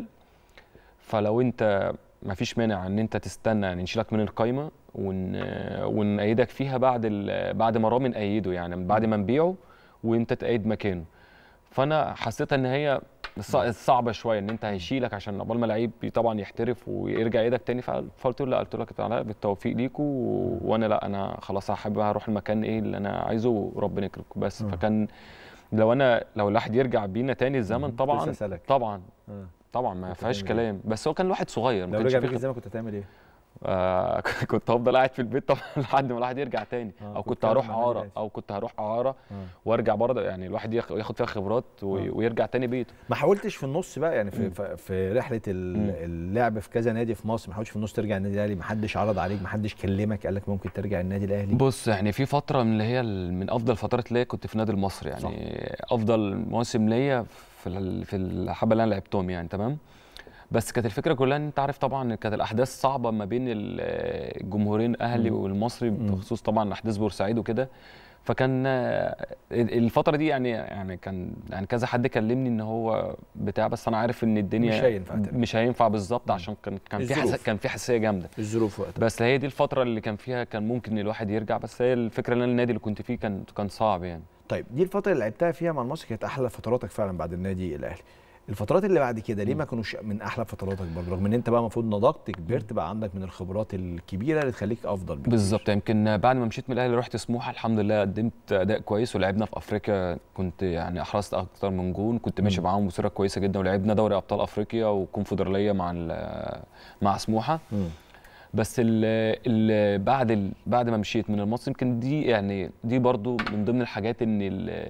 فلو انت ما فيش مانع ان انت تستنى يعني نشيلك من القايمه ون... ونأيدك فيها بعد ال... بعد ما رامي نأيده يعني بعد ما نبيعه وانت تأيد مكانه فانا حسيت ان هي صع- صعبه شويه ان انت هيشيلك عشان قبل ما لعيب طبعا يحترف ويرجع ايدك تاني ف- فقلت له لا قلت له تعالى بالتوفيق ليكوا و... وانا لا انا خلاص حابب اروح المكان ايه اللي انا عايزه وربنا يكرمكم بس آه. فكان لو انا لو الواحد يرجع بينا تاني الزمن لسه طبعا أسألك. طبعا آه. طبعا ما كنت فيهاش هتعمل إيه؟ كلام بس هو كان الواحد صغير ما لو كانش رجع فيه بيك خ- الزمن كنت هتعمل ايه؟ آه كنت هفضل قاعد في البيت طبعا لحد ما الواحد يرجع تاني آه، او كنت كنت هروح تكمل مع النادي اعاره او كنت هروح اعاره وارجع برضه يعني الواحد ياخ- ياخد فيها خبرات و- آه. ويرجع تاني بيته ما حاولتش في النص بقى يعني في مم. في- في رحله ال- مم. اللعب في كذا نادي في مصر ما حاولتش في النص ترجع النادي الاهلي ما حدش عرض عليك ما حدش كلمك قال لك ممكن ترجع النادي الاهلي بص يعني في فتره من اللي هي ال- من افضل الفترات اللي هي كنت في النادي المصري يعني صح. افضل مواسم ليا في ال- في الحبه اللي انا لعبتهم يعني تمام بس كانت الفكره كلها ان انت عارف طبعا كانت الاحداث صعبه ما بين ال- الجمهورين الاهلي مم. والمصري مم. بخصوص طبعا احداث بورسعيد وكده فكان آه، الفتره دي يعني يعني كان يعني كذا حد كلمني ان هو بتاع بس انا عارف ان الدنيا مش هينفع ترجع. مش هينفع بالظبط عشان كان كان في حس... الظروف. كان في حساسيه جامده الظروف وقتها بس هي دي الفتره اللي كان فيها كان ممكن الواحد يرجع بس هي الفكره ان انا النادي اللي كنت فيه كان كان صعب يعني طيب دي الفتره اللي لعبتها فيها مع المصري كانت احلى فتراتك فعلا بعد النادي الاهلي الفترات اللي بعد كده ليه ما كانوش من احلى فتراتك برضه رغم ان انت بقى المفروض نضجت كبرت بقى عندك من الخبرات الكبيره اللي تخليك افضل بكتير. بالظبط يمكن بعد ما مشيت من الاهلي رحت سموحه الحمد لله قدمت اداء كويس ولعبنا في افريقيا كنت يعني احرزت اكتر من جون كنت ماشي معاهم بصوره كويسه جدا ولعبنا دوري ابطال افريقيا وكونفدراليه مع ال- مع سموحه مم. بس ال ال بعد ال بعد ما مشيت من المصري يمكن دي يعني دي برضو من ضمن الحاجات ان ال-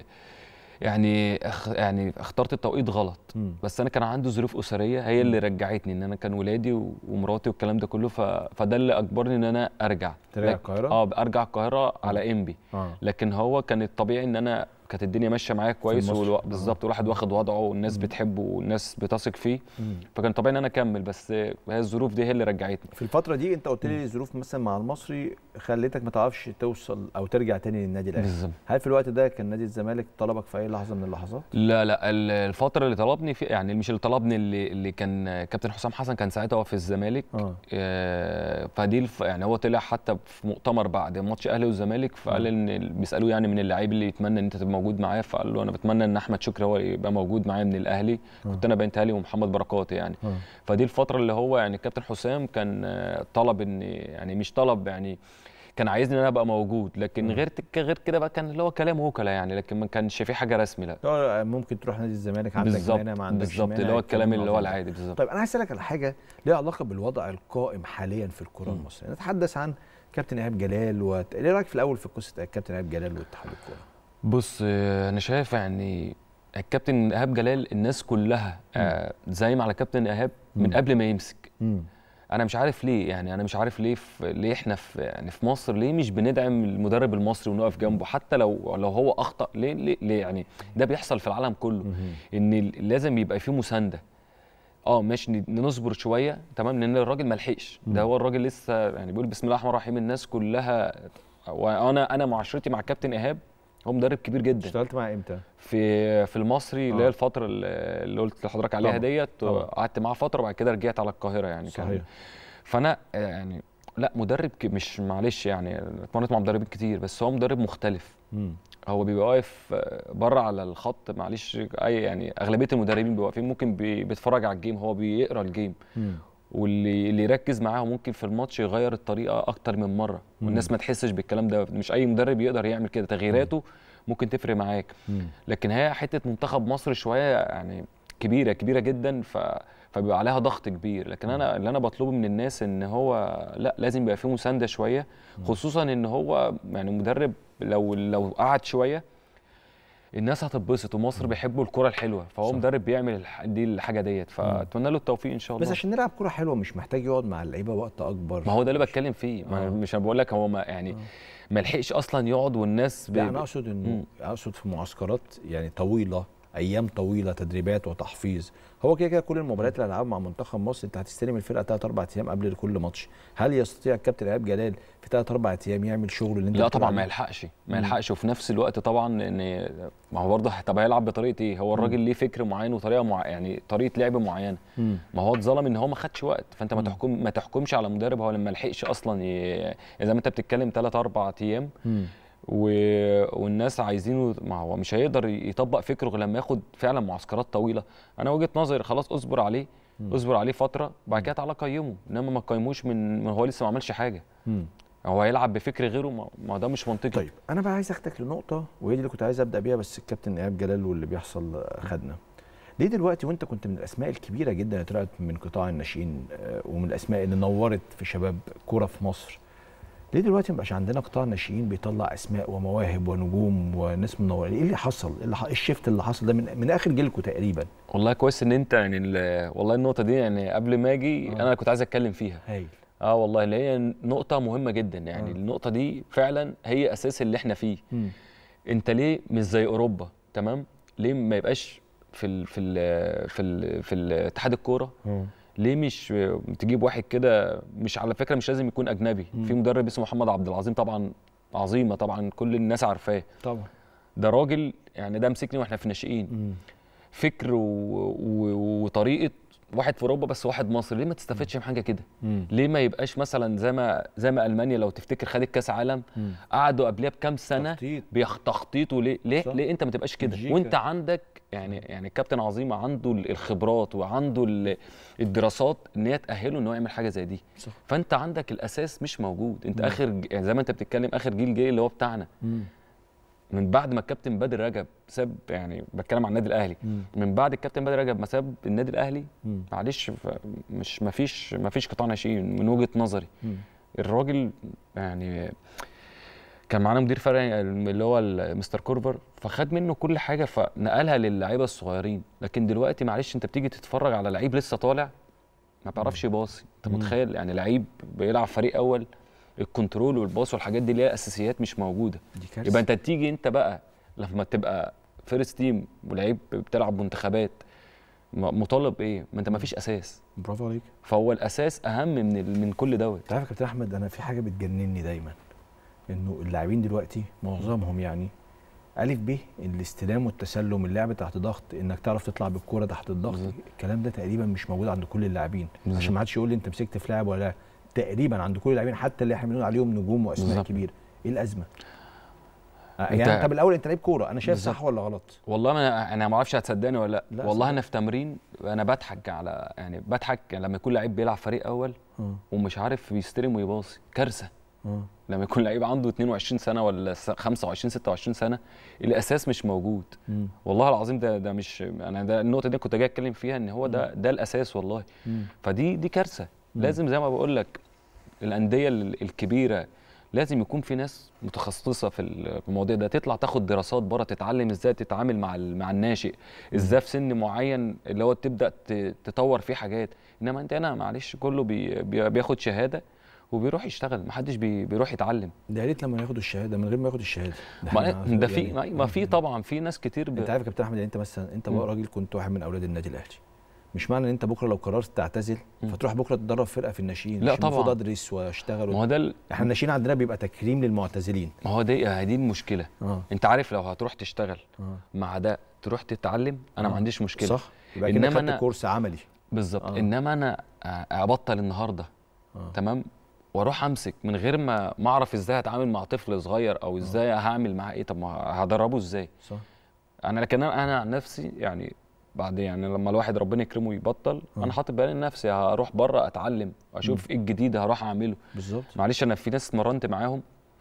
يعني أخ يعني اخترت التوقيت غلط مم. بس انا كان عندي ظروف اسريه هي اللي رجعتني ان انا كان ولادي و- ومراتي والكلام ده كله ف... فده اللي اجبرني ان انا ارجع ترجع لك- القاهرة؟ اه ارجع القاهره على انبي اه لكن هو كان الطبيعي ان انا كانت الدنيا ماشيه معايا كويس المصري. والو... بالظبط والواحد واخد وضعه والناس بتحبه والناس بتثق فيه مم. فكان طبيعي ان انا اكمل بس هي الظروف دي هي اللي رجعتني في الفتره دي انت قلت لي ظروف مثلا مع المصري خليتك ما تعرفش توصل او ترجع تاني للنادي الاهلي بالظبط هل في الوقت ده كان نادي الزمالك طلبك في اي لحظه من اللحظات لا لا ال- الفترة اللي طلبني في يعني مش اللي طلبني اللي, اللي كان كابتن حسام حسن كان ساعتها هو في الزمالك اه آه، فدي الف يعني هو طلع حتى في مؤتمر بعد ماتش اهلي والزمالك فقال ان ال- بيسالوه يعني من اللعيب اللي يتمنى ان انت تبقى موجود معاه فقال له انا بتمنى ان احمد شكري هو يبقى موجود معايا من الاهلي كنت انا بنت اهلي ومحمد بركات يعني اه فدي الفترة اللي هو يعني الكابتن حسام كان آه، طلب ان يعني مش طلب يعني كان عايزني ان انا ابقى موجود لكن غير تك- غير كده بقى كان اللي هو كلام وكلاء يعني لكن ما كانش في حاجه رسمي لا آه، ممكن تروح نادي الزمالك عندك بالظبط مانع ما عندكش بالظبط مانع اللي هو الكلام الكلام اللي هو العظيم ده. العادي بالظبط طيب انا عايز اسالك على حاجه ليها علاقه بالوضع القائم حاليا في الكره مم. المصريه نتحدث عن كابتن ايهاب جلال وت... ايه رايك في الاول في قصه كابتن ايهاب جلال واتحاد الكوره بص آه، انا شايف يعني الكابتن ايهاب جلال الناس كلها آه، زايمه على كابتن ايهاب من مم. قبل ما يمسك امم انا مش عارف ليه يعني انا مش عارف ليه في ليه احنا في يعني في مصر ليه مش بندعم المدرب المصري ونقف جنبه حتى لو لو هو اخطا ليه ليه, ليه يعني ده بيحصل في العالم كله ان ال- لازم يبقى فيه مسانده اه ماشي ن- نصبر شويه تمام لان الراجل ما لحقش ده هو الراجل لسه يعني بيقول بسم الله الرحمن الرحيم الناس كلها وانا انا معاشرتي مع كابتن ايهاب هو مدرب كبير جدا اشتغلت معاه امتى؟ في في المصري اللي آه. هي الفتره اللي اللي قلت لحضرتك عليها طبعاً، ديت طبعاً. قعدت معاه فتره وبعد كده رجعت على القاهره يعني كان صحيح فانا آه، يعني لا مدرب ك- مش معلش يعني اتمرنت مع مدربين كتير بس هو مدرب مختلف امم هو بيبقى واقف آه، بره على الخط معلش اي يعني اغلبيه المدربين بيبقوا واقفين ممكن بي- بيتفرج على الجيم هو بيقرا الجيم امم واللي اللي يركز معاه ممكن في الماتش يغير الطريقه اكتر من مره والناس ما تحسش بالكلام ده مش اي مدرب يقدر يعمل كده تغييراته ممكن تفرق معاك لكن هي حته منتخب مصر شويه يعني كبيره كبيره جدا ف فبيبقى عليها ضغط كبير لكن انا اللي انا بطلبه من الناس ان هو لا لازم يبقى فيه مسانده شويه خصوصا ان هو يعني مدرب لو لو قعد شويه الناس هتتبسط ومصر بيحبوا الكره الحلوه فهو صح. مدرب بيعمل الح- دي الحاجه ديت فاتمنى له التوفيق ان شاء الله بس عشان نلعب كره حلوه مش محتاج يقعد مع اللعيبه وقت اكبر ما هو ده اللي بتكلم فيه ما آه. أنا مش انا بقول لك هو ما يعني ما لحقش اصلا يقعد والناس لا بي- انا اقصد انه مم. اقصد في معسكرات يعني طويله ايام طويله تدريبات وتحفيظ هو كده كده كل المباريات اللي هنلعبها مع منتخب مصر انت هتستلم الفرقه ثلاث اربع ايام قبل كل ماتش هل يستطيع الكابتن ايهاب جلال في ثلاث اربع ايام يعمل شغل اللي انت لا بتقول طبعا ما عليه؟ يلحقش مم. ما يلحقش وفي نفس الوقت طبعا ان ما هو برضه طب هيلعب بطريقه ايه هو الراجل ليه فكر معين وطريقه مع يعني طريقه لعب معينه مم. ما هو اتظلم ان هو ما خدش وقت فانت ما مم. تحكم ما تحكمش على مدرب هو لما لحقش اصلا ي... زي ما انت بتتكلم 3 4 ايام مم. و... والناس عايزينه ما هو مش هيقدر يطبق فكره غير لما ياخد فعلا معسكرات طويله انا وجهه نظري خلاص اصبر عليه اصبر عليه فتره بعد كده تعالى قيمه انما ما تقيموش من من هو لسه ما عملش حاجه مم. هو هيلعب بفكر غيره ما, ما ده مش منطقي طيب انا بقى عايز اخدك لنقطه وهي دي اللي كنت عايز ابدا بيها بس الكابتن ايهاب جلال واللي بيحصل خدنا ليه دلوقتي وانت كنت من الاسماء الكبيره جدا اللي طلعت من قطاع الناشئين آه، ومن الاسماء اللي نورت في شباب كوره في مصر ليه دلوقتي مبقاش عندنا قطاع ناشئين بيطلع اسماء ومواهب ونجوم وناس منوره ايه اللي حصل ايه اللي ح- إيه الشيفت اللي حصل ده من, من اخر جيلكم تقريبا والله كويس ان انت يعني ال- والله النقطه دي يعني قبل ما اجي آه. انا كنت عايز اتكلم فيها هايل اه والله اللي هي نقطه مهمه جدا يعني آه. النقطه دي فعلا هي اساس اللي احنا فيه انت ليه مش زي اوروبا تمام ليه ما يبقاش في ال في ال في ال في ال- اتحاد الكوره ليه مش تجيب واحد كده مش على فكره مش لازم يكون اجنبي مم. في مدرب اسمه محمد عبد العظيم طبعا عظيمه طبعا كل الناس عارفاه طبعا ده راجل يعني ده مسكني واحنا في ناشئين فكر و... و... وطريقه واحد في اوروبا بس واحد مصري ليه ما تستفادش من حاجه كده مم. ليه ما يبقاش مثلا زي ما زي ما المانيا لو تفتكر خدت كاس عالم مم. قعدوا قبلها بكام سنه تخطيط. بيخ- تخطيط وليه ليه صح. ليه انت ما تبقاش كده بلجيكا. وانت عندك يعني يعني الكابتن عظيم عنده ال- الخبرات وعنده ال- الدراسات ان هي تاهله ان هو يعمل حاجه زي دي صح. فانت عندك الاساس مش موجود انت مم. اخر ج- يعني زي ما انت بتتكلم اخر جيل جاي اللي هو بتاعنا مم. من بعد ما الكابتن بدر رجب ساب يعني بتكلم عن النادي الاهلي مم. من بعد الكابتن بدر رجب ما ساب النادي الاهلي مم. معلش ف- مش ما فيش ما فيش قطاع ناشئين من وجهه نظري مم. الراجل يعني كان معانا مدير فرع اللي هو ال- مستر كورفر فخد منه كل حاجه فنقلها للعيبه الصغيرين لكن دلوقتي معلش انت بتيجي تتفرج على لعيب لسه طالع ما بيعرفش يباصي انت مم. متخيل يعني لعيب بيلعب فريق اول الكنترول والباص والحاجات دي اللي هي اساسيات مش موجوده دي كارثه يبقى انت تيجي انت بقى لما تبقى فيرست تيم ولعيب بتلعب منتخبات م- مطالب ايه ما انت ما فيش اساس برافو عليك فهو الاساس اهم من ال- من كل دوت انت عارف يا كابتن احمد انا في حاجه بتجنني دايما انه اللاعبين دلوقتي معظمهم يعني الف ب الاستلام والتسلم اللعب تحت ضغط انك تعرف تطلع بالكوره تحت الضغط بالظبط. الكلام ده تقريبا مش موجود عند كل اللاعبين بالظبط. عشان ما حدش يقول لي انت مسكت في لاعب ولا لا تقريبا عند كل اللاعبين حتى اللي احنا بنقول عليهم نجوم واسماء بالظبط. كبيره ايه الازمه آه، انت- يعني انت بالاول انت لعيب كوره انا شايف بالظبط. صح ولا غلط والله انا انا ما اعرفش هتصدقني ولا لا، لا والله صدق. انا في تمرين انا بضحك على يعني بضحك لما يكون لعيب بيلعب فريق اول اه ومش عارف يستلم ويباصي كارثه اه لما يكون لعيب عنده 22 سنه ولا س- 25 26 سنه الاساس مش موجود مم. والله العظيم ده ده مش انا ده النقطه دي كنت جاي اتكلم فيها ان هو ده ده الاساس والله مم. فدي دي كارثه لازم زي ما بقول لك الانديه ال- الكبيره لازم يكون في ناس متخصصه في ال- في المواضيع ده تطلع تاخد دراسات بره تتعلم ازاي تتعامل مع ال- مع الناشئ ازاي في سن معين اللي هو تبدا ت- تطور فيه حاجات انما انت هنا معلش كله بي بي- بياخد شهاده وبيروح يشتغل محدش بي بيروح يتعلم ده يا ريت لما ياخدوا الشهاده من غير ما ياخدوا الشهاده ده ما احنا ده في يعني- ما- ما في طبعا في ناس كتير ب... انت عارف يا كابتن احمد يعني انت مثلا انت مم. بقى راجل كنت واحد من اولاد النادي الاهلي مش معنى ان انت بكره لو قررت تعتزل مم. فتروح بكره تدرب فرقه في الناشئين لا مش المفروض طبعا. ادرس واشتغل ما هو ده ال- احنا الناشئين عندنا بيبقى تكريم للمعتزلين ما هو دي دي المشكله اه انت عارف لو هتروح تشتغل اه مع ده تروح تتعلم انا آه. ما عنديش مشكله صح يبقى إنما كده خدت أنا- كورس عملي بالظبط آه. آه. انما انا آه، ابطل النهارده آه. تمام واروح امسك من غير ما ما اعرف ازاي هتعامل مع طفل صغير او ازاي هعمل معاه ايه طب ما هدربه ازاي صح انا لكن انا أنا عن نفسي يعني بعد يعني لما الواحد ربنا يكرمه يبطل آه. انا حاطط بالي لنفسي هروح بره اتعلم اشوف ايه الجديد هروح اعمله بالظبط معلش انا في ناس اتمرنت معاهم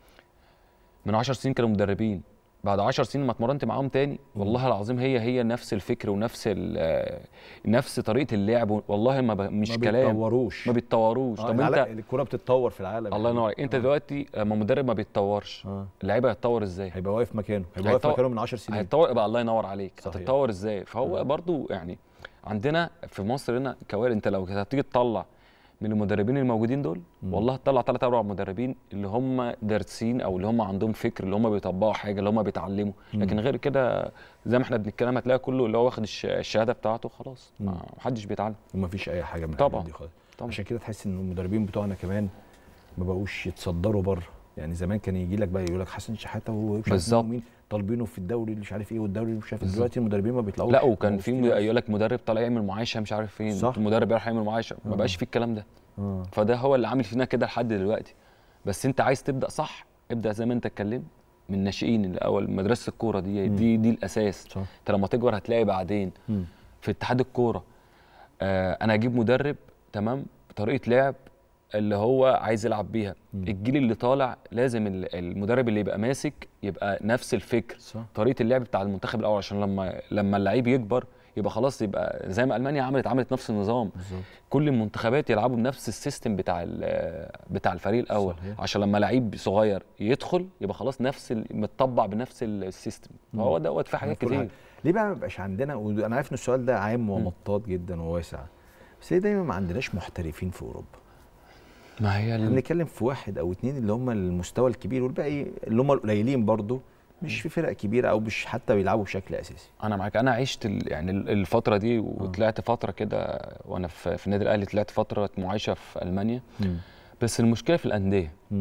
من 10 سنين كانوا مدربين بعد 10 سنين لما اتمرنت معاهم تاني والله العظيم هي هي نفس الفكر ونفس ال- آه، نفس طريقه اللعب والله ما ب... مش ما كلام بيتطوروش ما بيتطوروش آه طب العلا- انت الكوره بتتطور في العالم الله ينور عليك انت دلوقتي لما مدرب ما بيتطورش اه اللعيبه هيتطور ازاي هيبقى واقف مكانه هيبقى واقف هيتطور- مكانه من 10 سنين هيتطور يبقى الله ينور عليك صحيح. هتتطور ازاي فهو آه. برضو يعني عندنا في مصر هنا كوارث انت لو هتيجي تطلع من المدربين الموجودين دول مم. والله هتطلع ثلاث اربع مدربين اللي هم دارسين او اللي هم عندهم فكر اللي هم بيطبقوا حاجه اللي هم بيتعلموا مم. لكن غير كده زي ما احنا بنتكلم هتلاقي كله اللي هو واخد الش- الشهاده بتاعته خلاص مم. ما حدش بيتعلم وما فيش اي حاجه من طبعاً. الحاجات دي خالص طبعا عشان كده تحس ان المدربين بتوعنا كمان ما بقوش يتصدروا بره يعني زمان كان يجي لك بقى يقول لك حسن شحاته ومش عارف بالظبط. مين طالبينه في الدوري اللي مش عارف ايه والدوري اللي مش عارف إيه. بالظبط. دلوقتي المدربين ما بيطلعوش لا وكان في موجودين. يقول لك مدرب طالع يعمل معايشه مش عارف فين صح. المدرب يروح يعمل معايشه ما آه. بقاش في الكلام ده اه فده هو اللي عامل فينا كده لحد دلوقتي بس انت عايز تبدا صح ابدا زي ما انت اتكلمت من الناشئين الاول مدرسه الكوره دي مم. دي دي الاساس صح انت لما تكبر هتلاقي بعدين مم. في اتحاد الكوره آه انا اجيب مدرب تمام بطريقه لعب اللي هو عايز يلعب بيها مم. الجيل اللي طالع لازم ال- المدرب اللي يبقى ماسك يبقى نفس الفكر صح طريقه اللعب بتاع المنتخب الاول عشان لما لما اللعيب يكبر يبقى خلاص يبقى زي ما المانيا عملت عملت نفس النظام بالظبط كل المنتخبات يلعبوا بنفس السيستم بتاع ال- بتاع الفريق الاول صحيح. عشان لما لعيب صغير يدخل يبقى خلاص نفس ال- متطبع بنفس السيستم مم. فهو دوت في حاجات كل كتير حاجة. ليه بقى ما بيبقاش عندنا وانا عارف ان السؤال ده عام ومطاط جدا وواسع بس ليه دايما ما عندناش محترفين في اوروبا ما هي احنا ال- بنتكلم في واحد او اتنين اللي هم المستوى الكبير والباقي اللي هم القليلين برضو مش في فرق كبيره او مش حتى بيلعبوا بشكل اساسي انا معاك انا عشت ال- يعني ال- الفتره دي وطلعت فتره كده وانا في في النادي الاهلي طلعت فتره معايشه في المانيا بس المشكله في الانديه مم.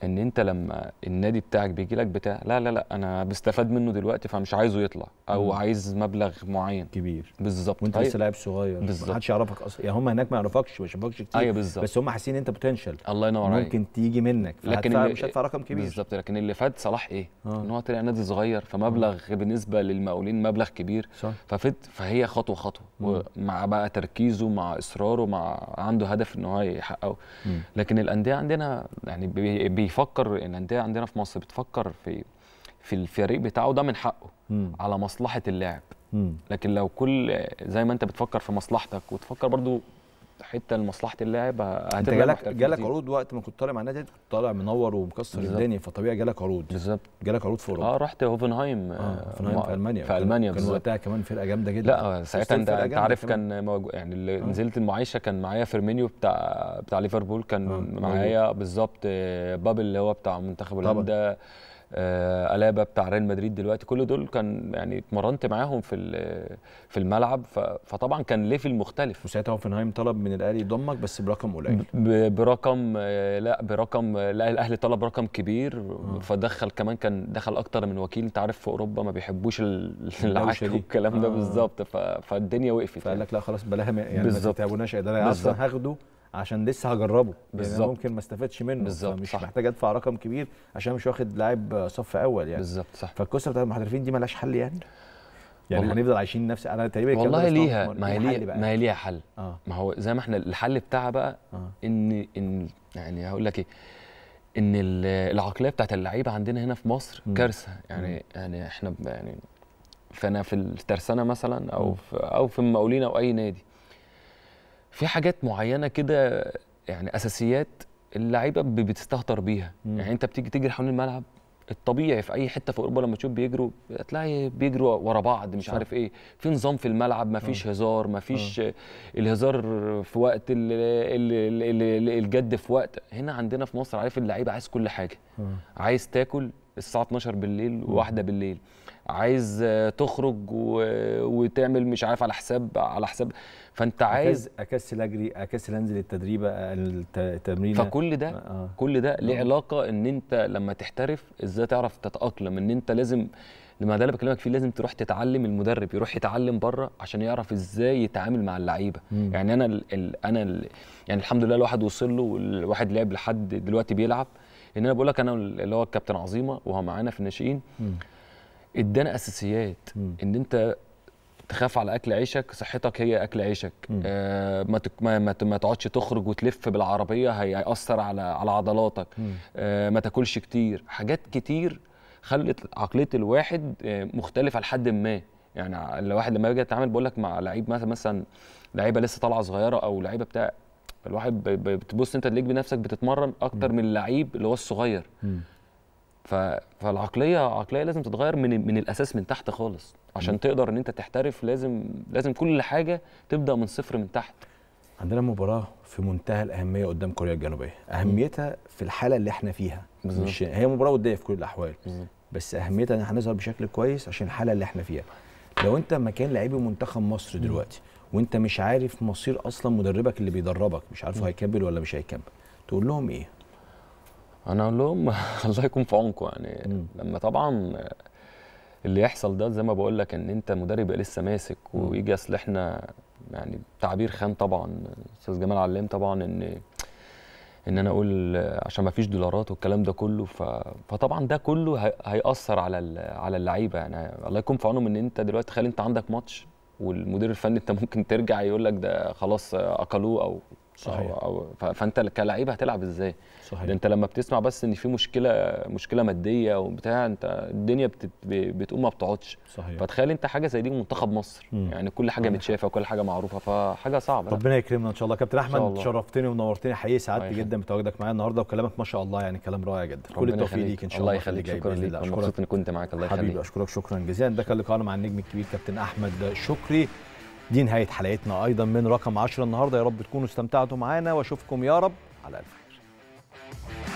ان انت لما النادي بتاعك بيجي لك بتاع لا لا لا انا بستفاد منه دلوقتي فمش عايزه يطلع او مم. عايز مبلغ معين كبير بالظبط وانت أيوة. لسه لاعب صغير بالظبط. محدش يعرفك اصلا يعني هم هناك ما يعرفكش ما يشوفكش كتير ايوه بالظبط بس هم حاسين انت بوتنشال الله ينور عليك ممكن تيجي منك لكن لكن اللي- مش هدفع رقم كبير بالظبط لكن اللي فات صلاح ايه؟ آه. ان هو طلع نادي صغير فمبلغ بالنسبه للمقاولين مبلغ كبير صح ففت فهي خطوه خطوه مم. ومع بقى تركيزه مع اصراره مع عنده هدف ان هو يحققه مم. لكن الانديه عندنا يعني بي- بيفكر الانديه عندنا في مصر بتفكر في في الفريق بتاعه ده من حقه مم. على مصلحه اللاعب مم. لكن لو كل زي ما انت بتفكر في مصلحتك وتفكر برضو حته لمصلحه اللاعب انت هتبقى جالك محتاج جالك كتير. عروض وقت ما كنت طالع مع النادي كنت طالع منور ومكسر بالظبط. الدنيا فطبيعي جالك عروض بالظبط جالك عروض في اوروبا اه رحت هوفنهايم اه في, في المانيا في المانيا كان بالظبط وقتها كمان فرقه جامده جدا لا ساعتها وستيل انت فرقة انت جامدة عارف كمان. كان موجو يعني اللي آه. نزلت المعايشه كان معايا فيرمينيو بتاع بتاع ليفربول كان آه، معايا بالظبط آه، بابل اللي هو بتاع منتخب طبعا. هولندا آه، الابا بتاع ريال مدريد دلوقتي كل دول كان يعني اتمرنت معاهم في ال- في الملعب ف- فطبعا كان ليفل مختلف وساعتها هوفنهايم طلب من الاهلي يضمك بس برقم قليل ب- برقم آه، لا برقم آه، لا الاهلي طلب رقم كبير فدخل كمان كان دخل اكتر من وكيل انت عارف في اوروبا ما بيحبوش ال- العك دي. والكلام ده آه. بالظبط ف- فالدنيا وقفت فقال لك لا خلاص بلاها م- يعني ما بالظبط. تتعبوناش ده انا بالظبط. اصلا هاخده عشان لسه هجربه يعني أنا بالظبط. ممكن ما استفادش منه بالظبط، فمش صح. محتاج ادفع رقم كبير عشان مش واخد لاعب صف اول يعني بالظبط صح فالقصه بتاعت المحترفين دي ملهاش حل يعني يعني والله- هنفضل عايشين نفس انا تقريبا الكلام ده والله بسمعه ليها في ما هي ليها حل ليها بقى. ما هي ليها حل اه ما هو زي ما احنا الحل بتاعها بقى اه ان ان يعني هقول لك ايه ان ال- العقليه بتاعت اللعيبه عندنا هنا في مصر مم. كارثه يعني يعني احنا ب- يعني فانا في الترسانه مثلا او في او في المقاولين او اي نادي في حاجات معينه كده يعني اساسيات اللعيبه ب- بتستهتر بيها مم. يعني انت بتيجي تجري حوالين الملعب الطبيعي في اي حته في اوروبا لما تشوف بيجروا هتلاقي بيجروا ورا بعض مش صح. عارف ايه في نظام في الملعب ما فيش هزار ما فيش الهزار في وقت ال ال ال ال الجد في وقت هنا عندنا في مصر عارف اللعيبه عايز كل حاجه آه. عايز تاكل الساعه 12 بالليل وواحده بالليل عاز آه، تخرج و... وتعمل مش عارف على حساب على حساب فانت عايز أكز- اكسل اجري اكسل انزل التدريب الت- التمرين فكل ده آه. كل ده ليه آه. علاقه ان انت لما تحترف ازاي تعرف تتاقلم ان انت لازم لما ده اللي بكلمك فيه لازم تروح تتعلم المدرب يروح يتعلم بره عشان يعرف ازاي يتعامل مع اللعيبه مم. يعني انا ال ال انا ال يعني الحمد لله الواحد وصل له والواحد لعب لحد دلوقتي بيلعب ان انا بقول لك انا اللي هو الكابتن عظيمه وهو معانا في الناشئين مم. ادانا اساسيات مم. ان انت تخاف على اكل عيشك صحتك هي اكل عيشك مم. آه ما, تك ما, ما, ت- ما تقعدش تخرج وتلف بالعربيه هي- هيأثر على على عضلاتك مم. آه ما تاكلش كتير حاجات كتير خلت عقليه الواحد آه مختلفه لحد ما يعني ع- الواحد لما يجي يتعامل بقول لك مع لعيب مثلا مثلا لعيبه لسه طالعه صغيره او لعيبه بتاع الواحد ب- ب- بتبص انت تلاقيك بنفسك بتتمرن اكتر من اللعيب اللي هو الصغير مم. ف... فالعقليه عقليه لازم تتغير من من الاساس من تحت خالص عشان تقدر ان انت تحترف لازم لازم كل حاجه تبدا من صفر من تحت عندنا مباراة في منتهى الأهمية قدام كوريا الجنوبية، أهميتها في الحالة اللي احنا فيها، بالظبط. مش هي مباراة ودية في كل الأحوال، بالظبط. بس أهميتها إن احنا هنظهر بشكل كويس عشان الحالة اللي احنا فيها. لو أنت مكان لعيبي منتخب مصر دلوقتي وأنت مش عارف مصير أصلا مدربك اللي بيدربك، مش عارفه هيكمل ولا مش هيكمل، تقول لهم إيه؟ انا اقول لهم الله يكون في عونكم يعني مم. لما طبعا اللي يحصل ده زي ما بقول لك ان انت مدرب يبقى لسه ماسك ويجي اصل احنا يعني تعبير خان طبعا استاذ جمال علام طبعا ان ان انا اقول عشان ما فيش دولارات والكلام ده كله ف... فطبعا ده كله هي... هيأثر على ال... على اللعيبه يعني الله يكون في عونهم ان انت دلوقتي تخيل انت عندك ماتش والمدير الفني انت ممكن ترجع يقول لك ده خلاص اقلوه او صحيح. أو... أو... ف... فانت كلاعب هتلعب ازاي؟ صحيح. ده انت لما بتسمع بس ان في مشكله مشكله ماديه وبتاع انت الدنيا بت... بتقوم ما بتقعدش صحيح. فتخيل انت حاجه زي دي منتخب مصر مم. يعني كل حاجه متشافه وكل حاجه معروفه فحاجه صعبه لا. ربنا يكرمنا ان شاء الله كابتن إن شاء احمد الله. شرفتني ونورتني حقيقي سعدت الله جدا بتواجدك معايا النهارده وكلامك ما شاء الله يعني كلام رائع جدا كل ربنا التوفيق يخليك. ليك ان شاء الله الله في اللي يخليك جاي شكرا بإذن ليك الله. انا أشكرك. مبسوط اني كنت معاك الله حبيبي يخليك اشكرك شكرا جزيلا ده كان لقاءنا مع النجم الكبير كابتن احمد شكري دي نهايه حلقتنا ايضا من رقم 10 النهارده يا رب تكونوا استمتعتوا معانا واشوفكم يا رب على الف خير